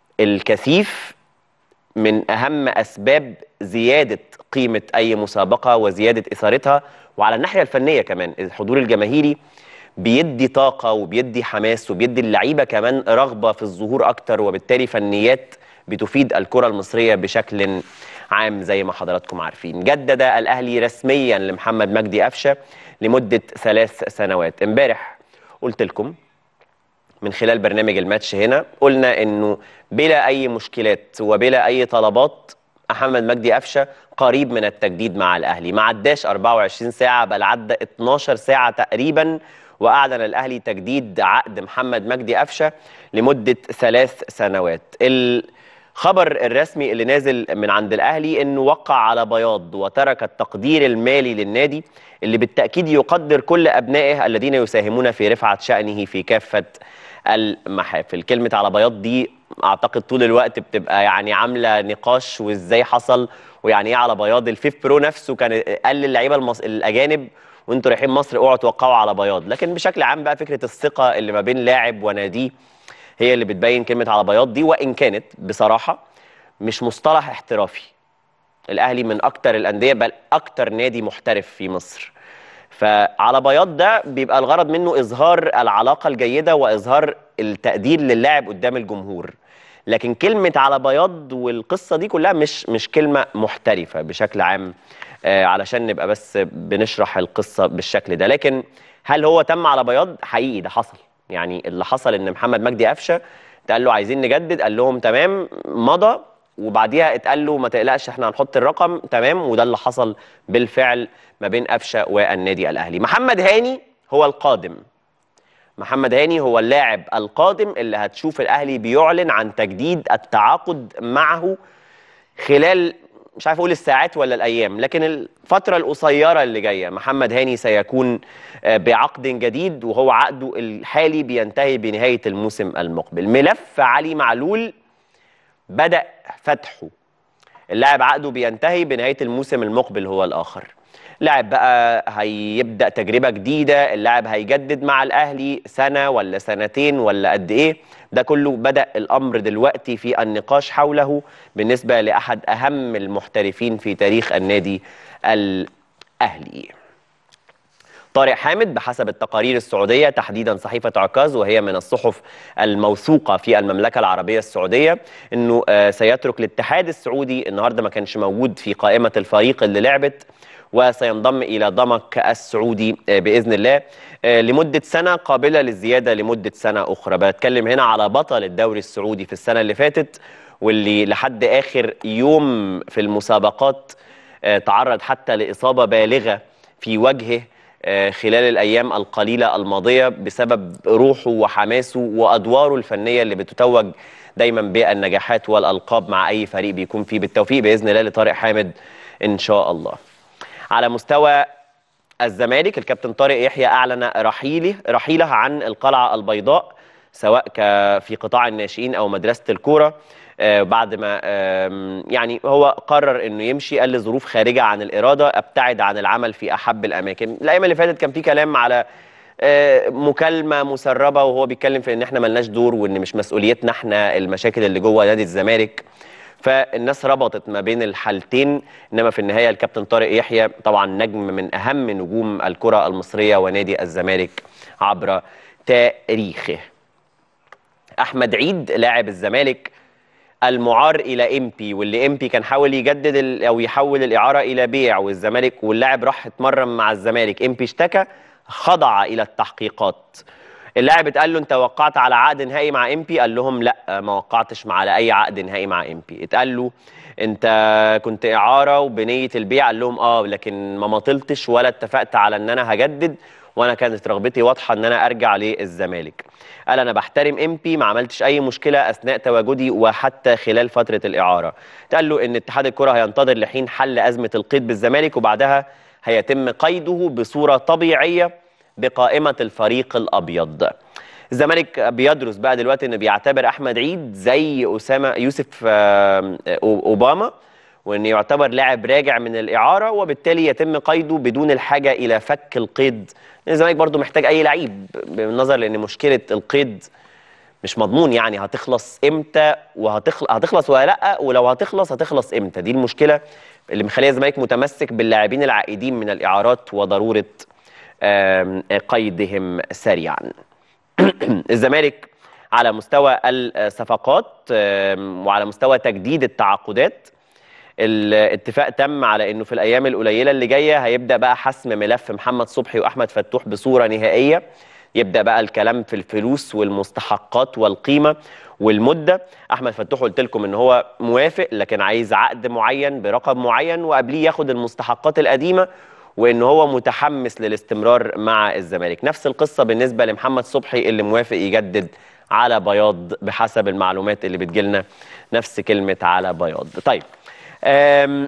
Speaker 1: الكثيف من اهم اسباب زياده قيمه اي مسابقه وزياده اثارتها وعلى الناحيه الفنيه كمان الحضور الجماهيري بيدي طاقه وبيدي حماس وبيدي اللعيبه كمان رغبه في الظهور اكتر وبالتالي فنيات بتفيد الكره المصريه بشكل عام زي ما حضراتكم عارفين جدد الاهلي رسميا لمحمد مجدي قفشه لمده ثلاث سنوات امبارح قلت لكم من خلال برنامج الماتش هنا قلنا انه بلا اي مشكلات وبلا اي طلبات محمد مجدي قفشه قريب من التجديد مع الاهلي ما عداش 24 ساعه بل عدى 12 ساعه تقريبا واعلن الاهلي تجديد عقد محمد مجدي قفشه لمده ثلاث سنوات الخبر الرسمي اللي نازل من عند الاهلي انه وقع على بياض وترك التقدير المالي للنادي اللي بالتاكيد يقدر كل ابنائه الذين يساهمون في رفعه شانه في كافه المحافل كلمه على بياض دي اعتقد طول الوقت بتبقى يعني عامله نقاش وازاي حصل ويعني ايه على بياض الفيف برو نفسه كان قال للعيبه المص... الاجانب وانتوا رايحين مصر اوعوا توقعوا على بياض لكن بشكل عام بقى فكره الثقه اللي ما بين لاعب وناديه هي اللي بتبين كلمه على بياض دي وان كانت بصراحه مش مصطلح احترافي الاهلي من اكتر الانديه بل اكتر نادي محترف في مصر فعلى بياض ده بيبقى الغرض منه اظهار العلاقه الجيده واظهار التقدير للاعب قدام الجمهور لكن كلمه على بياض والقصه دي كلها مش مش كلمه محترفه بشكل عام آه علشان نبقى بس بنشرح القصه بالشكل ده لكن هل هو تم على بياض حقيقي ده حصل يعني اللي حصل ان محمد مجدي قفشه اتقال له عايزين نجدد قال لهم تمام مضى وبعديها اتقال له ما تقلقش احنا هنحط الرقم تمام وده اللي حصل بالفعل ما بين قفشه والنادي الاهلي محمد هاني هو القادم محمد هاني هو اللاعب القادم اللي هتشوف الاهلي بيعلن عن تجديد التعاقد معه خلال مش عارف اقول الساعات ولا الايام لكن الفتره القصيره اللي جايه محمد هاني سيكون بعقد جديد وهو عقده الحالي بينتهي بنهايه الموسم المقبل ملف علي معلول بدا فتحه اللاعب عقده بينتهي بنهايه الموسم المقبل هو الاخر لاعب بقى هيبدا تجربه جديده اللاعب هيجدد مع الاهلي سنه ولا سنتين ولا قد ايه ده كله بدا الامر دلوقتي في النقاش حوله بالنسبه لاحد اهم المحترفين في تاريخ النادي الاهلي طارق حامد بحسب التقارير السعوديه تحديدا صحيفه عكاظ وهي من الصحف الموثوقه في المملكه العربيه السعوديه انه سيترك الاتحاد السعودي النهارده ما كانش موجود في قائمه الفريق اللي لعبت وسينضم الى ضمك السعودي باذن الله لمده سنه قابله للزياده لمده سنه اخرى بتكلم هنا على بطل الدوري السعودي في السنه اللي فاتت واللي لحد اخر يوم في المسابقات تعرض حتى لاصابه بالغه في وجهه آه، خلال الايام القليله الماضيه بسبب روحه وحماسه وادواره الفنيه اللي بتتوج دايما بالنجاحات والالقاب مع اي فريق بيكون فيه بالتوفيق باذن الله لطارق حامد ان شاء الله. على مستوى الزمالك الكابتن طارق يحيى اعلن رحيله رحيله عن القلعه البيضاء سواء ك- في قطاع الناشئين او مدرسه الكوره آه، بعد ما آم، يعني هو قرر انه يمشي قال لظروف خارجه عن الاراده ابتعد عن العمل في احب الاماكن الايام اللي فاتت كان في كلام على آه، مكالمه مسربه وهو بيتكلم في ان احنا ملناش دور وان مش مسؤوليتنا احنا المشاكل اللي جوه نادي الزمالك فالناس ربطت ما بين الحالتين انما في النهايه الكابتن طارق يحيى طبعا نجم من اهم نجوم الكره المصريه ونادي الزمالك عبر تاريخه احمد عيد لاعب الزمالك المعار الى امبي واللي امبي كان حاول يجدد ال- او يحول الاعاره الى بيع والزمالك واللاعب راح اتمرن مع الزمالك امبي اشتكى خضع الى التحقيقات اللاعب اتقال له انت وقعت على عقد نهائي مع امبي قال لهم لا ما وقعتش مع على اي عقد نهائي مع امبي اتقال له انت كنت اعاره وبنيه البيع قال لهم اه لكن ما مطلتش ولا اتفقت على ان انا هجدد وانا كانت رغبتي واضحه ان انا ارجع للزمالك قال انا بحترم امبي ما عملتش اي مشكله اثناء تواجدي وحتى خلال فتره الاعاره قال له ان اتحاد الكره هينتظر لحين حل ازمه القيد بالزمالك وبعدها هيتم قيده بصوره طبيعيه بقائمه الفريق الابيض الزمالك بيدرس بقى دلوقتي انه بيعتبر احمد عيد زي اسامه يوسف آه، اوباما وان يعتبر لاعب راجع من الاعاره وبالتالي يتم قيده بدون الحاجه الى فك القيد الزمالك برضو محتاج اي لعيب بالنظر لان مشكله القيد مش مضمون يعني هتخلص امتى وهتخلص هتخلص ولا لا ولو هتخلص هتخلص امتى دي المشكله اللي مخليه الزمالك متمسك باللاعبين العائدين من الاعارات وضروره آم، قيدهم سريعا الزمالك على مستوى الصفقات آم، وعلى مستوى تجديد التعاقدات الاتفاق تم على انه في الايام القليله اللي جايه هيبدا بقى حسم ملف محمد صبحي واحمد فتوح بصوره نهائيه يبدا بقى الكلام في الفلوس والمستحقات والقيمه والمده احمد فتوح قلت لكم ان هو موافق لكن عايز عقد معين برقم معين وقبليه ياخد المستحقات القديمه وان هو متحمس للاستمرار مع الزمالك نفس القصه بالنسبه لمحمد صبحي اللي موافق يجدد على بياض بحسب المعلومات اللي بتجيلنا نفس كلمه على بياض طيب أم،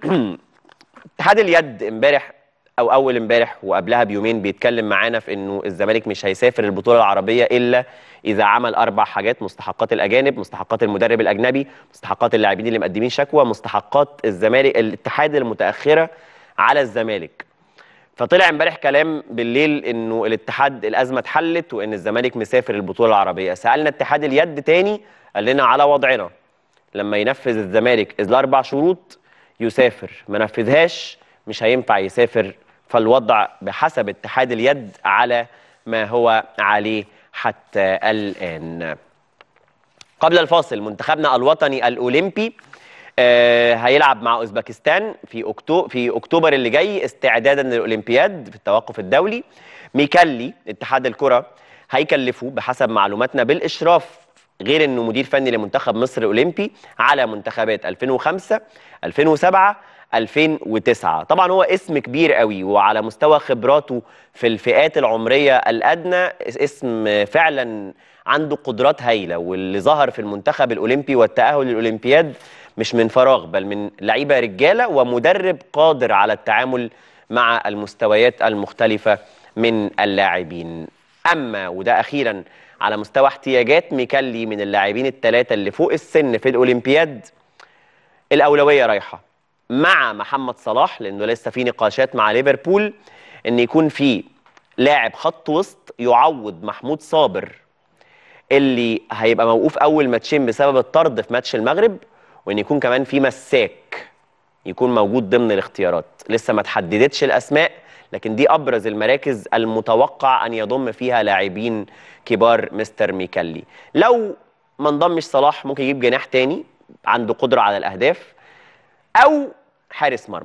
Speaker 1: اتحاد اليد امبارح او اول امبارح وقبلها بيومين بيتكلم معانا في انه الزمالك مش هيسافر البطوله العربيه الا اذا عمل اربع حاجات مستحقات الاجانب مستحقات المدرب الاجنبي مستحقات اللاعبين اللي مقدمين شكوى مستحقات الزمالك الاتحاد المتاخره على الزمالك فطلع امبارح كلام بالليل انه الاتحاد الازمه اتحلت وان الزمالك مسافر البطوله العربيه سالنا اتحاد اليد تاني قال لنا على وضعنا لما ينفذ الزمالك الاربع شروط يسافر ما نفذهاش مش هينفع يسافر فالوضع بحسب اتحاد اليد على ما هو عليه حتى الان قبل الفاصل منتخبنا الوطني الاولمبي آه هيلعب مع اوزبكستان في اكتوبر في اكتوبر اللي جاي استعدادا للاولمبياد في التوقف الدولي ميكالي اتحاد الكره هيكلفه بحسب معلوماتنا بالاشراف غير انه مدير فني لمنتخب مصر الاولمبي على منتخبات 2005 2007 2009 طبعا هو اسم كبير قوي وعلى مستوى خبراته في الفئات العمريه الادنى اسم فعلا عنده قدرات هايله واللي ظهر في المنتخب الاولمبي والتاهل للاولمبياد مش من فراغ بل من لعيبه رجاله ومدرب قادر على التعامل مع المستويات المختلفه من اللاعبين اما وده اخيرا على مستوى احتياجات ميكالي من اللاعبين الثلاثه اللي فوق السن في الاولمبياد الاولويه رايحه مع محمد صلاح لانه لسه في نقاشات مع ليفربول ان يكون في لاعب خط وسط يعوض محمود صابر اللي هيبقى موقوف اول ماتشين بسبب الطرد في ماتش المغرب وان يكون كمان في مساك يكون موجود ضمن الاختيارات لسه ما تحددتش الاسماء لكن دي ابرز المراكز المتوقع ان يضم فيها لاعبين كبار مستر ميكالي لو ما انضمش صلاح ممكن يجيب جناح تاني عنده قدره على الاهداف او حارس مرمى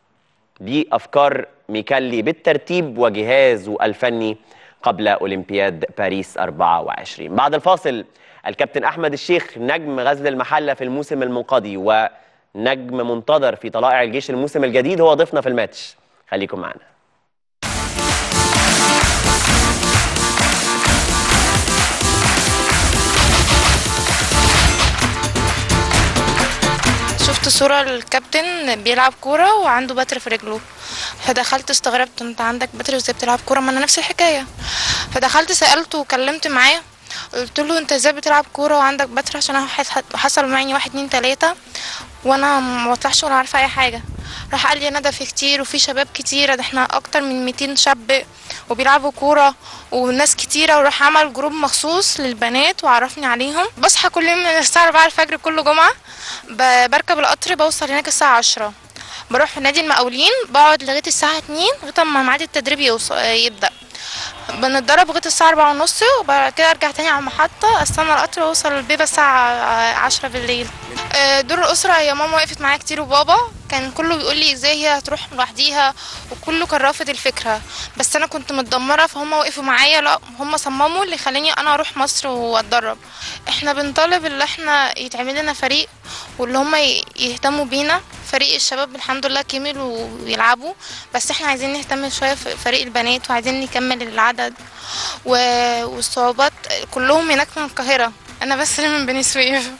Speaker 1: دي افكار ميكالي بالترتيب وجهازه الفني قبل اولمبياد باريس 24 بعد الفاصل الكابتن احمد الشيخ نجم غزل المحله في الموسم المنقضي ونجم منتظر في طلائع الجيش الموسم الجديد هو ضيفنا في الماتش خليكم معنا
Speaker 9: صورة الكابتن بيلعب كورة وعنده بتر في رجله فدخلت استغربت انت عندك بتر ازاي بتلعب كورة ما انا نفس الحكاية فدخلت سألته وكلمت معاه قلت له انت ازاي بتلعب كورة وعندك بتر عشان انا حس- حصل معي واحد اتنين تلاتة وانا ما بطلعش ولا عارفة اي حاجة راح قال لي انا ده في كتير وفي شباب كتيرة ده احنا اكتر من 200 شاب وبيلعبوا كورة وناس كتيرة وراح عمل جروب مخصوص للبنات وعرفني عليهم بصحى كل يوم من الساعة 4 الفجر كل جمعة ب- بركب القطر بوصل هناك الساعة 10 بروح في نادي المقاولين بقعد لغاية الساعة 2 لغاية ما ميعاد التدريب يوصل يبدأ بنتدرب لغاية الساعة أربعة ونص وبعد كده أرجع تاني على المحطة أستنى القطر وأوصل البيت الساعة عشرة بالليل آه، دور الأسرة هي ماما وقفت معايا كتير وبابا كان كله بيقول لي ازاي هي هتروح لوحديها وكله كان رافض الفكرة بس أنا كنت متدمرة فهم وقفوا معايا لا هم صمموا اللي خلاني أنا أروح مصر وأتدرب احنا بنطالب اللي احنا يتعمل لنا فريق واللي هم ي- يهتموا بينا فريق الشباب الحمد لله كمل ويلعبوا بس احنا عايزين نهتم شوية في فريق البنات وعايزين نكمل العدد و... والصعوبات كلهم هناك من القاهرة أنا بس اللي من بني سويف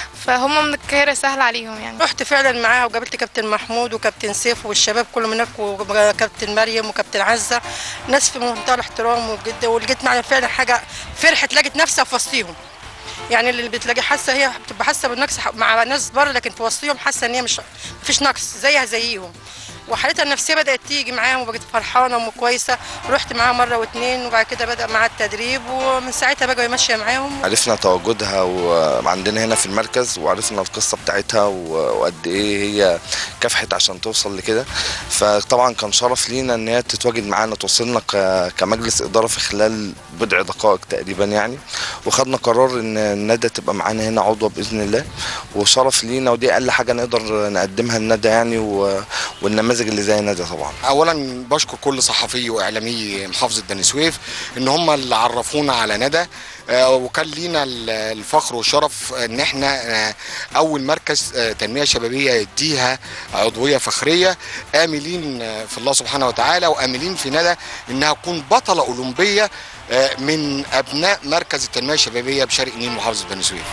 Speaker 9: فهم من القاهرة سهل عليهم يعني
Speaker 10: رحت فعلا معاها وقابلت كابتن محمود وكابتن سيف والشباب كلهم هناك وكابتن مريم وكابتن عزه ناس في منتهى الاحترام والجد ولقيت معنا فعلا حاجه فرحت لقيت نفسها في وسطيهم يعني اللي بتلاقي حاسه هي بتبقى حاسه بالنقص مع ناس بره لكن في وسطيهم حاسه ان هي مش مفيش نقص زيها زيهم وحالتها النفسيه بدات تيجي معاهم وبقت فرحانه وكويسه رحت معاها مره واتنين وبعد كده بدا معاها التدريب ومن ساعتها بقى ماشيه معاهم
Speaker 11: عرفنا تواجدها وعندنا هنا في المركز وعرفنا القصة بتاعتها و- وقد ايه هي كافحت عشان توصل لكده فطبعا كان شرف لينا ان هي تتواجد معانا توصلنا ك- كمجلس إدارة في خلال بضع دقائق تقريبا يعني وخدنا قرار ان الندى تبقى معانا هنا عضوة بإذن الله وشرف لينا ودي أقل حاجة نقدر نقدمها الندى يعني و- والنماذج اللي زي ندى طبعا
Speaker 12: اولا بشكر كل صحفي واعلامي محافظه بني سويف ان هم اللي عرفونا على ندى آه، وكان لينا ال- الفخر والشرف ان احنا آه، اول مركز آه، تنميه شبابيه يديها عضويه فخريه املين آه، في الله سبحانه وتعالى واملين في ندى انها تكون بطله اولمبيه آه، من ابناء مركز التنميه الشبابيه بشرق النيل محافظه بني سويف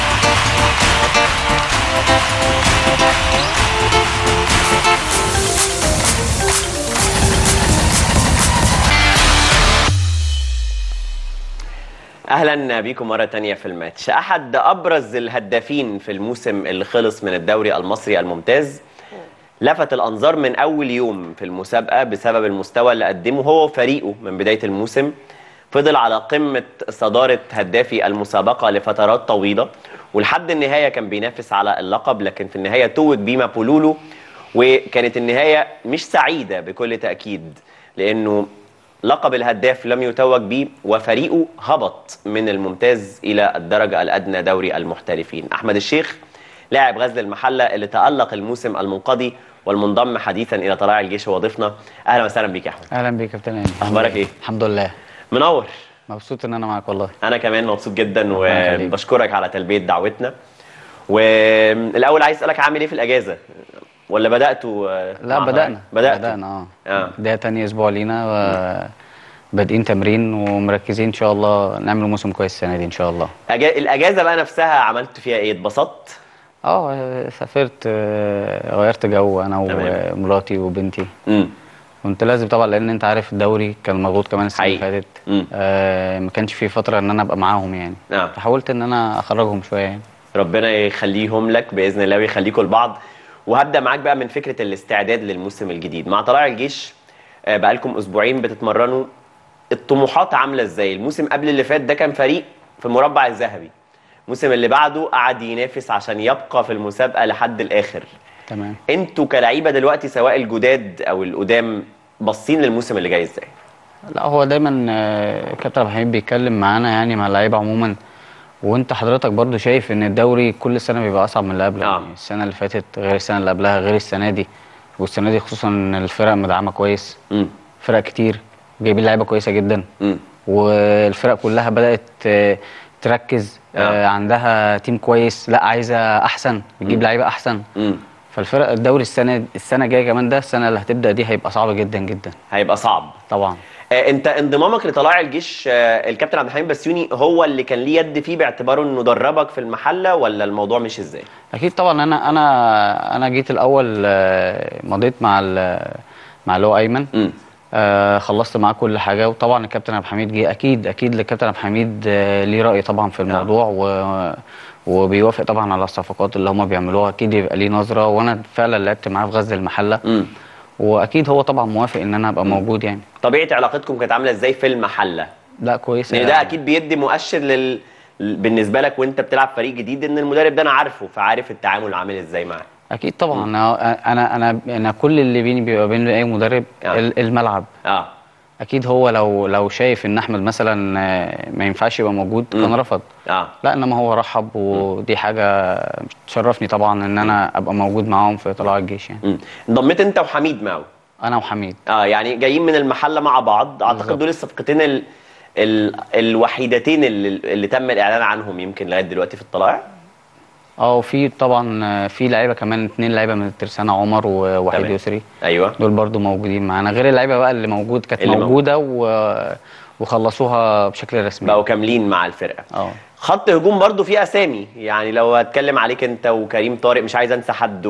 Speaker 1: اهلا بيكم مره تانية في الماتش احد ابرز الهدافين في الموسم اللي خلص من الدوري المصري الممتاز لفت الانظار من اول يوم في المسابقه بسبب المستوى اللي قدمه هو وفريقه من بدايه الموسم فضل على قمه صداره هدافي المسابقه لفترات طويله ولحد النهايه كان بينافس على اللقب لكن في النهايه توج بيما بولولو وكانت النهايه مش سعيده بكل تاكيد لانه لقب الهداف لم يتوج به وفريقه هبط من الممتاز الى الدرجه الادنى دوري المحترفين احمد الشيخ لاعب غزل المحله اللي تالق الموسم المنقضي والمنضم حديثا الى طلائع الجيش وضيفنا اهلا وسهلا بيك يا احمد
Speaker 13: اهلا بيك يا كابتن هاني
Speaker 1: اخبارك ايه
Speaker 13: الحمد لله
Speaker 1: منور
Speaker 13: مبسوط ان انا معاك والله
Speaker 1: انا كمان مبسوط جدا
Speaker 13: ربنا يخليك.
Speaker 1: وبشكرك على تلبيه دعوتنا والاول عايز اسالك عامل ايه في الاجازه ولا بداتوا آه،
Speaker 13: لا
Speaker 1: مع
Speaker 13: بدأنا
Speaker 1: بداتوا
Speaker 13: بدأنا اه
Speaker 1: اه
Speaker 13: ده تاني اسبوع لينا و- بادئين تمرين ومركزين ان شاء الله نعمل موسم كويس السنه دي ان شاء الله
Speaker 1: أجا... الاجازه بقى نفسها عملت فيها ايه اتبسطت
Speaker 13: اه سافرت آه، غيرت جو انا
Speaker 1: تمام.
Speaker 13: ومراتي وبنتي
Speaker 1: امم
Speaker 13: كنت لازم طبعا لان انت عارف الدوري كان مضغوط كمان السنه اللي فاتت
Speaker 1: مم.
Speaker 13: آه ما كانش في فتره ان انا ابقى معاهم يعني
Speaker 1: نعم
Speaker 13: فحاولت ان انا اخرجهم شويه يعني
Speaker 1: ربنا يخليهم لك باذن الله ويخليكم لبعض وهبدا معاك بقى من فكره الاستعداد للموسم الجديد مع طلائع الجيش آه، بقالكم اسبوعين بتتمرنوا الطموحات عامله ازاي الموسم قبل اللي فات ده كان فريق في المربع الذهبي الموسم اللي بعده قعد ينافس عشان يبقى في المسابقه لحد الاخر
Speaker 13: تمام
Speaker 1: انتوا كلعيبه دلوقتي سواء الجداد او القدام باصين للموسم اللي جاي ازاي
Speaker 13: لا هو دايما آه، كابتن عبد الحميد بيتكلم معانا يعني مع اللعيبه عموما وانت حضرتك برضو شايف ان الدوري كل سنه بيبقى اصعب من اللي قبله يعني السنه اللي فاتت غير السنه اللي قبلها غير السنه دي والسنه دي خصوصا ان الفرق مدعمه كويس فرق كتير جايبين لعيبه كويسه جدا والفرق كلها بدات آه، تركز آه، عندها تيم كويس لا عايزه احسن بتجيب لعيبه احسن فالفرق الدوري السنه السنه الجايه كمان ده السنه اللي هتبدا دي هيبقى صعب جدا جدا
Speaker 1: هيبقى صعب
Speaker 13: طبعا
Speaker 1: آه، انت انضمامك لطلائع الجيش آه، الكابتن عبد الحميد بسيوني هو اللي كان ليه يد فيه باعتباره انه دربك في المحله ولا الموضوع مش ازاي؟
Speaker 13: اكيد طبعا انا انا انا جيت الاول آه، مضيت مع ال- مع اللي هو ايمن آه خلصت معاه كل حاجه وطبعا الكابتن عبد الحميد جه اكيد اكيد الكابتن عبد الحميد آه ليه راي طبعا في الموضوع و وبيوافق طبعا على الصفقات اللي هم بيعملوها اكيد يبقى ليه نظره وانا فعلا لعبت معاه في غزل المحله واكيد هو طبعا موافق ان انا ابقى موجود يعني
Speaker 1: طبيعه علاقتكم كانت عامله ازاي في المحله؟
Speaker 13: لا كويسه
Speaker 1: يعني ده اكيد بيدي مؤشر لل بالنسبه لك وانت بتلعب فريق جديد ان المدرب ده انا عارفه فعارف التعامل عامل ازاي معاه
Speaker 13: اكيد طبعا انا انا انا انا كل اللي بيني بيبقى بين اي مدرب ال- الملعب
Speaker 1: اه
Speaker 13: اكيد هو لو لو شايف ان احمد مثلا آه، ما ينفعش يبقى موجود كان رفض
Speaker 1: اه
Speaker 13: لا انما هو رحب ودي حاجه تشرفني طبعا ان انا ابقى موجود معاهم في طلائع الجيش يعني
Speaker 1: انضميت انت وحميد معه
Speaker 13: انا وحميد
Speaker 1: اه يعني جايين من المحله مع بعض اعتقد دول الصفقتين ال... ال... الوحيدتين اللي, اللي تم الاعلان عنهم يمكن لغايه دلوقتي في الطلائع
Speaker 13: اه وفي طبعا آه، في لعيبه كمان اتنين لعيبه من الترسانه عمر ووحيد
Speaker 1: تمام.
Speaker 13: يسري
Speaker 1: ايوه
Speaker 13: دول برضو موجودين معانا غير اللعيبه بقى اللي موجود كانت
Speaker 1: اللي
Speaker 13: موجوده و... وخلصوها بشكل رسمي
Speaker 1: بقوا كاملين مع الفرقه
Speaker 13: اه
Speaker 1: خط هجوم برضو فيه اسامي يعني لو هتكلم عليك انت وكريم طارق مش عايز انسى حد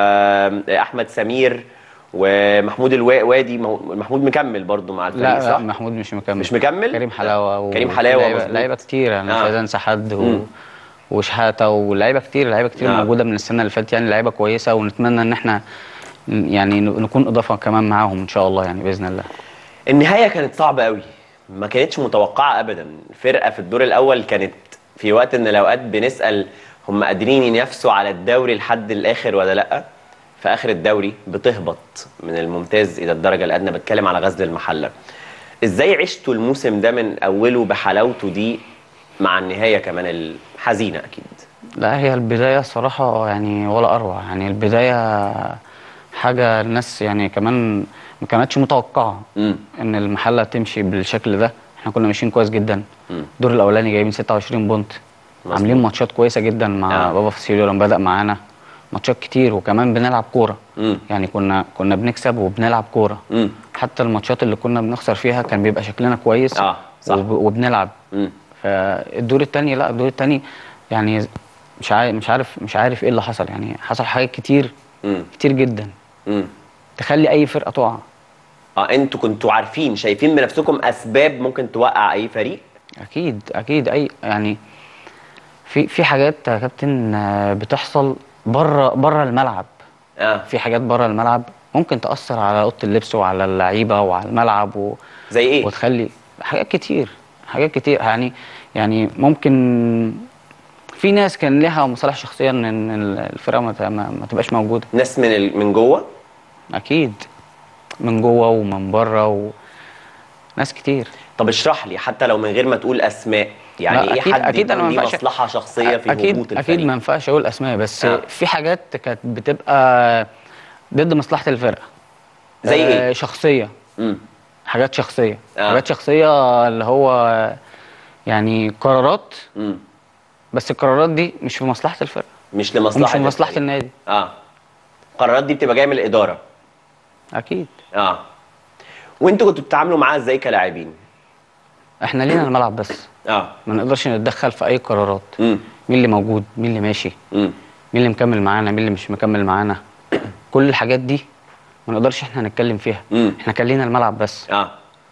Speaker 1: واحمد سمير ومحمود الوادي محمود مكمل برضو مع الفريق
Speaker 13: لا,
Speaker 1: صح؟
Speaker 13: لا محمود مش مكمل
Speaker 1: مش مكمل؟
Speaker 13: كريم حلاوه و...
Speaker 1: كريم حلاوة
Speaker 13: لعيبة,
Speaker 1: مظبوط.
Speaker 13: لعيبه كتير انا مش
Speaker 1: آه.
Speaker 13: عايز انسى حد و...
Speaker 1: مم.
Speaker 13: وشحاته ولعيبه كتير لعيبه كتير
Speaker 1: آه.
Speaker 13: موجوده من السنه اللي فاتت يعني لعيبه كويسه ونتمنى ان احنا ن- يعني ن- نكون اضافه كمان معاهم ان شاء الله يعني باذن الله
Speaker 1: النهايه كانت صعبه قوي ما كانتش متوقعه ابدا فرقه في الدور الاول كانت في وقت من الاوقات بنسال هم قادرين ينافسوا على الدوري لحد الاخر ولا لا في اخر الدوري بتهبط من الممتاز الى الدرجه الادنى بتكلم على غزل المحله ازاي عشتوا الموسم ده من اوله بحلاوته دي مع النهايه كمان الحزينه اكيد
Speaker 13: لا هي البدايه صراحه يعني ولا اروع يعني البدايه حاجه الناس يعني كمان ما كانتش متوقعه ان المحله تمشي بالشكل ده احنا كنا ماشيين كويس جدا الدور الاولاني جايبين 26 بونت
Speaker 1: مظبوط.
Speaker 13: عاملين ماتشات كويسه جدا مع
Speaker 1: آه.
Speaker 13: بابا فاسيليو لما بدا معانا ماتشات كتير وكمان بنلعب كوره
Speaker 1: مم.
Speaker 13: يعني كنا كنا بنكسب وبنلعب كوره
Speaker 1: مم.
Speaker 13: حتى الماتشات اللي كنا بنخسر فيها كان بيبقى شكلنا كويس
Speaker 1: اه صح.
Speaker 13: وب... وبنلعب
Speaker 1: مم.
Speaker 13: فالدور الثاني لا الدور الثاني يعني مش عارف مش عارف مش عارف ايه اللي حصل يعني حصل حاجات كتير
Speaker 1: مم.
Speaker 13: كتير جدا
Speaker 1: مم.
Speaker 13: تخلي اي فرقه تقع
Speaker 1: اه انتوا كنتوا عارفين شايفين بنفسكم اسباب ممكن توقع اي فريق
Speaker 13: اكيد اكيد اي يعني في في حاجات يا كابتن آه، بتحصل بره بره الملعب
Speaker 1: اه
Speaker 13: في حاجات بره الملعب ممكن تاثر على اوضه اللبس وعلى اللعيبه وعلى الملعب و...
Speaker 1: زي ايه
Speaker 13: وتخلي حاجات كتير حاجات كتير يعني يعني ممكن في ناس كان لها مصالح شخصيه ان إن الفرقه ما, ت- ما, ما تبقاش موجوده
Speaker 1: ناس من ال... من جوه
Speaker 13: اكيد من جوه ومن بره و... ناس كتير
Speaker 1: طب اشرح لي حتى لو من غير ما تقول اسماء يعني
Speaker 13: لا،
Speaker 1: ايه
Speaker 13: أكيد-
Speaker 1: حد
Speaker 13: أكيد أنا
Speaker 1: يكون
Speaker 13: ما
Speaker 1: ليه
Speaker 13: ينفعش-
Speaker 1: مصلحه شخصيه في
Speaker 13: اكيد
Speaker 1: هبوط الفريق
Speaker 13: اكيد ما ينفعش اقول اسماء بس
Speaker 1: آه.
Speaker 13: آه. في حاجات كانت بتبقى ضد مصلحه الفرقه
Speaker 1: زي
Speaker 13: آه
Speaker 1: إيه؟
Speaker 13: شخصيه
Speaker 1: مم.
Speaker 13: حاجات شخصيه
Speaker 1: آه.
Speaker 13: آه. حاجات شخصيه اللي هو يعني قرارات
Speaker 1: مم.
Speaker 13: بس القرارات دي مش في مصلحه الفرقه
Speaker 1: مش لمصلحه
Speaker 13: ومش في مصلحه
Speaker 1: الفريق.
Speaker 13: النادي
Speaker 1: اه القرارات دي بتبقى جايه من الاداره
Speaker 13: اكيد
Speaker 1: اه وانتوا كنتوا بتتعاملوا معاها ازاي كلاعبين
Speaker 13: احنا لينا الملعب بس
Speaker 1: اه
Speaker 13: ما نقدرش نتدخل في اي قرارات
Speaker 1: مم.
Speaker 13: مين اللي موجود مين اللي ماشي
Speaker 1: مم.
Speaker 13: مين اللي مكمل معانا مين اللي مش مكمل معانا كل الحاجات دي ما نقدرش احنا نتكلم فيها
Speaker 1: مم.
Speaker 13: احنا كان لينا الملعب بس
Speaker 1: اه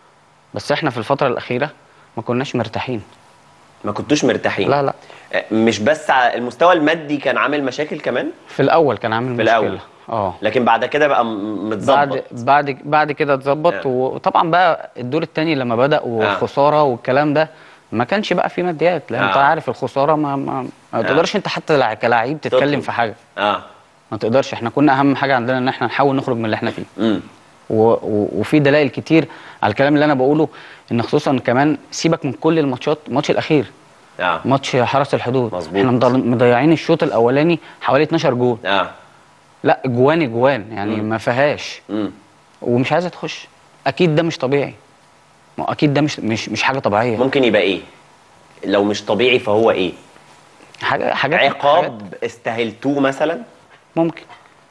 Speaker 13: بس احنا في الفتره الاخيره ما كناش مرتاحين
Speaker 1: ما كنتوش مرتاحين
Speaker 13: لا لا
Speaker 1: آه، مش بس على المستوى المادي كان عامل مشاكل كمان
Speaker 13: في الاول كان عامل
Speaker 1: في
Speaker 13: مشكله
Speaker 1: الأول.
Speaker 13: اه
Speaker 1: لكن بعد كده بقى م- متظبط
Speaker 13: بعد بعد بعد كده اتظبط
Speaker 1: آه.
Speaker 13: وطبعا بقى الدور الثاني لما بدا والخساره والكلام ده ما كانش بقى في ماديات لان
Speaker 1: آه.
Speaker 13: انت عارف الخساره ما ما, ما تقدرش انت حتى لع- كلاعب تتكلم
Speaker 1: تطلب.
Speaker 13: في حاجه
Speaker 1: اه
Speaker 13: ما تقدرش احنا كنا اهم حاجه عندنا ان احنا نحاول نخرج من اللي احنا فيه
Speaker 1: امم
Speaker 13: و... و... وفي دلائل كتير على الكلام اللي انا بقوله ان خصوصا كمان سيبك من كل الماتشات الماتش الاخير
Speaker 1: اه
Speaker 13: ماتش حرس الحدود
Speaker 1: مظبوط.
Speaker 13: احنا مضل- مضيعين الشوط الاولاني حوالي 12 جول
Speaker 1: اه
Speaker 13: لا جوان اجوان يعني ما فيهاش
Speaker 1: امم
Speaker 13: ومش عايزه تخش اكيد ده مش طبيعي ما هو اكيد ده مش مش مش حاجه طبيعيه
Speaker 1: ممكن يبقى ايه لو مش طبيعي فهو ايه
Speaker 13: حاجه حاجات حاجات
Speaker 1: عقاب استاهلتوه مثلا
Speaker 13: ممكن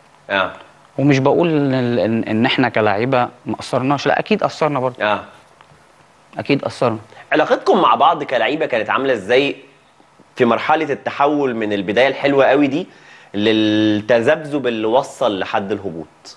Speaker 1: اه
Speaker 13: ومش بقول ان, إن, إن احنا كلاعيبه ما قصرناش لا اكيد قصرنا برضه
Speaker 1: اه
Speaker 13: اكيد اثرنا
Speaker 1: علاقتكم مع بعض كلعيبه كانت عامله ازاي في مرحله التحول من البدايه الحلوه قوي دي للتذبذب اللي وصل لحد الهبوط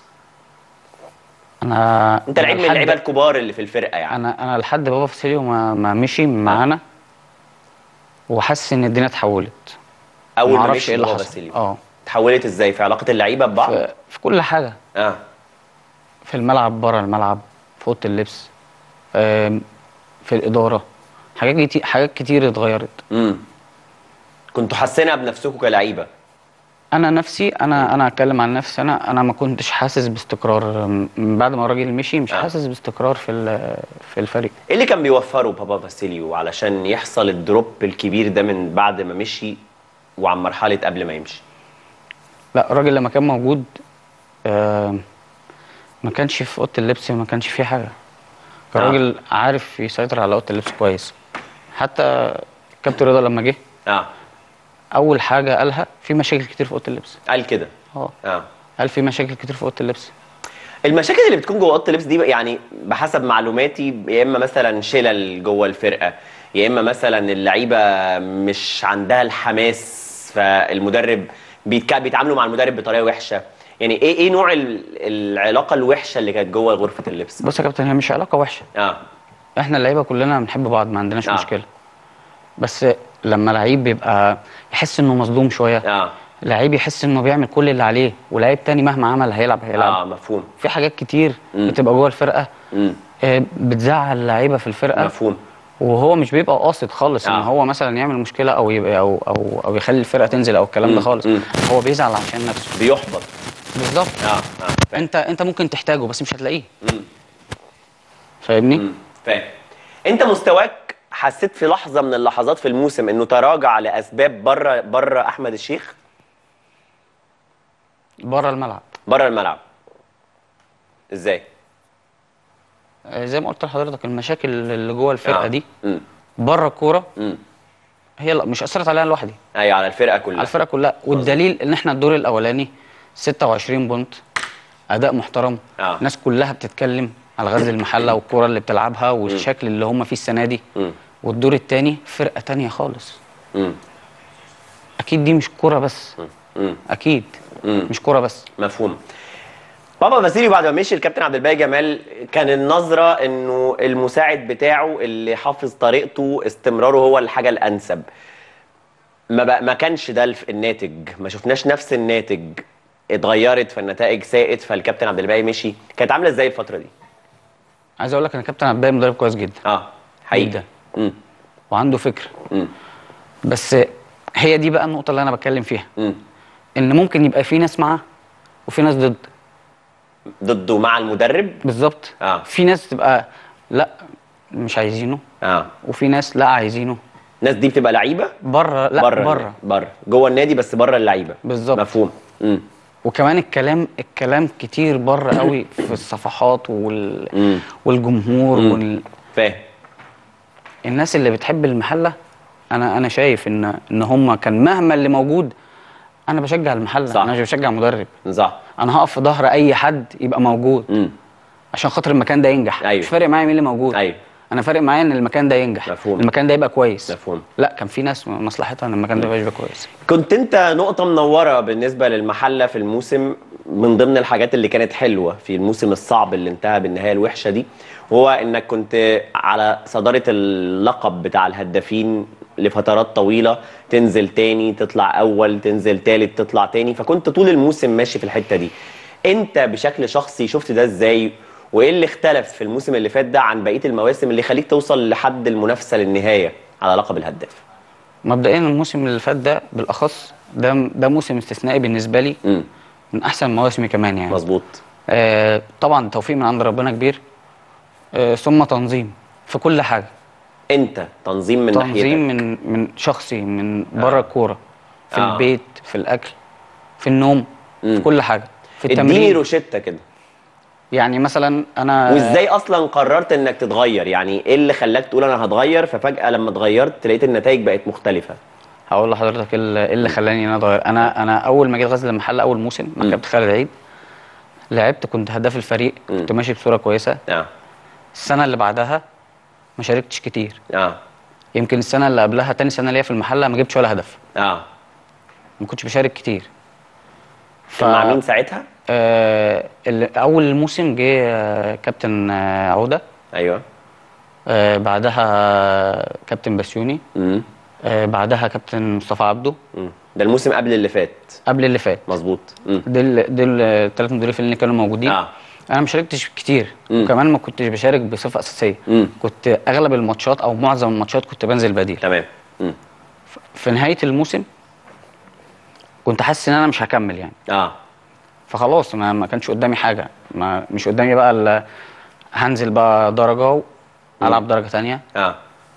Speaker 13: انا
Speaker 1: انت لعيب من
Speaker 13: لحد-
Speaker 1: اللعيبه الكبار اللي في الفرقه يعني
Speaker 13: انا انا لحد بابا فاسيليو ما, ما مشي معانا وحاسس ان الدنيا اتحولت
Speaker 1: اول ما
Speaker 13: معرفش
Speaker 1: مشي
Speaker 13: ايه اللي
Speaker 1: بابا
Speaker 13: حصل
Speaker 1: باسيليو.
Speaker 13: اه
Speaker 1: اتحولت ازاي في علاقه اللعيبه ببعض
Speaker 13: في, في كل حاجه
Speaker 1: اه
Speaker 13: في الملعب بره الملعب في اوضه اللبس آم، في الاداره حاجات كتير حاجات كتير اتغيرت
Speaker 1: امم كنتوا حاسينها بنفسكم كلعيبه
Speaker 13: انا نفسي انا انا اتكلم عن نفسي انا انا ما كنتش حاسس باستقرار من بعد ما الراجل مشي مش حاسس باستقرار في ال- في الفريق
Speaker 1: ايه اللي كان بيوفره بابا فاسيليو علشان يحصل الدروب الكبير ده من بعد ما مشي وعن مرحله قبل ما يمشي
Speaker 13: لا الراجل لما كان موجود آم، ما كانش في اوضه اللبس ما كانش فيه حاجه كان
Speaker 1: آه.
Speaker 13: راجل عارف يسيطر على اوضه اللبس كويس حتى كابتن رضا لما جه
Speaker 1: اه
Speaker 13: اول حاجه قالها في مشاكل كتير في اوضه اللبس
Speaker 1: قال كده
Speaker 13: اه
Speaker 1: اه
Speaker 13: قال في مشاكل كتير في اوضه اللبس
Speaker 1: المشاكل اللي بتكون جوه اوضه اللبس دي بقى يعني بحسب معلوماتي يا اما مثلا شلل جوه الفرقه يا اما مثلا اللعيبه مش عندها الحماس فالمدرب بيتك... بيتعاملوا مع المدرب بطريقه وحشه يعني ايه ايه نوع ال- العلاقه الوحشه اللي كانت جوه غرفه اللبس
Speaker 13: بص يا كابتن هي مش علاقه وحشه
Speaker 1: اه
Speaker 13: احنا اللعيبه كلنا بنحب بعض ما عندناش
Speaker 1: آه.
Speaker 13: مشكله بس لما لعيب بيبقى يحس انه مظلوم شويه
Speaker 1: اه
Speaker 13: لعيب يحس انه بيعمل كل اللي عليه ولعيب تاني مهما عمل هيلعب هيلعب
Speaker 1: اه مفهوم
Speaker 13: في حاجات كتير
Speaker 1: مم.
Speaker 13: بتبقى جوه الفرقه
Speaker 1: مم.
Speaker 13: آه، بتزعل اللعيبه في الفرقه
Speaker 1: مفهوم
Speaker 13: وهو مش بيبقى قاصد خالص ان
Speaker 1: آه.
Speaker 13: هو مثلا يعمل مشكله او يبقى او او او يخلي الفرقه تنزل او الكلام ده
Speaker 1: مم.
Speaker 13: خالص
Speaker 1: مم.
Speaker 13: هو بيزعل عشان نفسه
Speaker 1: بيحبط
Speaker 13: بالظبط
Speaker 1: اه اه
Speaker 13: انت انت ممكن تحتاجه بس مش هتلاقيه
Speaker 1: مم.
Speaker 13: فاهمني
Speaker 1: مم. فاهم انت مستواك حسيت في لحظه من اللحظات في الموسم انه تراجع لاسباب بره بره احمد الشيخ
Speaker 13: بره الملعب
Speaker 1: بره الملعب ازاي
Speaker 13: آه، زي ما قلت لحضرتك المشاكل اللي جوه الفرقه
Speaker 1: آه.
Speaker 13: دي
Speaker 1: مم.
Speaker 13: بره الكوره
Speaker 1: مم.
Speaker 13: هي لا مش اثرت عليا لوحدي
Speaker 1: ايوه على الفرقه كلها
Speaker 13: على الفرقه كلها والدليل ان احنا الدور الاولاني 26 بونت اداء محترم
Speaker 1: آه.
Speaker 13: الناس كلها بتتكلم على غزل المحله والكره اللي بتلعبها والشكل اللي هم فيه السنه دي
Speaker 1: مم.
Speaker 13: والدور الثاني فرقه تانية خالص
Speaker 1: مم.
Speaker 13: اكيد دي مش كوره بس
Speaker 1: مم.
Speaker 13: اكيد
Speaker 1: مم.
Speaker 13: مش كوره بس
Speaker 1: مفهوم بابا فاسيليو بعد ما مشي الكابتن عبد الباقي جمال كان النظره انه المساعد بتاعه اللي حافظ طريقته استمراره هو الحاجه الانسب ما بقى ما كانش ده الف- الناتج ما شفناش نفس الناتج اتغيرت فالنتائج ساءت فالكابتن عبد الباقي مشي كانت عامله ازاي الفتره دي
Speaker 13: عايز اقول لك ان كابتن عبد الباقي مدرب كويس جدا
Speaker 1: اه حقيقي
Speaker 13: جدا
Speaker 1: مم.
Speaker 13: وعنده فكر
Speaker 1: مم.
Speaker 13: بس هي دي بقى النقطه اللي انا بتكلم فيها
Speaker 1: مم.
Speaker 13: ان ممكن يبقى في ناس معاه وفي ناس ضد
Speaker 1: ضده مع المدرب
Speaker 13: بالظبط
Speaker 1: اه
Speaker 13: في ناس تبقى لا مش عايزينه
Speaker 1: اه
Speaker 13: وفي ناس لا عايزينه
Speaker 1: الناس دي بتبقى لعيبه
Speaker 13: بره لا
Speaker 1: بره
Speaker 13: بره
Speaker 1: بره جوه النادي بس بره اللعيبه
Speaker 13: بالظبط
Speaker 1: مفهوم مم.
Speaker 13: وكمان الكلام الكلام كتير بره قوي في الصفحات وال...
Speaker 1: مم.
Speaker 13: والجمهور
Speaker 1: مم.
Speaker 13: وال...
Speaker 1: فاهم
Speaker 13: الناس اللي بتحب المحله انا انا شايف ان ان هم كان مهما اللي موجود انا بشجع المحله
Speaker 1: صح.
Speaker 13: انا مش بشجع مدرب
Speaker 1: صح
Speaker 13: انا هقف في ظهر اي حد يبقى موجود
Speaker 1: مم.
Speaker 13: عشان خاطر المكان ده ينجح
Speaker 1: أيوة.
Speaker 13: مش فارق معايا مين اللي موجود
Speaker 1: ايوه
Speaker 13: انا فارق معايا ان المكان ده ينجح
Speaker 1: مفهوم.
Speaker 13: المكان ده يبقى كويس
Speaker 1: مفهوم
Speaker 13: لا كان في ناس مصلحتها ان المكان ده يبقى كويس
Speaker 1: كنت انت نقطة منورة بالنسبة للمحلة في الموسم من ضمن الحاجات اللي كانت حلوة في الموسم الصعب اللي انتهى بالنهاية الوحشة دي وهو انك كنت على صدارة اللقب بتاع الهدافين لفترات طويلة تنزل تاني تطلع اول تنزل تالت تطلع تاني فكنت طول الموسم ماشي في الحتة دي انت بشكل شخصي شفت ده ازاي وايه اللي اختلف في الموسم اللي فات ده عن بقية المواسم اللي يخليك توصل لحد المنافسة للنهاية على لقب الهداف
Speaker 13: مبدئيا الموسم اللي فات ده بالاخص ده ده موسم استثنائي بالنسبه لي
Speaker 1: مم.
Speaker 13: من احسن مواسمي كمان يعني
Speaker 1: مظبوط
Speaker 13: آه طبعا توفيق من عند ربنا كبير آه ثم تنظيم في كل حاجه
Speaker 1: انت تنظيم من ناحيتك
Speaker 13: تنظيم من من شخصي من بره الكوره في
Speaker 1: آه.
Speaker 13: البيت في الاكل في النوم
Speaker 1: مم.
Speaker 13: في كل حاجه في
Speaker 1: اديني
Speaker 13: التمرين
Speaker 1: روشته كده
Speaker 13: يعني مثلا انا
Speaker 1: وازاي اصلا قررت انك تتغير يعني ايه اللي خلاك تقول انا هتغير ففجاه لما اتغيرت لقيت النتائج بقت مختلفه
Speaker 13: هقول لحضرتك ايه اللي إيه اللي خلاني ان انا اتغير انا انا اول ما جيت غزل المحله اول موسم مع
Speaker 1: مم.
Speaker 13: كابتن خالد عيد لعبت كنت هداف الفريق كنت ماشي بصوره كويسه
Speaker 1: اه
Speaker 13: السنه اللي بعدها ما شاركتش كتير
Speaker 1: اه
Speaker 13: يمكن السنه اللي قبلها تاني سنه ليا في المحله ما جبتش ولا هدف
Speaker 1: اه
Speaker 13: ما كنتش بشارك كتير
Speaker 1: كان مع مين ساعتها؟
Speaker 13: آه ال- اول الموسم جه آه كابتن آه عوده
Speaker 1: ايوه
Speaker 13: آه بعدها كابتن بسيوني
Speaker 1: امم
Speaker 13: آه بعدها كابتن مصطفى عبده
Speaker 1: ده الموسم قبل اللي فات
Speaker 13: قبل اللي فات
Speaker 1: مظبوط مم.
Speaker 13: دول دول الثلاث مدربين اللي كانوا موجودين
Speaker 1: آه.
Speaker 13: انا ما شاركتش كتير
Speaker 1: مم.
Speaker 13: وكمان ما كنتش بشارك بصفه اساسيه
Speaker 1: مم.
Speaker 13: كنت اغلب الماتشات او معظم الماتشات كنت بنزل بديل
Speaker 1: تمام مم.
Speaker 13: في نهايه الموسم كنت حاسس ان انا مش هكمل يعني
Speaker 1: اه
Speaker 13: فخلاص ما, ما كانش قدامي حاجه ما مش قدامي بقى ال- هنزل بقى درجه والعب درجه تانية
Speaker 1: اه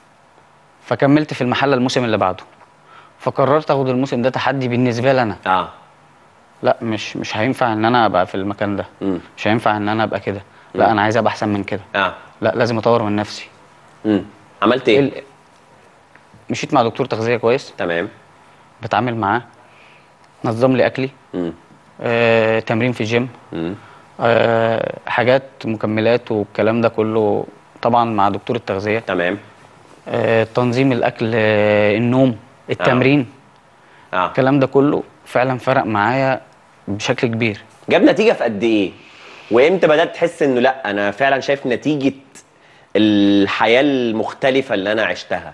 Speaker 13: فكملت في المحله الموسم اللي بعده فقررت اخد الموسم ده تحدي بالنسبه لي انا
Speaker 1: اه
Speaker 13: لا مش مش هينفع ان انا ابقى في المكان ده
Speaker 1: مم.
Speaker 13: مش هينفع ان انا ابقى كده لا انا عايز ابقى احسن من كده
Speaker 1: اه
Speaker 13: لا لازم اطور من نفسي
Speaker 1: امم عملت ايه؟
Speaker 13: ال- مشيت مع دكتور تغذيه كويس
Speaker 1: تمام
Speaker 13: بتعامل معاه نظم لي اكلي
Speaker 1: امم
Speaker 13: آه، تمرين في الجيم
Speaker 1: امم
Speaker 13: آه، حاجات مكملات والكلام ده كله طبعا مع دكتور التغذيه
Speaker 1: تمام
Speaker 13: آه، تنظيم الاكل آه، النوم التمرين
Speaker 1: اه
Speaker 13: الكلام ده كله فعلا فرق معايا بشكل كبير
Speaker 1: جاب نتيجه في قد ايه؟ وامتى بدات تحس انه لا انا فعلا شايف نتيجه الحياه المختلفه اللي انا عشتها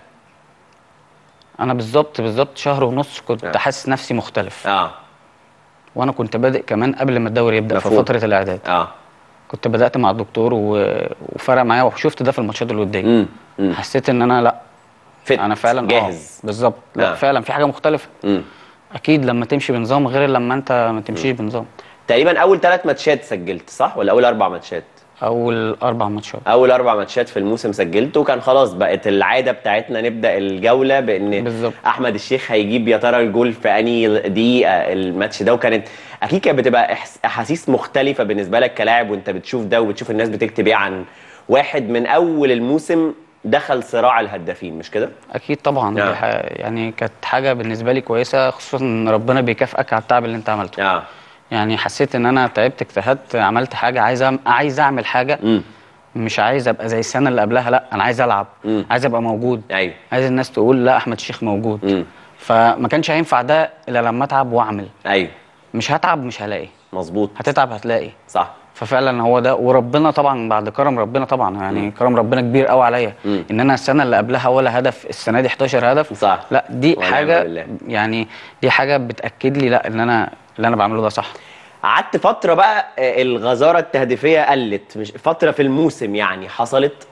Speaker 13: انا بالظبط بالظبط شهر ونص كنت
Speaker 1: آه.
Speaker 13: حاسس نفسي مختلف
Speaker 1: اه
Speaker 13: وانا كنت بادئ كمان قبل ما الدوري يبدا في
Speaker 1: مفهوم.
Speaker 13: فتره الاعداد
Speaker 1: اه
Speaker 13: كنت بدات مع الدكتور و... وفرق معايا وشفت ده في الماتشات الوديه
Speaker 1: امم امم
Speaker 13: حسيت ان انا لا
Speaker 1: فت
Speaker 13: انا فعلا
Speaker 1: جاهز.
Speaker 13: آه بالظبط لا
Speaker 1: آه.
Speaker 13: فعلا في حاجه مختلفه
Speaker 1: امم
Speaker 13: اكيد لما تمشي بنظام غير لما انت ما تمشيش بنظام
Speaker 1: تقريبا اول ثلاث ماتشات سجلت صح ولا اول اربع ماتشات؟
Speaker 13: اول اربع ماتشات
Speaker 1: اول اربع ماتشات في الموسم سجلت وكان خلاص بقت العاده بتاعتنا نبدا الجوله بان
Speaker 13: بالظبط.
Speaker 1: احمد الشيخ هيجيب يا ترى الجول في انهي دقيقه الماتش ده وكانت اكيد كانت بتبقى إحس- احاسيس مختلفه بالنسبه لك كلاعب وانت بتشوف ده وبتشوف الناس بتكتب ايه عن واحد من اول الموسم دخل صراع الهدافين مش كده؟
Speaker 13: اكيد طبعا
Speaker 1: آه.
Speaker 13: دي ح- يعني كانت حاجه بالنسبه لي كويسه خصوصا ان ربنا بيكافئك على التعب اللي انت عملته
Speaker 1: اه
Speaker 13: يعني حسيت ان انا تعبت اجتهدت عملت حاجه عايز أعم- عايز اعمل حاجه
Speaker 1: امم
Speaker 13: مش عايز ابقى زي السنه اللي قبلها لا انا عايز العب
Speaker 1: مم.
Speaker 13: عايز ابقى موجود
Speaker 1: ايوه
Speaker 13: عايز الناس تقول لا احمد الشيخ موجود
Speaker 1: امم
Speaker 13: فما كانش هينفع ده الا لما اتعب واعمل
Speaker 1: ايوه
Speaker 13: مش هتعب مش هلاقي
Speaker 1: مظبوط
Speaker 13: هتتعب هتلاقي
Speaker 1: صح
Speaker 13: ففعلا هو ده وربنا طبعا بعد كرم ربنا طبعا يعني كرم ربنا كبير قوي عليا
Speaker 1: مم.
Speaker 13: ان انا السنه اللي قبلها ولا هدف السنه دي 11 هدف
Speaker 1: صح
Speaker 13: لا دي
Speaker 1: ونعم
Speaker 13: حاجه
Speaker 1: بالله.
Speaker 13: يعني دي حاجه بتاكد لي لا ان انا اللي انا بعمله ده صح
Speaker 1: قعدت فترة بقى آه، الغزارة التهديفية قلت مش فترة في الموسم يعني حصلت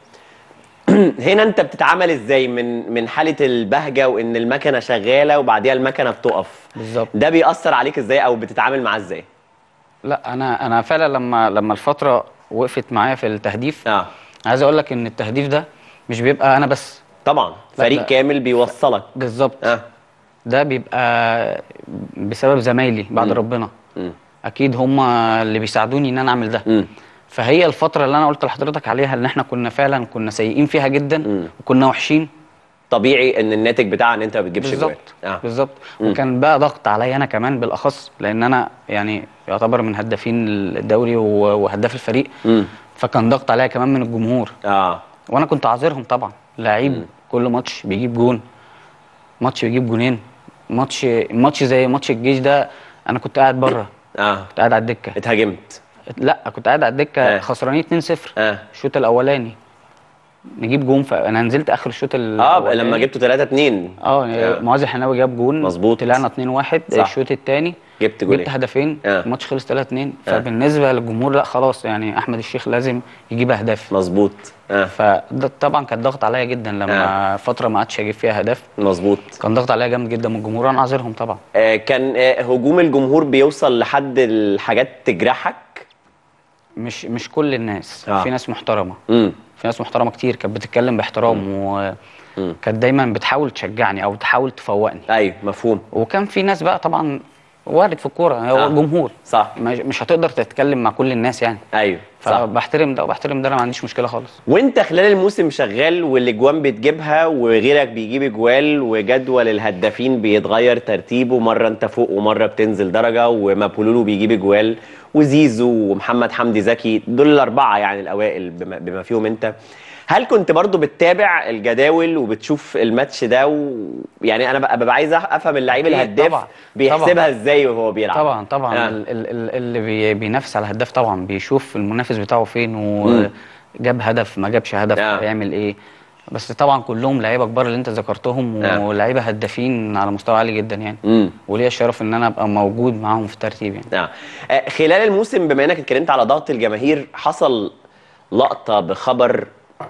Speaker 1: هنا انت بتتعامل ازاي من من حالة البهجة وان المكنة شغالة وبعديها المكنة بتقف
Speaker 13: بالظبط
Speaker 1: ده بيأثر عليك ازاي او بتتعامل معاه ازاي
Speaker 13: لا انا انا فعلا لما لما الفتره وقفت معايا في التهديف
Speaker 1: اه
Speaker 13: عايز اقول لك ان التهديف ده مش بيبقى انا بس
Speaker 1: طبعا
Speaker 13: لا،
Speaker 1: فريق
Speaker 13: لا.
Speaker 1: كامل بيوصلك
Speaker 13: بالظبط
Speaker 1: اه
Speaker 13: ده بيبقى بسبب زمايلي بعد
Speaker 1: مم.
Speaker 13: ربنا
Speaker 1: مم.
Speaker 13: اكيد هم اللي بيساعدوني ان انا اعمل ده
Speaker 1: مم.
Speaker 13: فهي الفتره اللي انا قلت لحضرتك عليها ان احنا كنا فعلا كنا سيئين فيها جدا
Speaker 1: مم.
Speaker 13: وكنا وحشين
Speaker 1: طبيعي ان الناتج بتاعها ان انت ما بتجيبش جوال
Speaker 13: بالظبط
Speaker 1: اه
Speaker 13: بالظبط
Speaker 1: مم.
Speaker 13: وكان بقى ضغط عليا انا كمان بالاخص لان انا يعني يعتبر من هدافين الدوري و- وهداف الفريق
Speaker 1: مم.
Speaker 13: فكان ضغط عليا كمان من الجمهور
Speaker 1: اه
Speaker 13: وانا كنت عاذرهم طبعا لعيب
Speaker 1: مم.
Speaker 13: كل ماتش بيجيب جون ماتش بيجيب جونين ماتش ماتش زي ماتش الجيش ده انا كنت قاعد بره
Speaker 1: اه
Speaker 13: كنت قاعد على الدكه
Speaker 1: اتهاجمت
Speaker 13: لا كنت قاعد على الدكه
Speaker 1: آه.
Speaker 13: خسرانين 2-0
Speaker 1: اه
Speaker 13: الشوط الاولاني نجيب جون فانا نزلت اخر الشوط
Speaker 1: اه
Speaker 13: الاولاني
Speaker 1: لما جبتوا 3 2
Speaker 13: اه
Speaker 1: آه.
Speaker 13: معاذ الحناوي جاب جون
Speaker 1: مظبوط.
Speaker 13: طلعنا 2-1
Speaker 1: صح.
Speaker 13: الشوط الثاني
Speaker 1: جبت جولين
Speaker 13: جبت هدفين
Speaker 1: آه.
Speaker 13: الماتش خلص 3-2
Speaker 1: آه.
Speaker 13: فبالنسبه للجمهور لا خلاص يعني احمد الشيخ لازم يجيب اهداف
Speaker 1: مظبوط اه
Speaker 13: فده طبعا كان ضغط عليا جدا لما فتره ما عادش اجيب فيها اهداف
Speaker 1: مظبوط
Speaker 13: كان ضغط عليا جامد جدا من الجمهور انا عاذرهم طبعا
Speaker 1: آه، كان آه، هجوم الجمهور بيوصل لحد الحاجات تجرحك
Speaker 13: مش مش كل الناس
Speaker 1: آه.
Speaker 13: في ناس محترمه
Speaker 1: امم
Speaker 13: في ناس محترمه كتير كانت بتتكلم باحترام وكانت دايما بتحاول تشجعني او تحاول تفوقني
Speaker 1: ايوه مفهوم
Speaker 13: وكان في ناس بقى طبعا وارد في الكوره هو
Speaker 1: آه.
Speaker 13: جمهور
Speaker 1: صح
Speaker 13: مش مش هتقدر تتكلم مع كل الناس يعني
Speaker 1: ايوه صح
Speaker 13: فبحترم ده وبحترم ده انا ما عنديش مشكله خالص
Speaker 1: وانت خلال الموسم شغال والاجوان بتجيبها وغيرك بيجيب اجوال وجدول الهدافين بيتغير ترتيبه مره انت فوق ومره بتنزل درجه ومابولولو بيجيب اجوال وزيزو ومحمد حمدي زكي دول الاربعه يعني الاوائل بما, بما فيهم انت هل كنت برضو بتتابع الجداول وبتشوف الماتش ده و... يعني انا ببقى ببقى عايز افهم اللعيب
Speaker 13: أكيد
Speaker 1: الهداف
Speaker 13: طبعا.
Speaker 1: بيحسبها
Speaker 13: طبعا.
Speaker 1: ازاي وهو بيلعب
Speaker 13: طبعا طبعا
Speaker 1: آه.
Speaker 13: ال- ال- ال- اللي بي- بينافس على الهداف طبعا بيشوف المنافس بتاعه فين
Speaker 1: مم.
Speaker 13: وجاب هدف ما جابش هدف
Speaker 1: آه.
Speaker 13: هيعمل ايه بس طبعا كلهم لعيبه كبار اللي انت ذكرتهم
Speaker 1: آه.
Speaker 13: ولعيبه هدافين على مستوى عالي جدا يعني
Speaker 1: مم.
Speaker 13: وليا الشرف ان انا ابقى موجود معاهم في الترتيب يعني
Speaker 1: نعم آه، خلال الموسم بما انك اتكلمت على ضغط الجماهير حصل لقطه بخبر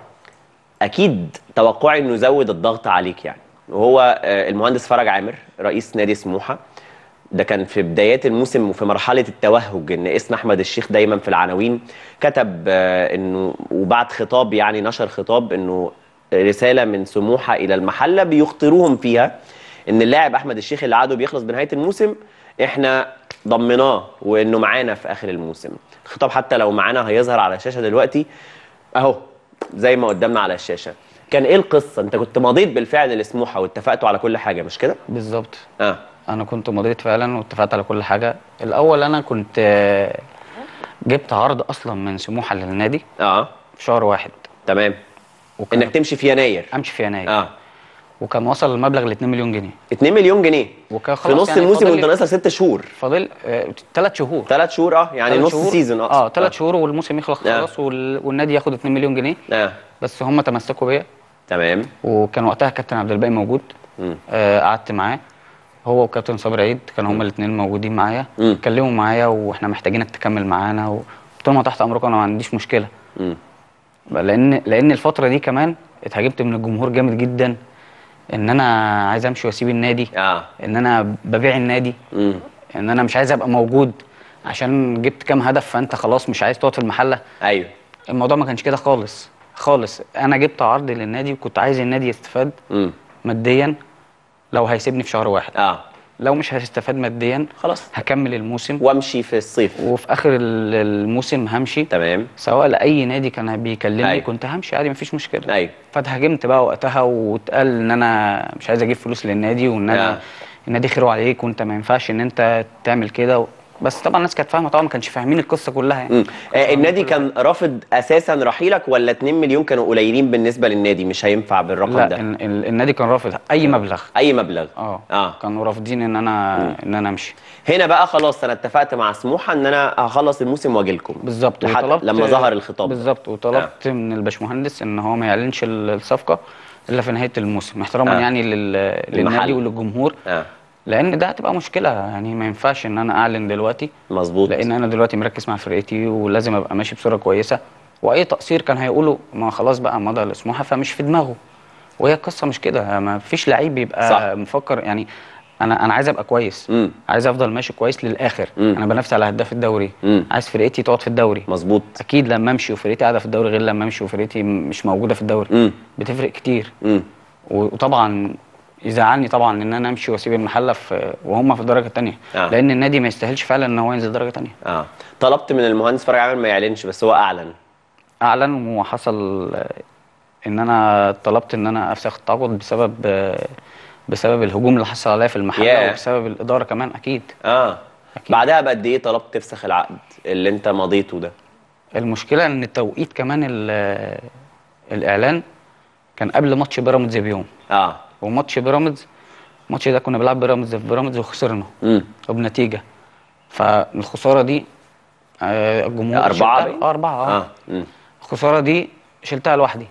Speaker 1: اكيد توقعي انه يزود الضغط عليك يعني وهو آه، المهندس فرج عامر رئيس نادي سموحه ده كان في بدايات الموسم وفي مرحله التوهج ان اسم احمد الشيخ دايما في العناوين كتب آه، انه وبعد خطاب يعني نشر خطاب انه رساله من سموحه الى المحله بيخطروهم فيها ان اللاعب احمد الشيخ اللي عقده بيخلص بنهايه الموسم احنا ضمناه وانه معانا في اخر الموسم الخطاب حتى لو معانا هيظهر على الشاشه دلوقتي اهو زي ما قدامنا على الشاشه كان ايه القصه انت كنت مضيت بالفعل لسموحه واتفقتوا على كل حاجه مش كده
Speaker 13: بالظبط
Speaker 1: اه
Speaker 13: انا كنت مضيت فعلا واتفقت على كل حاجه الاول انا كنت آه، جبت عرض اصلا من سموحه للنادي
Speaker 1: اه
Speaker 13: في شهر واحد
Speaker 1: تمام
Speaker 13: وكان
Speaker 1: انك تمشي في يناير
Speaker 13: امشي في يناير
Speaker 1: اه
Speaker 13: وكان وصل المبلغ ل 2 مليون جنيه
Speaker 1: 2 مليون جنيه
Speaker 13: وكان
Speaker 1: في
Speaker 13: خلاص
Speaker 1: نص
Speaker 13: يعني
Speaker 1: الموسم
Speaker 13: فاضل
Speaker 1: وانت
Speaker 13: لي-
Speaker 1: ناقصك ست شهور
Speaker 13: فاضل ثلاث شهور
Speaker 1: ثلاث شهور اه يعني
Speaker 13: تلات
Speaker 1: نص
Speaker 13: شهور.
Speaker 1: سيزون اقصد
Speaker 13: اه ثلاث شهور والموسم يخلص
Speaker 1: آه.
Speaker 13: خلاص وال... والنادي ياخد 2 مليون جنيه
Speaker 1: اه
Speaker 13: بس هم تمسكوا بيا
Speaker 1: تمام
Speaker 13: وكان وقتها كابتن عبد الباقي موجود
Speaker 1: مم.
Speaker 13: آه قعدت معاه هو وكابتن صابر عيد كانوا هما الاثنين موجودين معايا
Speaker 1: مم.
Speaker 13: اتكلموا معايا واحنا محتاجينك تكمل معانا قلت لهم تحت امركم انا ما عنديش مشكله
Speaker 1: مم.
Speaker 13: لان لان الفتره دي كمان اتهاجمت من الجمهور جامد جدا ان انا عايز امشي واسيب النادي
Speaker 1: اه
Speaker 13: ان انا ببيع النادي
Speaker 1: مم.
Speaker 13: ان انا مش عايز ابقى موجود عشان جبت كام هدف فانت خلاص مش عايز تقعد في المحله
Speaker 1: ايوه
Speaker 13: الموضوع ما كانش كده خالص خالص انا جبت عرض للنادي وكنت عايز النادي يستفاد
Speaker 1: مم.
Speaker 13: ماديا لو هيسيبني في شهر واحد
Speaker 1: اه
Speaker 13: لو مش هيستفاد ماديا
Speaker 1: خلاص
Speaker 13: هكمل الموسم
Speaker 1: وامشي في الصيف
Speaker 13: وفي اخر ال- الموسم همشي
Speaker 1: تمام
Speaker 13: سواء لاي نادي كان بيكلمني
Speaker 1: أيوة.
Speaker 13: كنت همشي عادي مفيش مشكله
Speaker 1: ايوه
Speaker 13: فاتهاجمت بقى وقتها واتقال ان انا مش عايز اجيب فلوس للنادي وان انا
Speaker 1: آه.
Speaker 13: النادي خيره عليك وانت ما ينفعش ان انت تعمل كده و... بس طبعا الناس كانت فاهمه طبعا ما كانش فاهمين القصه كلها يعني
Speaker 1: مم. آه النادي كان رافض اساسا رحيلك ولا 2 مليون كانوا قليلين بالنسبه للنادي مش هينفع بالرقم
Speaker 13: لا
Speaker 1: ده
Speaker 13: ال- ال- النادي كان رافض اي مبلغ
Speaker 1: اي مبلغ
Speaker 13: اه
Speaker 1: اه
Speaker 13: كانوا رافضين ان انا ان انا امشي
Speaker 1: هنا بقى خلاص انا اتفقت مع سموحه ان انا هخلص الموسم واجي لكم
Speaker 13: بالظبط
Speaker 1: لحد
Speaker 13: وطلبت
Speaker 1: لما ظهر الخطاب ده.
Speaker 13: بالظبط وطلبت من الباشمهندس ان هو ما يعلنش ال- الصفقه الا في نهايه الموسم احتراما
Speaker 1: آه.
Speaker 13: يعني لل... للنادي وللجمهور
Speaker 1: اه
Speaker 13: لان ده هتبقى مشكله يعني ما ينفعش ان انا اعلن دلوقتي
Speaker 1: مظبوط
Speaker 13: لان انا دلوقتي مركز مع فرقتي ولازم ابقى ماشي بصوره كويسه واي تقصير كان هيقوله ما خلاص بقى مضى لسموحه فمش في دماغه وهي القصه مش كده ما فيش لعيب بيبقى
Speaker 1: صح.
Speaker 13: صح. مفكر يعني انا انا عايز ابقى كويس
Speaker 1: مم.
Speaker 13: عايز افضل ماشي كويس للاخر
Speaker 1: مم.
Speaker 13: انا بنافس على هداف الدوري
Speaker 1: مم.
Speaker 13: عايز فرقتي تقعد في الدوري
Speaker 1: مظبوط
Speaker 13: اكيد لما امشي وفرقتي قاعده في الدوري غير لما امشي وفرقتي م- مش موجوده في الدوري
Speaker 1: مم.
Speaker 13: بتفرق كتير
Speaker 1: مم.
Speaker 13: و- وطبعا يزعلني طبعا ان انا امشي واسيب المحله في وهم في الدرجه الثانيه
Speaker 1: آه.
Speaker 13: لان النادي ما يستاهلش فعلا ان هو ينزل درجه ثانيه
Speaker 1: اه طلبت من المهندس فرج عامر ما يعلنش بس هو اعلن
Speaker 13: اعلن وحصل آه، ان انا طلبت ان انا افسخ التعاقد بسبب آه، بسبب الهجوم اللي حصل عليا في المحله
Speaker 1: ياه.
Speaker 13: وبسبب الاداره كمان اكيد
Speaker 1: اه بعدها بقد ايه طلبت تفسخ العقد اللي انت مضيته ده
Speaker 13: المشكله ان التوقيت كمان ال- الاعلان كان قبل ماتش بيراميدز بيوم
Speaker 1: اه
Speaker 13: وماتش بيراميدز الماتش ده كنا بنلعب بيراميدز في بيراميدز وخسرنا
Speaker 1: امم
Speaker 13: وبنتيجه فالخساره دي آه، الجمهور
Speaker 1: أربعة
Speaker 13: شلتها-
Speaker 1: باين؟
Speaker 13: اه اربعه اه
Speaker 1: اه مم.
Speaker 13: الخساره دي شلتها لوحدي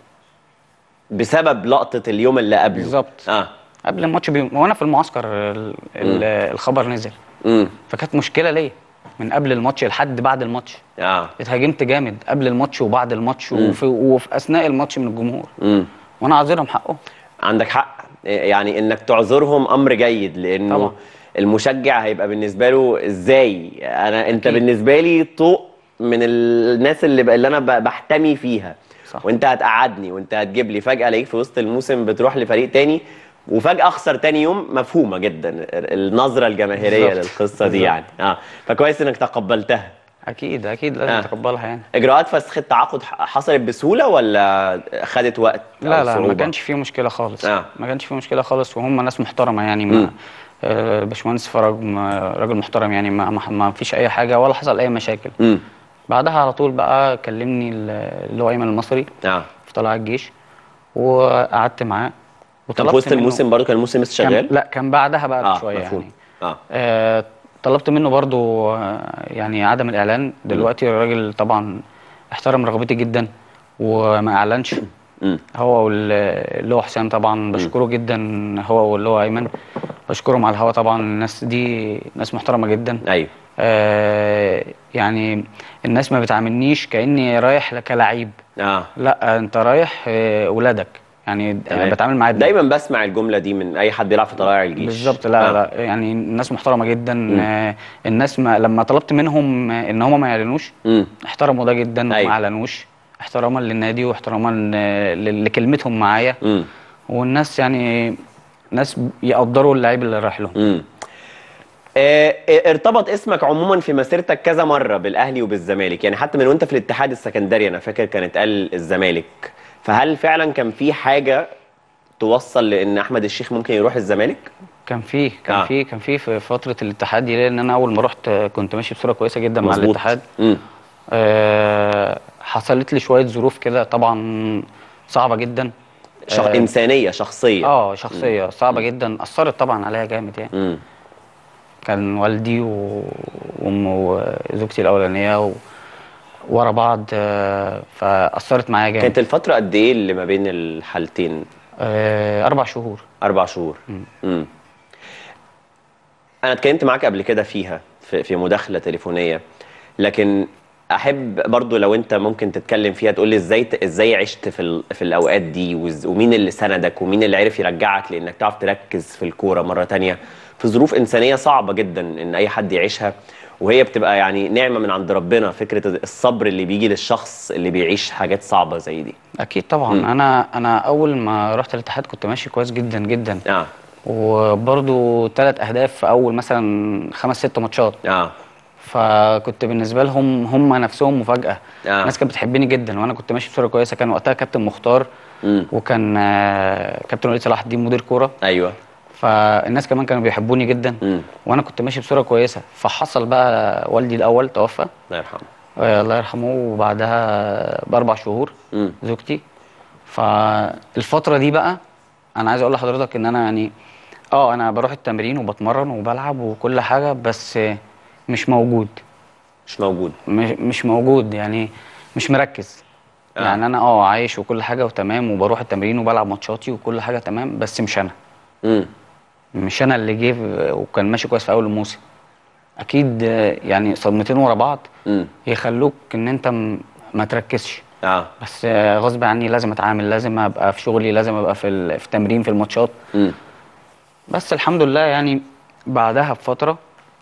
Speaker 1: بسبب لقطه اليوم اللي قبله
Speaker 13: بالظبط
Speaker 1: اه
Speaker 13: قبل الماتش بيوم وانا في المعسكر ال- ال- الخبر نزل
Speaker 1: امم
Speaker 13: فكانت مشكله ليا من قبل الماتش لحد بعد الماتش
Speaker 1: اه
Speaker 13: اتهاجمت جامد قبل الماتش وبعد الماتش
Speaker 1: مم.
Speaker 13: وفي, وفي اثناء الماتش من الجمهور
Speaker 1: امم
Speaker 13: وانا عاذرهم حقهم
Speaker 1: عندك حق يعني انك تعذرهم امر جيد لانه
Speaker 13: طبعا.
Speaker 1: المشجع هيبقى بالنسبه له ازاي انا انت
Speaker 13: أكيد.
Speaker 1: بالنسبه لي طوق من الناس اللي, ب... اللي انا ب... بحتمي فيها
Speaker 13: صح.
Speaker 1: وانت هتقعدني وانت هتجيب لي فجاه الاقيك في وسط الموسم بتروح لفريق تاني وفجاه اخسر تاني يوم مفهومه جدا النظره الجماهيريه
Speaker 13: بالظبط.
Speaker 1: للقصه دي
Speaker 13: بالظبط.
Speaker 1: يعني اه فكويس انك تقبلتها
Speaker 13: اكيد اكيد لازم
Speaker 1: آه.
Speaker 13: اتقبلها يعني
Speaker 1: اجراءات فسخ التعاقد ح- حصلت بسهوله ولا خدت وقت أو
Speaker 13: لا لا ما
Speaker 1: صعوبة؟
Speaker 13: كانش فيه مشكله خالص
Speaker 1: آه.
Speaker 13: ما كانش فيه مشكله خالص وهم ناس محترمه يعني
Speaker 1: مم.
Speaker 13: ما آه، باشمهندس فرج ما- راجل محترم يعني ما, ما, ما فيش اي حاجه ولا حصل اي مشاكل
Speaker 1: امم
Speaker 13: بعدها على طول بقى كلمني ال- اللي هو ايمن المصري
Speaker 1: اه
Speaker 13: في طلائع الجيش وقعدت معاه
Speaker 1: كان في وسط
Speaker 13: منه-
Speaker 1: الموسم برضه كان الموسم لسه
Speaker 13: كان
Speaker 1: شغال
Speaker 13: لا كان بعدها بقى
Speaker 1: اه
Speaker 13: بشويه
Speaker 1: مفهوم
Speaker 13: يعني
Speaker 1: اه
Speaker 13: آه، طلبت منه برضو آه، يعني عدم الاعلان دلوقتي الراجل طبعا احترم رغبتي جدا وما اعلنش
Speaker 1: مم.
Speaker 13: هو وال- اللي هو حسام طبعا بشكره جدا هو واللي هو ايمن بشكرهم على الهوا طبعا الناس دي ناس محترمه جدا
Speaker 1: ايوه
Speaker 13: آه يعني الناس ما بتعاملنيش كاني رايح كلاعب
Speaker 1: اه
Speaker 13: لا انت رايح آه، ولادك يعني
Speaker 1: تمام.
Speaker 13: بتعامل معاه
Speaker 1: دايما بسمع الجمله دي من اي حد بيلعب في طلائع الجيش
Speaker 13: بالظبط لا
Speaker 1: آه.
Speaker 13: لا يعني الناس محترمه جدا
Speaker 1: مم.
Speaker 13: آه، الناس ما لما طلبت منهم آه، ان هم ما يعلنوش
Speaker 1: مم.
Speaker 13: احترموا ده جدا وما
Speaker 1: أيوة.
Speaker 13: اعلنوش احتراما للنادي واحتراما ل- لكلمتهم معايا
Speaker 1: مم.
Speaker 13: والناس يعني ناس يقدروا اللعيب اللي رايح لهم
Speaker 1: مم. آه، آه، ارتبط اسمك عموما في مسيرتك كذا مره بالاهلي وبالزمالك يعني حتى من وانت في الاتحاد السكندري انا فاكر كانت قال الزمالك فهل فعلا كان في حاجه توصل لان احمد الشيخ ممكن يروح الزمالك
Speaker 13: كان في كان
Speaker 1: آه.
Speaker 13: في كان في في فتره الاتحاد دي لان انا اول ما رحت آه، كنت ماشي بصوره كويسه جدا مع
Speaker 1: مظبوط.
Speaker 13: الاتحاد
Speaker 1: مم.
Speaker 13: آه حصلت لي شويه ظروف كده طبعا صعبه جدا
Speaker 1: شخ...
Speaker 13: آه،
Speaker 1: انسانيه شخصيه
Speaker 13: اه شخصيه صعبه جدا اثرت طبعا عليا جامد يعني
Speaker 1: مم.
Speaker 13: كان والدي و- وام وزوجتي الاولانيه و... ورا بعض آه، فاثرت معايا جامد
Speaker 1: كانت الفتره قد ايه اللي ما بين الحالتين
Speaker 13: آه، اربع شهور
Speaker 1: اربع شهور مم. انا اتكلمت معاك قبل كده فيها في, في مداخله تليفونيه لكن احب برضو لو انت ممكن تتكلم فيها تقول لي ازاي ازاي عشت في ال- في الاوقات دي وز- ومين اللي سندك ومين اللي عرف يرجعك لانك تعرف تركز في الكوره مره تانية في ظروف انسانيه صعبه جدا ان اي حد يعيشها وهي بتبقى يعني نعمه من عند ربنا فكره الصبر اللي بيجي للشخص اللي بيعيش حاجات صعبه زي دي
Speaker 13: اكيد طبعا
Speaker 1: مم.
Speaker 13: انا انا اول ما رحت الاتحاد كنت ماشي كويس جدا جدا
Speaker 1: اه
Speaker 13: وبرضو ثلاث اهداف في اول مثلا خمس ست ماتشات
Speaker 1: اه
Speaker 13: فكنت بالنسبه لهم هم نفسهم مفاجاه
Speaker 1: آه.
Speaker 13: الناس كانت بتحبني جدا وانا كنت ماشي بصوره كويسه كان وقتها كابتن مختار
Speaker 1: مم.
Speaker 13: وكان آه، كابتن وليد صلاح الدين مدير كوره
Speaker 1: ايوه
Speaker 13: فالناس كمان كانوا بيحبوني جدا
Speaker 1: مم.
Speaker 13: وانا كنت ماشي بصوره كويسه فحصل بقى والدي الاول توفى
Speaker 1: الله يرحمه
Speaker 13: آه، الله يرحمه وبعدها باربع شهور
Speaker 1: مم.
Speaker 13: زوجتي فالفتره دي بقى انا عايز اقول لحضرتك ان انا يعني اه انا بروح التمرين وبتمرن وبلعب وكل حاجه بس مش موجود
Speaker 1: مش موجود
Speaker 13: مش, مش موجود يعني مش مركز
Speaker 1: آه.
Speaker 13: آه. يعني انا اه عايش وكل حاجه وتمام وبروح التمرين وبلعب ماتشاتي وكل حاجه تمام بس مش انا
Speaker 1: مم.
Speaker 13: مش انا اللي جه وكان ماشي كويس في اول الموسم اكيد آه، يعني صدمتين ورا بعض
Speaker 1: مم.
Speaker 13: يخلوك ان انت م- ما تركزش
Speaker 1: اه
Speaker 13: بس آه، غصب عني لازم اتعامل لازم ابقى في شغلي لازم ابقى في ال- في تمرين في الماتشات
Speaker 1: مم.
Speaker 13: بس الحمد لله يعني بعدها بفتره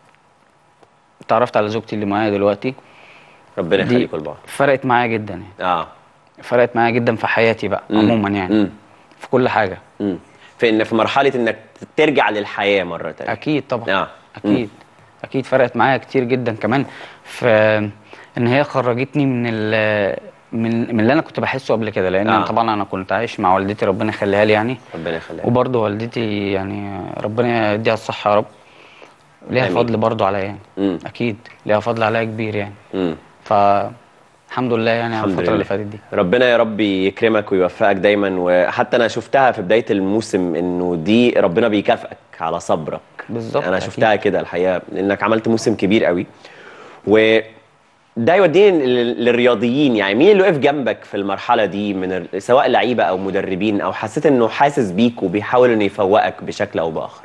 Speaker 13: اتعرفت على زوجتي اللي معايا دلوقتي
Speaker 1: ربنا
Speaker 13: دي
Speaker 1: يخليكم لبعض
Speaker 13: فرقت معايا جدا يعني
Speaker 1: اه
Speaker 13: فرقت معايا جدا في حياتي بقى
Speaker 1: مم.
Speaker 13: عموما يعني
Speaker 1: مم.
Speaker 13: في كل حاجه
Speaker 1: مم. في ان في مرحله انك ترجع للحياه مره تانية
Speaker 13: اكيد طبعا
Speaker 1: اه
Speaker 13: اكيد اكيد فرقت معايا كتير جدا كمان في ان هي خرجتني من ال من من اللي انا كنت بحسه قبل كده لان
Speaker 1: آه.
Speaker 13: آه. طبعا انا كنت عايش مع والدتي ربنا يخليها لي يعني
Speaker 1: ربنا يخليك
Speaker 13: وبرضه والدتي يعني ربنا يديها الصحه يا رب ليها
Speaker 1: آمين.
Speaker 13: فضل برضه عليا يعني
Speaker 1: مم.
Speaker 13: اكيد ليها فضل عليا كبير يعني
Speaker 1: مم.
Speaker 13: فالحمد لله يعني على
Speaker 1: الحمد
Speaker 13: الفتره
Speaker 1: لله.
Speaker 13: اللي فاتت دي
Speaker 1: ربنا يا رب يكرمك ويوفقك دايما وحتى انا شفتها في بدايه الموسم انه دي ربنا بيكافئك على صبرك
Speaker 13: بالظبط
Speaker 1: انا
Speaker 13: أكيد.
Speaker 1: شفتها كده الحقيقه انك عملت موسم كبير قوي و ده يوديني لل- للرياضيين يعني مين اللي وقف جنبك في المرحله دي من ال- سواء لعيبه او مدربين او حسيت انه حاسس بيك وبيحاول انه يفوقك بشكل او باخر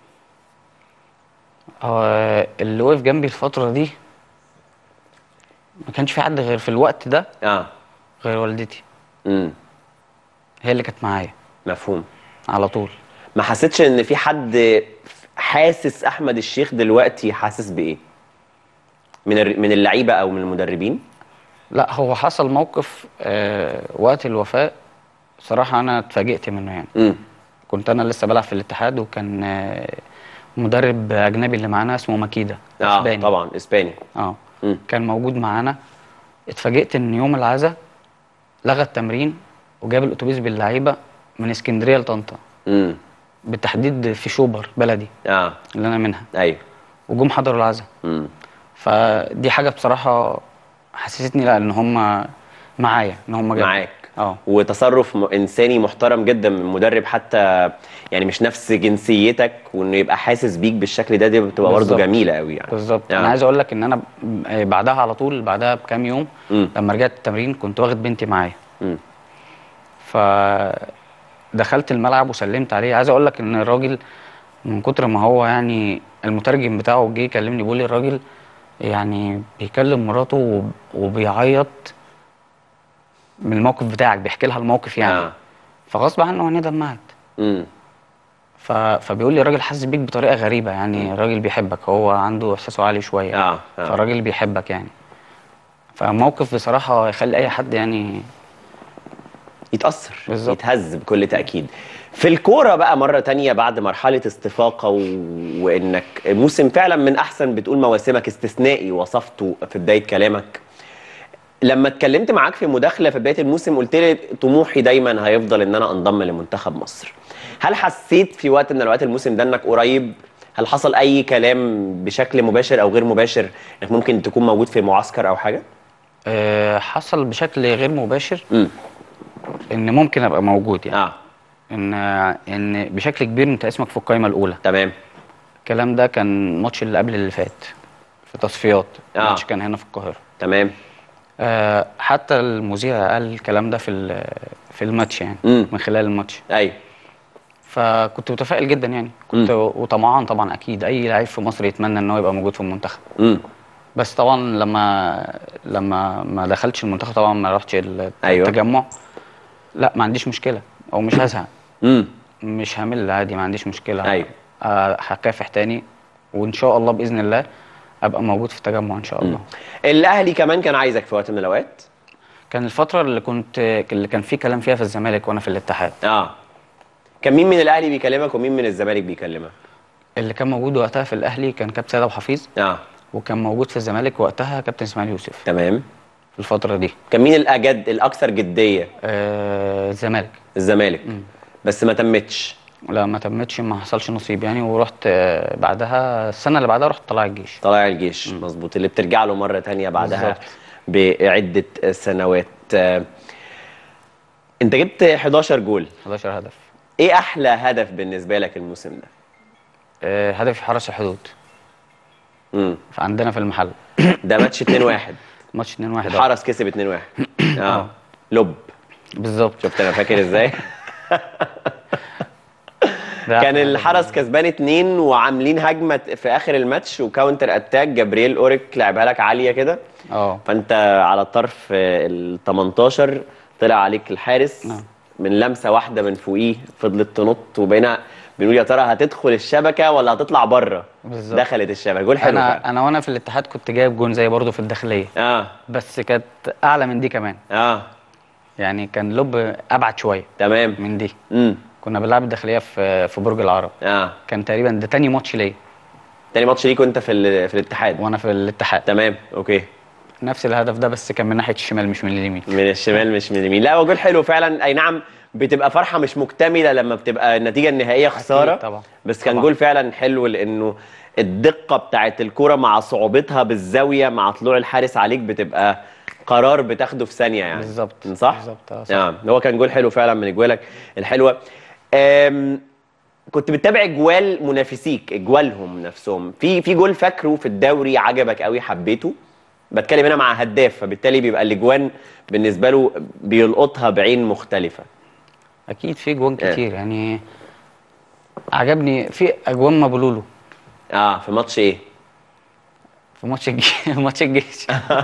Speaker 13: هو اللي وقف جنبي الفتره دي ما كانش في حد غير في الوقت ده
Speaker 1: اه
Speaker 13: غير والدتي
Speaker 1: امم
Speaker 13: هي اللي كانت معايا
Speaker 1: مفهوم
Speaker 13: على طول
Speaker 1: ما حسيتش ان في حد حاسس احمد الشيخ دلوقتي حاسس بايه من الر- من اللعيبه او من المدربين
Speaker 13: لا هو حصل موقف آه وقت الوفاة صراحة أنا اتفاجئت منه يعني
Speaker 1: امم
Speaker 13: كنت أنا لسه بلعب في الاتحاد وكان آه مدرب أجنبي اللي معانا اسمه ماكيدا
Speaker 1: اه
Speaker 13: إسباني.
Speaker 1: طبعا اسباني
Speaker 13: اه
Speaker 1: مم.
Speaker 13: كان موجود معانا اتفاجئت إن يوم العزاء لغى التمرين وجاب الأتوبيس باللعيبة من اسكندرية لطنطا
Speaker 1: امم
Speaker 13: بالتحديد في شوبر بلدي
Speaker 1: اه
Speaker 13: اللي أنا منها
Speaker 1: ايوه
Speaker 13: وجم حضروا العزاء
Speaker 1: امم
Speaker 13: فدي حاجة بصراحة حسستني لا إن هم معايا إن هم جنبي.
Speaker 1: معاك
Speaker 13: اه
Speaker 1: وتصرف م- انساني محترم جدا من مدرب حتى يعني مش نفس جنسيتك وانه يبقى حاسس بيك بالشكل ده دي بتبقى برضه
Speaker 13: بالظبط.
Speaker 1: جميله قوي يعني
Speaker 13: بالظبط
Speaker 1: آه.
Speaker 13: انا عايز اقول لك ان انا ب- آه، بعدها على طول بعدها بكام يوم
Speaker 1: مم.
Speaker 13: لما رجعت التمرين كنت واخد بنتي معايا
Speaker 1: مم.
Speaker 13: ف دخلت الملعب وسلمت عليه عايز اقول لك ان الراجل من كتر ما هو يعني المترجم بتاعه جه يكلمني بيقول لي الراجل يعني بيكلم مراته وب- وبيعيط من الموقف بتاعك بيحكي لها الموقف يعني
Speaker 1: آه.
Speaker 13: فغصب عنه عينيه دمعت
Speaker 1: مم.
Speaker 13: ف... فبيقول لي الراجل حاسس بيك بطريقه غريبه يعني الراجل بيحبك هو عنده احساسه عالي شويه
Speaker 1: اه آه.
Speaker 13: فالراجل بيحبك يعني فموقف بصراحه يخلي اي حد يعني
Speaker 1: يتأثر
Speaker 13: بالظبط.
Speaker 1: يتهز بكل تأكيد في الكورة بقى مرة تانية بعد مرحلة استفاقة و... وإنك موسم فعلا من أحسن بتقول مواسمك استثنائي وصفته في بداية كلامك لما اتكلمت معاك في مداخلة في بداية الموسم قلت لي طموحي دايما هيفضل إن أنا أنضم لمنتخب مصر هل حسيت في وقت من الأوقات الموسم ده إنك قريب هل حصل أي كلام بشكل مباشر أو غير مباشر إنك ممكن تكون موجود في معسكر أو حاجة؟
Speaker 13: آه، حصل بشكل غير مباشر
Speaker 1: مم.
Speaker 13: ان ممكن ابقى موجود يعني
Speaker 1: اه
Speaker 13: ان ان بشكل كبير انت اسمك في القائمه الاولى
Speaker 1: تمام
Speaker 13: الكلام ده كان الماتش اللي قبل اللي فات في تصفيات
Speaker 1: آه.
Speaker 13: الماتش كان هنا في القاهره
Speaker 1: تمام
Speaker 13: آه حتى المذيع قال الكلام ده في ال- في الماتش يعني
Speaker 1: مم.
Speaker 13: من خلال الماتش
Speaker 1: أيوه
Speaker 13: فكنت متفائل جدا يعني كنت وطمعان طبعا اكيد اي لعيب في مصر يتمنى ان هو يبقى موجود في المنتخب
Speaker 1: مم.
Speaker 13: بس طبعا لما لما ما دخلتش المنتخب طبعا ما رحتش ال-
Speaker 1: أيوة.
Speaker 13: التجمع لا ما عنديش مشكله او مش هزهق
Speaker 1: مم.
Speaker 13: مش همل عادي ما عنديش مشكله
Speaker 1: أيوة.
Speaker 13: آه، هكافح تاني وان شاء الله باذن الله ابقى موجود في التجمع ان شاء الله
Speaker 1: الاهلي كمان كان عايزك في وقت من الاوقات
Speaker 13: كان الفتره اللي كنت اللي كان في كلام فيها في الزمالك وانا في الاتحاد
Speaker 1: اه كان مين من الاهلي بيكلمك ومين من الزمالك بيكلمك
Speaker 13: اللي كان موجود وقتها في الاهلي كان كابتن سيد ابو حفيظ
Speaker 1: اه
Speaker 13: وكان موجود في الزمالك وقتها كابتن اسماعيل يوسف
Speaker 1: تمام
Speaker 13: في الفتره دي
Speaker 1: كان مين الاجد الاكثر جديه
Speaker 13: آه الزمالك
Speaker 1: الزمالك بس ما تمتش
Speaker 13: لا ما تمتش ما حصلش نصيب يعني ورحت آه، بعدها السنه اللي بعدها رحت طلائع الجيش
Speaker 1: طلائع الجيش مظبوط اللي بترجع له مره تانية بعدها
Speaker 13: بالظبط.
Speaker 1: بعده سنوات آه، انت جبت 11 جول
Speaker 13: 11 هدف
Speaker 1: ايه احلى هدف بالنسبه لك الموسم ده
Speaker 13: آه هدفي حرس الحدود
Speaker 1: امم
Speaker 13: عندنا في المحل
Speaker 1: ده ماتش 2 1
Speaker 13: ماتش 2 1
Speaker 1: الحرس كسب 2 1 اه لب
Speaker 13: بالظبط
Speaker 1: شفت انا فاكر ازاي كان الحرس كسبان اتنين وعاملين هجمه في اخر الماتش وكاونتر اتاك جابرييل اوريك لعبها لك عاليه كده
Speaker 13: اه
Speaker 1: فانت على الطرف ال 18 طلع عليك الحارس من لمسه واحده من فوقيه فضلت تنط وبقينا بنقول يا ترى هتدخل الشبكه ولا هتطلع بره
Speaker 13: بالظبط.
Speaker 1: دخلت الشبكه جول حلو فعلا.
Speaker 13: انا انا وانا في الاتحاد كنت جايب جون زي برضه في الداخليه
Speaker 1: اه
Speaker 13: بس كانت اعلى من دي كمان
Speaker 1: اه
Speaker 13: يعني كان لب ابعد شويه
Speaker 1: تمام
Speaker 13: من دي
Speaker 1: امم
Speaker 13: كنا بنلعب الداخليه في في برج العرب
Speaker 1: اه
Speaker 13: كان تقريبا ده تاني ماتش ليا
Speaker 1: تاني ماتش ليك وانت في ال- في الاتحاد
Speaker 13: وانا في الاتحاد
Speaker 1: تمام اوكي
Speaker 13: نفس الهدف ده بس كان من ناحيه الشمال مش من اليمين
Speaker 1: من الشمال مش من اليمين لا هو جول حلو فعلا اي نعم بتبقى فرحه مش مكتمله لما بتبقى النتيجه النهائيه خساره
Speaker 13: طبعا
Speaker 1: بس كان
Speaker 13: طبعا.
Speaker 1: جول فعلا حلو لانه الدقه بتاعت الكوره مع صعوبتها بالزاويه مع طلوع الحارس عليك بتبقى قرار بتاخده في ثانيه يعني
Speaker 13: بالظبط
Speaker 1: صح
Speaker 13: بالظبط اه صح.
Speaker 1: نعم هو كان جول حلو فعلا من اجوالك الحلوه أم كنت بتتابع اجوال منافسيك اجوالهم نفسهم في في جول فاكره في الدوري عجبك قوي حبيته بتكلم هنا مع هداف فبالتالي بيبقى الاجوان بالنسبه له بيلقطها بعين مختلفه
Speaker 13: اكيد في جوان كتير يعني عجبني في اجوان مبلولو
Speaker 1: اه في ماتش ايه
Speaker 13: في ماتش الجيش ماتش الجيش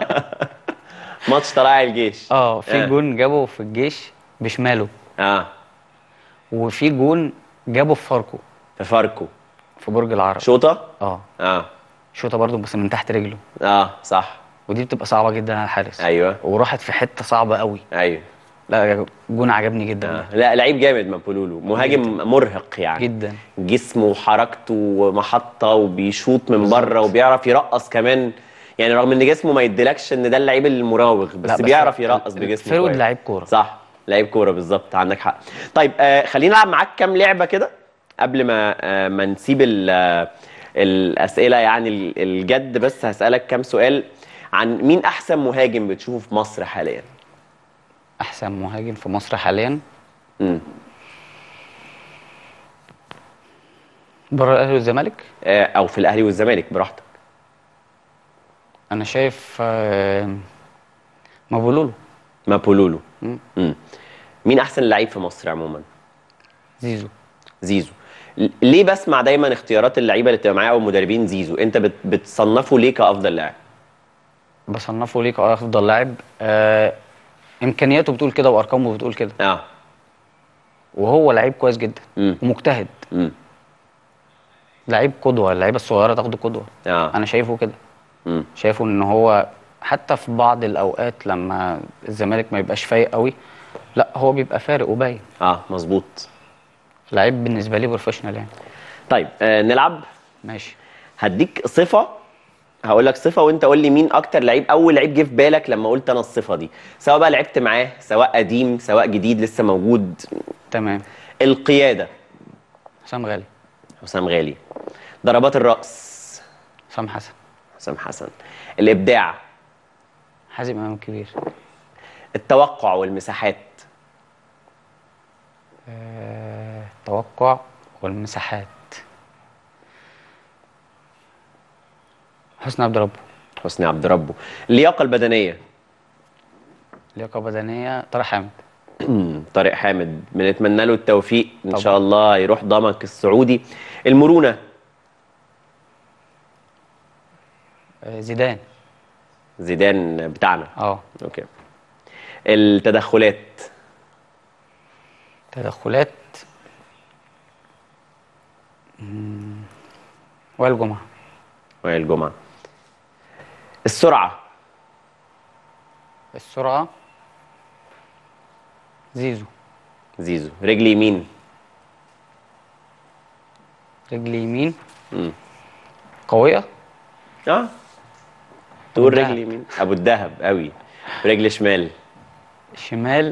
Speaker 1: ماتش طلائع الجيش
Speaker 13: اه في
Speaker 1: آه.
Speaker 13: جون جابه في الجيش بشماله
Speaker 1: اه
Speaker 13: وفي جون جابه في فاركو
Speaker 1: في فاركو
Speaker 13: في برج العرب
Speaker 1: شوطه
Speaker 13: اه
Speaker 1: اه
Speaker 13: شوطه برضو بس من تحت رجله
Speaker 1: اه صح
Speaker 13: ودي بتبقى صعبه جدا على الحارس
Speaker 1: ايوه
Speaker 13: وراحت في حته صعبه قوي
Speaker 1: ايوه
Speaker 13: لا جون عجبني جدا
Speaker 1: آه. لا لعيب جامد مابولولو مهاجم مرهق يعني
Speaker 13: جدا
Speaker 1: جسمه وحركته محطه وبيشوط من بره وبيعرف يرقص كمان يعني رغم ان جسمه ما يديلكش ان ده اللعيب المراوغ بس,
Speaker 13: لا، بس
Speaker 1: بيعرف يرقص بجسمه
Speaker 13: فرود
Speaker 1: كويس.
Speaker 13: لعيب كوره
Speaker 1: صح لعيب كوره بالظبط عندك حق طيب آه خلينا نلعب معاك كام لعبه كده قبل ما آه ما نسيب ال- آه، الاسئله يعني ال- الجد بس هسالك كام سؤال عن مين احسن مهاجم بتشوفه في مصر حاليا
Speaker 13: احسن مهاجم في مصر حاليا
Speaker 1: امم
Speaker 13: بره الاهلي والزمالك
Speaker 1: آه، او في الاهلي والزمالك براحتك
Speaker 13: انا شايف آه، مابولولو
Speaker 1: مابولولو
Speaker 13: مم.
Speaker 1: مم. مين احسن لعيب في مصر عموما
Speaker 13: زيزو
Speaker 1: زيزو ل- ليه بسمع دايما اختيارات اللعيبه اللي بتبقى معايا او المدربين زيزو انت بت... بتصنفه ليه كافضل لاعب
Speaker 13: بصنفه ليك افضل لاعب آه امكانياته بتقول كده وارقامه بتقول كده
Speaker 1: اه
Speaker 13: وهو لعيب كويس جدا
Speaker 1: مم.
Speaker 13: ومجتهد
Speaker 1: مم.
Speaker 13: لعيب قدوه اللعيبه الصغيره تاخده قدوه
Speaker 1: اه
Speaker 13: انا شايفه كده
Speaker 1: مم.
Speaker 13: شايفه ان هو حتى في بعض الاوقات لما الزمالك ما يبقاش فايق قوي لا هو بيبقى فارق وباين
Speaker 1: اه مظبوط
Speaker 13: لعيب بالنسبه لي بروفيشنال يعني
Speaker 1: طيب آه نلعب
Speaker 13: ماشي
Speaker 1: هديك صفه هقول لك صفه وانت قول لي مين اكتر لعيب اول لعيب جه في بالك لما قلت انا الصفه دي سواء بقى لعبت معاه سواء قديم سواء جديد لسه موجود
Speaker 13: تمام
Speaker 1: القياده
Speaker 13: حسام غالي
Speaker 1: حسام غالي ضربات الراس
Speaker 13: حسام حسن
Speaker 1: حسام حسن الابداع
Speaker 13: حازم امام كبير
Speaker 1: التوقع والمساحات
Speaker 13: آه، التوقع والمساحات حسني عبد ربه
Speaker 1: حسني عبد ربه اللياقه البدنيه
Speaker 13: لياقه بدنيه طارق حامد
Speaker 1: طارق حامد بنتمنى له التوفيق ان
Speaker 13: طبعا.
Speaker 1: شاء الله يروح ضمك السعودي المرونه
Speaker 13: آه، زيدان
Speaker 1: زيدان بتاعنا
Speaker 13: اه
Speaker 1: اوكي التدخلات
Speaker 13: تدخلات مم، وائل جمعه
Speaker 1: وائل جمعه السرعه
Speaker 13: السرعه زيزو
Speaker 1: زيزو رجل يمين
Speaker 13: رجل يمين
Speaker 1: مم.
Speaker 13: قويه
Speaker 1: اه تقول
Speaker 13: الدهب.
Speaker 1: رجل يمين ابو الدهب قوي رجل شمال
Speaker 13: شمال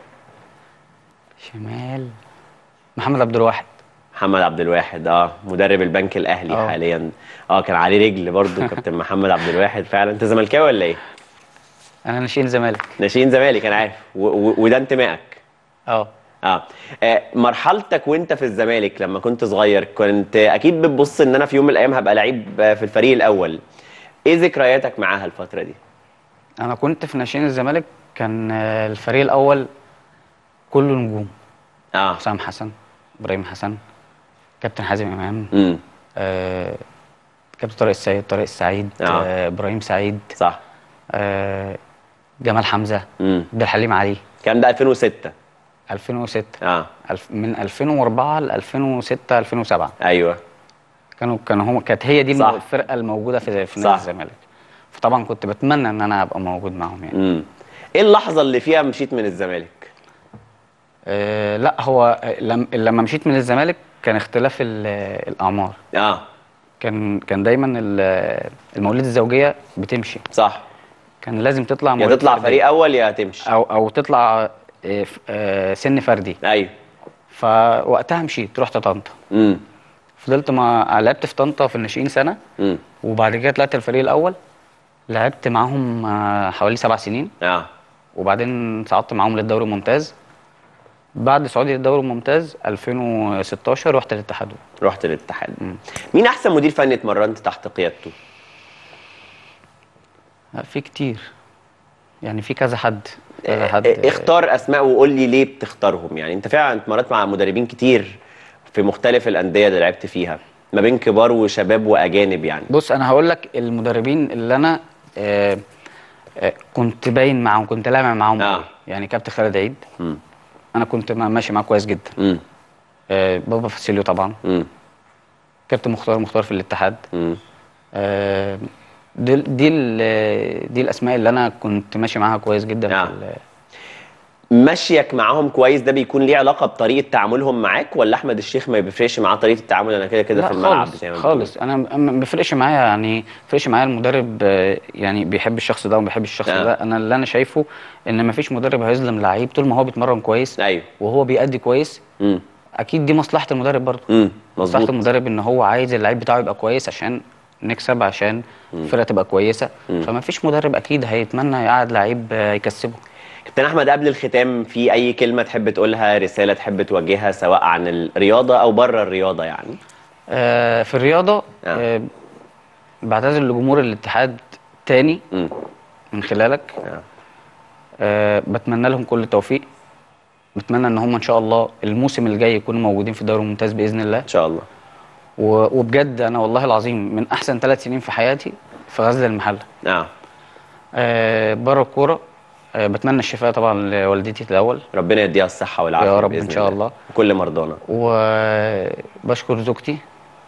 Speaker 13: شمال محمد عبد الواحد
Speaker 1: محمد عبد الواحد اه مدرب البنك الاهلي
Speaker 13: آه.
Speaker 1: حاليا اه كان عليه رجل برضو كابتن محمد عبد الواحد فعلا انت زملكاوي ولا ايه
Speaker 13: انا ناشئين زمالك
Speaker 1: ناشئين زمالك انا عارف و- و- وده انتمائك
Speaker 13: اه
Speaker 1: اه آه، مرحلتك وانت في الزمالك لما كنت صغير كنت اكيد بتبص ان انا في يوم من الايام هبقى لعيب آه، في الفريق الاول ايه ذكرياتك معاها الفتره دي
Speaker 13: انا كنت في ناشئين الزمالك كان آه، الفريق الاول كله نجوم
Speaker 1: اه
Speaker 13: حسام حسن ابراهيم حسن كابتن حازم امام
Speaker 1: امم
Speaker 13: آه كابتن طارق السيد طارق السعيد
Speaker 1: آه.
Speaker 13: آه ابراهيم سعيد
Speaker 1: صح
Speaker 13: آه جمال حمزه
Speaker 1: امم
Speaker 13: عبد الحليم علي
Speaker 1: الكلام ده 2006
Speaker 13: 2006
Speaker 1: اه
Speaker 13: الف من 2004 ل 2006 2007
Speaker 1: ايوه
Speaker 13: كانوا كانوا هم كانت هي دي
Speaker 1: صح.
Speaker 13: الفرقه الموجوده في في
Speaker 1: صح.
Speaker 13: نادي الزمالك فطبعا كنت بتمنى ان انا ابقى موجود معاهم يعني
Speaker 1: امم ايه اللحظه اللي فيها مشيت من الزمالك
Speaker 13: آه لا هو آه، لم لما مشيت من الزمالك كان اختلاف ال- الاعمار
Speaker 1: اه
Speaker 13: كان كان دايما ال- المواليد الزوجيه بتمشي
Speaker 1: صح
Speaker 13: كان لازم تطلع
Speaker 1: يا
Speaker 13: مواليد
Speaker 1: تطلع
Speaker 13: فردية.
Speaker 1: فريق اول يا هتمشي
Speaker 13: او او تطلع آه، ف- آه، سن فردي
Speaker 1: ايوه
Speaker 13: فوقتها مشيت رحت طنطا
Speaker 1: امم
Speaker 13: فضلت ما لعبت في طنطا في الناشئين سنه
Speaker 1: امم
Speaker 13: وبعد كده طلعت الفريق الاول لعبت معاهم آه، حوالي سبع سنين
Speaker 1: اه
Speaker 13: وبعدين صعدت معاهم للدوري الممتاز بعد صعودي للدوري الممتاز 2016 رحت الاتحاد
Speaker 1: رحت الاتحاد مين احسن مدير فني اتمرنت تحت قيادته
Speaker 13: آه، في كتير يعني في كذا حد كذا حد
Speaker 1: إيه- اختار اسماء وقول لي ليه بتختارهم يعني انت فعلا اتمرنت مع مدربين كتير في مختلف الانديه اللي لعبت فيها ما بين كبار وشباب واجانب يعني
Speaker 13: بص انا هقول لك المدربين اللي انا آه آه كنت باين معاهم كنت لامع معاهم
Speaker 1: آه.
Speaker 13: قوي. يعني كابتن خالد عيد
Speaker 1: مم.
Speaker 13: انا كنت ما- ماشي معاه كويس جدا
Speaker 1: امم
Speaker 13: آه بابا فاسيليو طبعا
Speaker 1: امم
Speaker 13: كابتن مختار مختار في الاتحاد
Speaker 1: امم
Speaker 13: آه دي دي ال- دي الاسماء اللي انا كنت ماشي معاها كويس جدا
Speaker 1: آه.
Speaker 13: في ال-
Speaker 1: مشيك معاهم كويس ده بيكون ليه علاقه بطريقه تعاملهم معاك ولا احمد الشيخ ما بيفرقش معاه طريقه التعامل انا كده كده
Speaker 13: لا
Speaker 1: في الملعب
Speaker 13: خالص
Speaker 1: زي ما بتقول؟
Speaker 13: خالص انا م- ما بيفرقش معايا يعني ما بيفرقش معايا المدرب آه، يعني بيحب الشخص ده وما بيحبش الشخص
Speaker 1: آه.
Speaker 13: ده انا اللي انا شايفه ان ما فيش مدرب هيظلم لعيب طول ما هو بيتمرن كويس
Speaker 1: ايوه
Speaker 13: وهو بيأدي كويس
Speaker 1: امم
Speaker 13: اكيد دي مصلحه المدرب برضه
Speaker 1: امم
Speaker 13: مصلحه
Speaker 1: مظبوط
Speaker 13: المدرب ان هو عايز اللعيب بتاعه يبقى كويس عشان نكسب عشان الفرقه تبقى كويسه
Speaker 1: مم.
Speaker 13: فما فيش مدرب اكيد هيتمنى يقعد لعيب آه، يكسبه
Speaker 1: كابتن احمد قبل الختام في اي كلمه تحب تقولها رساله تحب توجهها سواء عن الرياضه او بره الرياضه يعني
Speaker 13: آه في الرياضه آه بعتذر لجمهور الاتحاد تاني
Speaker 1: م.
Speaker 13: من خلالك آه بتمنى لهم كل التوفيق بتمنى ان هم ان شاء الله الموسم الجاي يكونوا موجودين في الدوري الممتاز باذن الله ان
Speaker 1: شاء الله
Speaker 13: و- وبجد انا والله العظيم من احسن ثلاث سنين في حياتي في غزل المحله
Speaker 1: اه
Speaker 13: آه بره الكوره آه بتمنى الشفاء طبعا لوالدتي الاول
Speaker 1: ربنا يديها الصحه والعافيه
Speaker 13: يا رب
Speaker 1: بإذن
Speaker 13: ان شاء الله
Speaker 1: كل مرضانا
Speaker 13: وبشكر زوجتي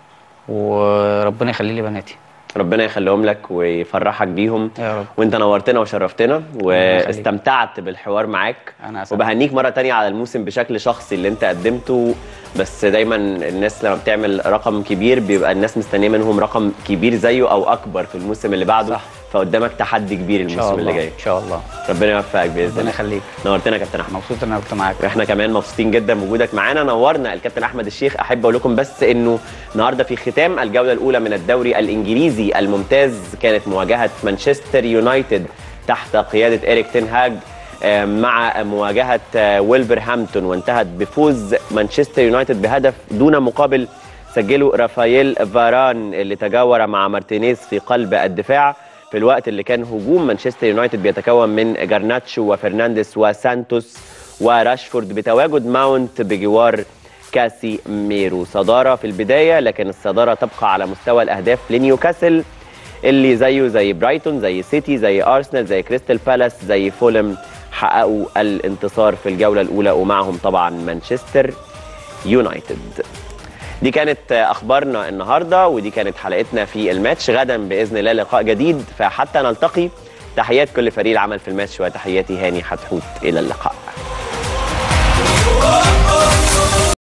Speaker 13: وربنا يخلي لي بناتي
Speaker 1: ربنا يخليهم لك ويفرحك بيهم
Speaker 13: يا رب
Speaker 1: وانت نورتنا وشرفتنا واستمتعت بالحوار معاك
Speaker 13: انا أسعد.
Speaker 1: وبهنيك مره تانية على الموسم بشكل شخصي اللي انت قدمته بس دايما الناس لما بتعمل رقم كبير بيبقى الناس مستنيه منهم رقم كبير زيه او اكبر في الموسم اللي بعده صح. فقدامك تحدي كبير
Speaker 13: ان شاء
Speaker 1: الموسم
Speaker 13: الله
Speaker 1: اللي جاي
Speaker 13: ان شاء الله
Speaker 1: ربنا يوفقك باذن الله
Speaker 13: ربنا يخليك
Speaker 1: نورتنا يا كابتن احمد
Speaker 13: مبسوط ان انا كنت معاك
Speaker 1: احنا كمان مبسوطين جدا بوجودك معانا نورنا الكابتن احمد الشيخ احب اقول لكم بس انه النهارده في ختام الجوله الاولى من الدوري الانجليزي الممتاز كانت مواجهه مانشستر يونايتد تحت قياده اريك تين هاج آه، مع مواجهه آه، ويلفرهامبتون وانتهت بفوز مانشستر يونايتد بهدف دون مقابل سجله رافائيل فاران اللي تجاور مع مارتينيز في قلب الدفاع في الوقت اللي كان هجوم مانشستر يونايتد بيتكون من جارناتشو وفرنانديز وسانتوس وراشفورد بتواجد ماونت بجوار كاسي ميرو صدارة في البداية لكن الصدارة تبقى على مستوى الأهداف لنيوكاسل اللي زيه زي برايتون زي سيتي زي أرسنال زي كريستال بالاس زي فولم حققوا الانتصار في الجولة الأولى ومعهم طبعا مانشستر يونايتد دي كانت اخبارنا النهارده ودي كانت حلقتنا في الماتش غدا باذن الله لقاء جديد فحتى نلتقي تحيات كل فريق العمل في الماتش وتحياتي هاني حتحوت الى اللقاء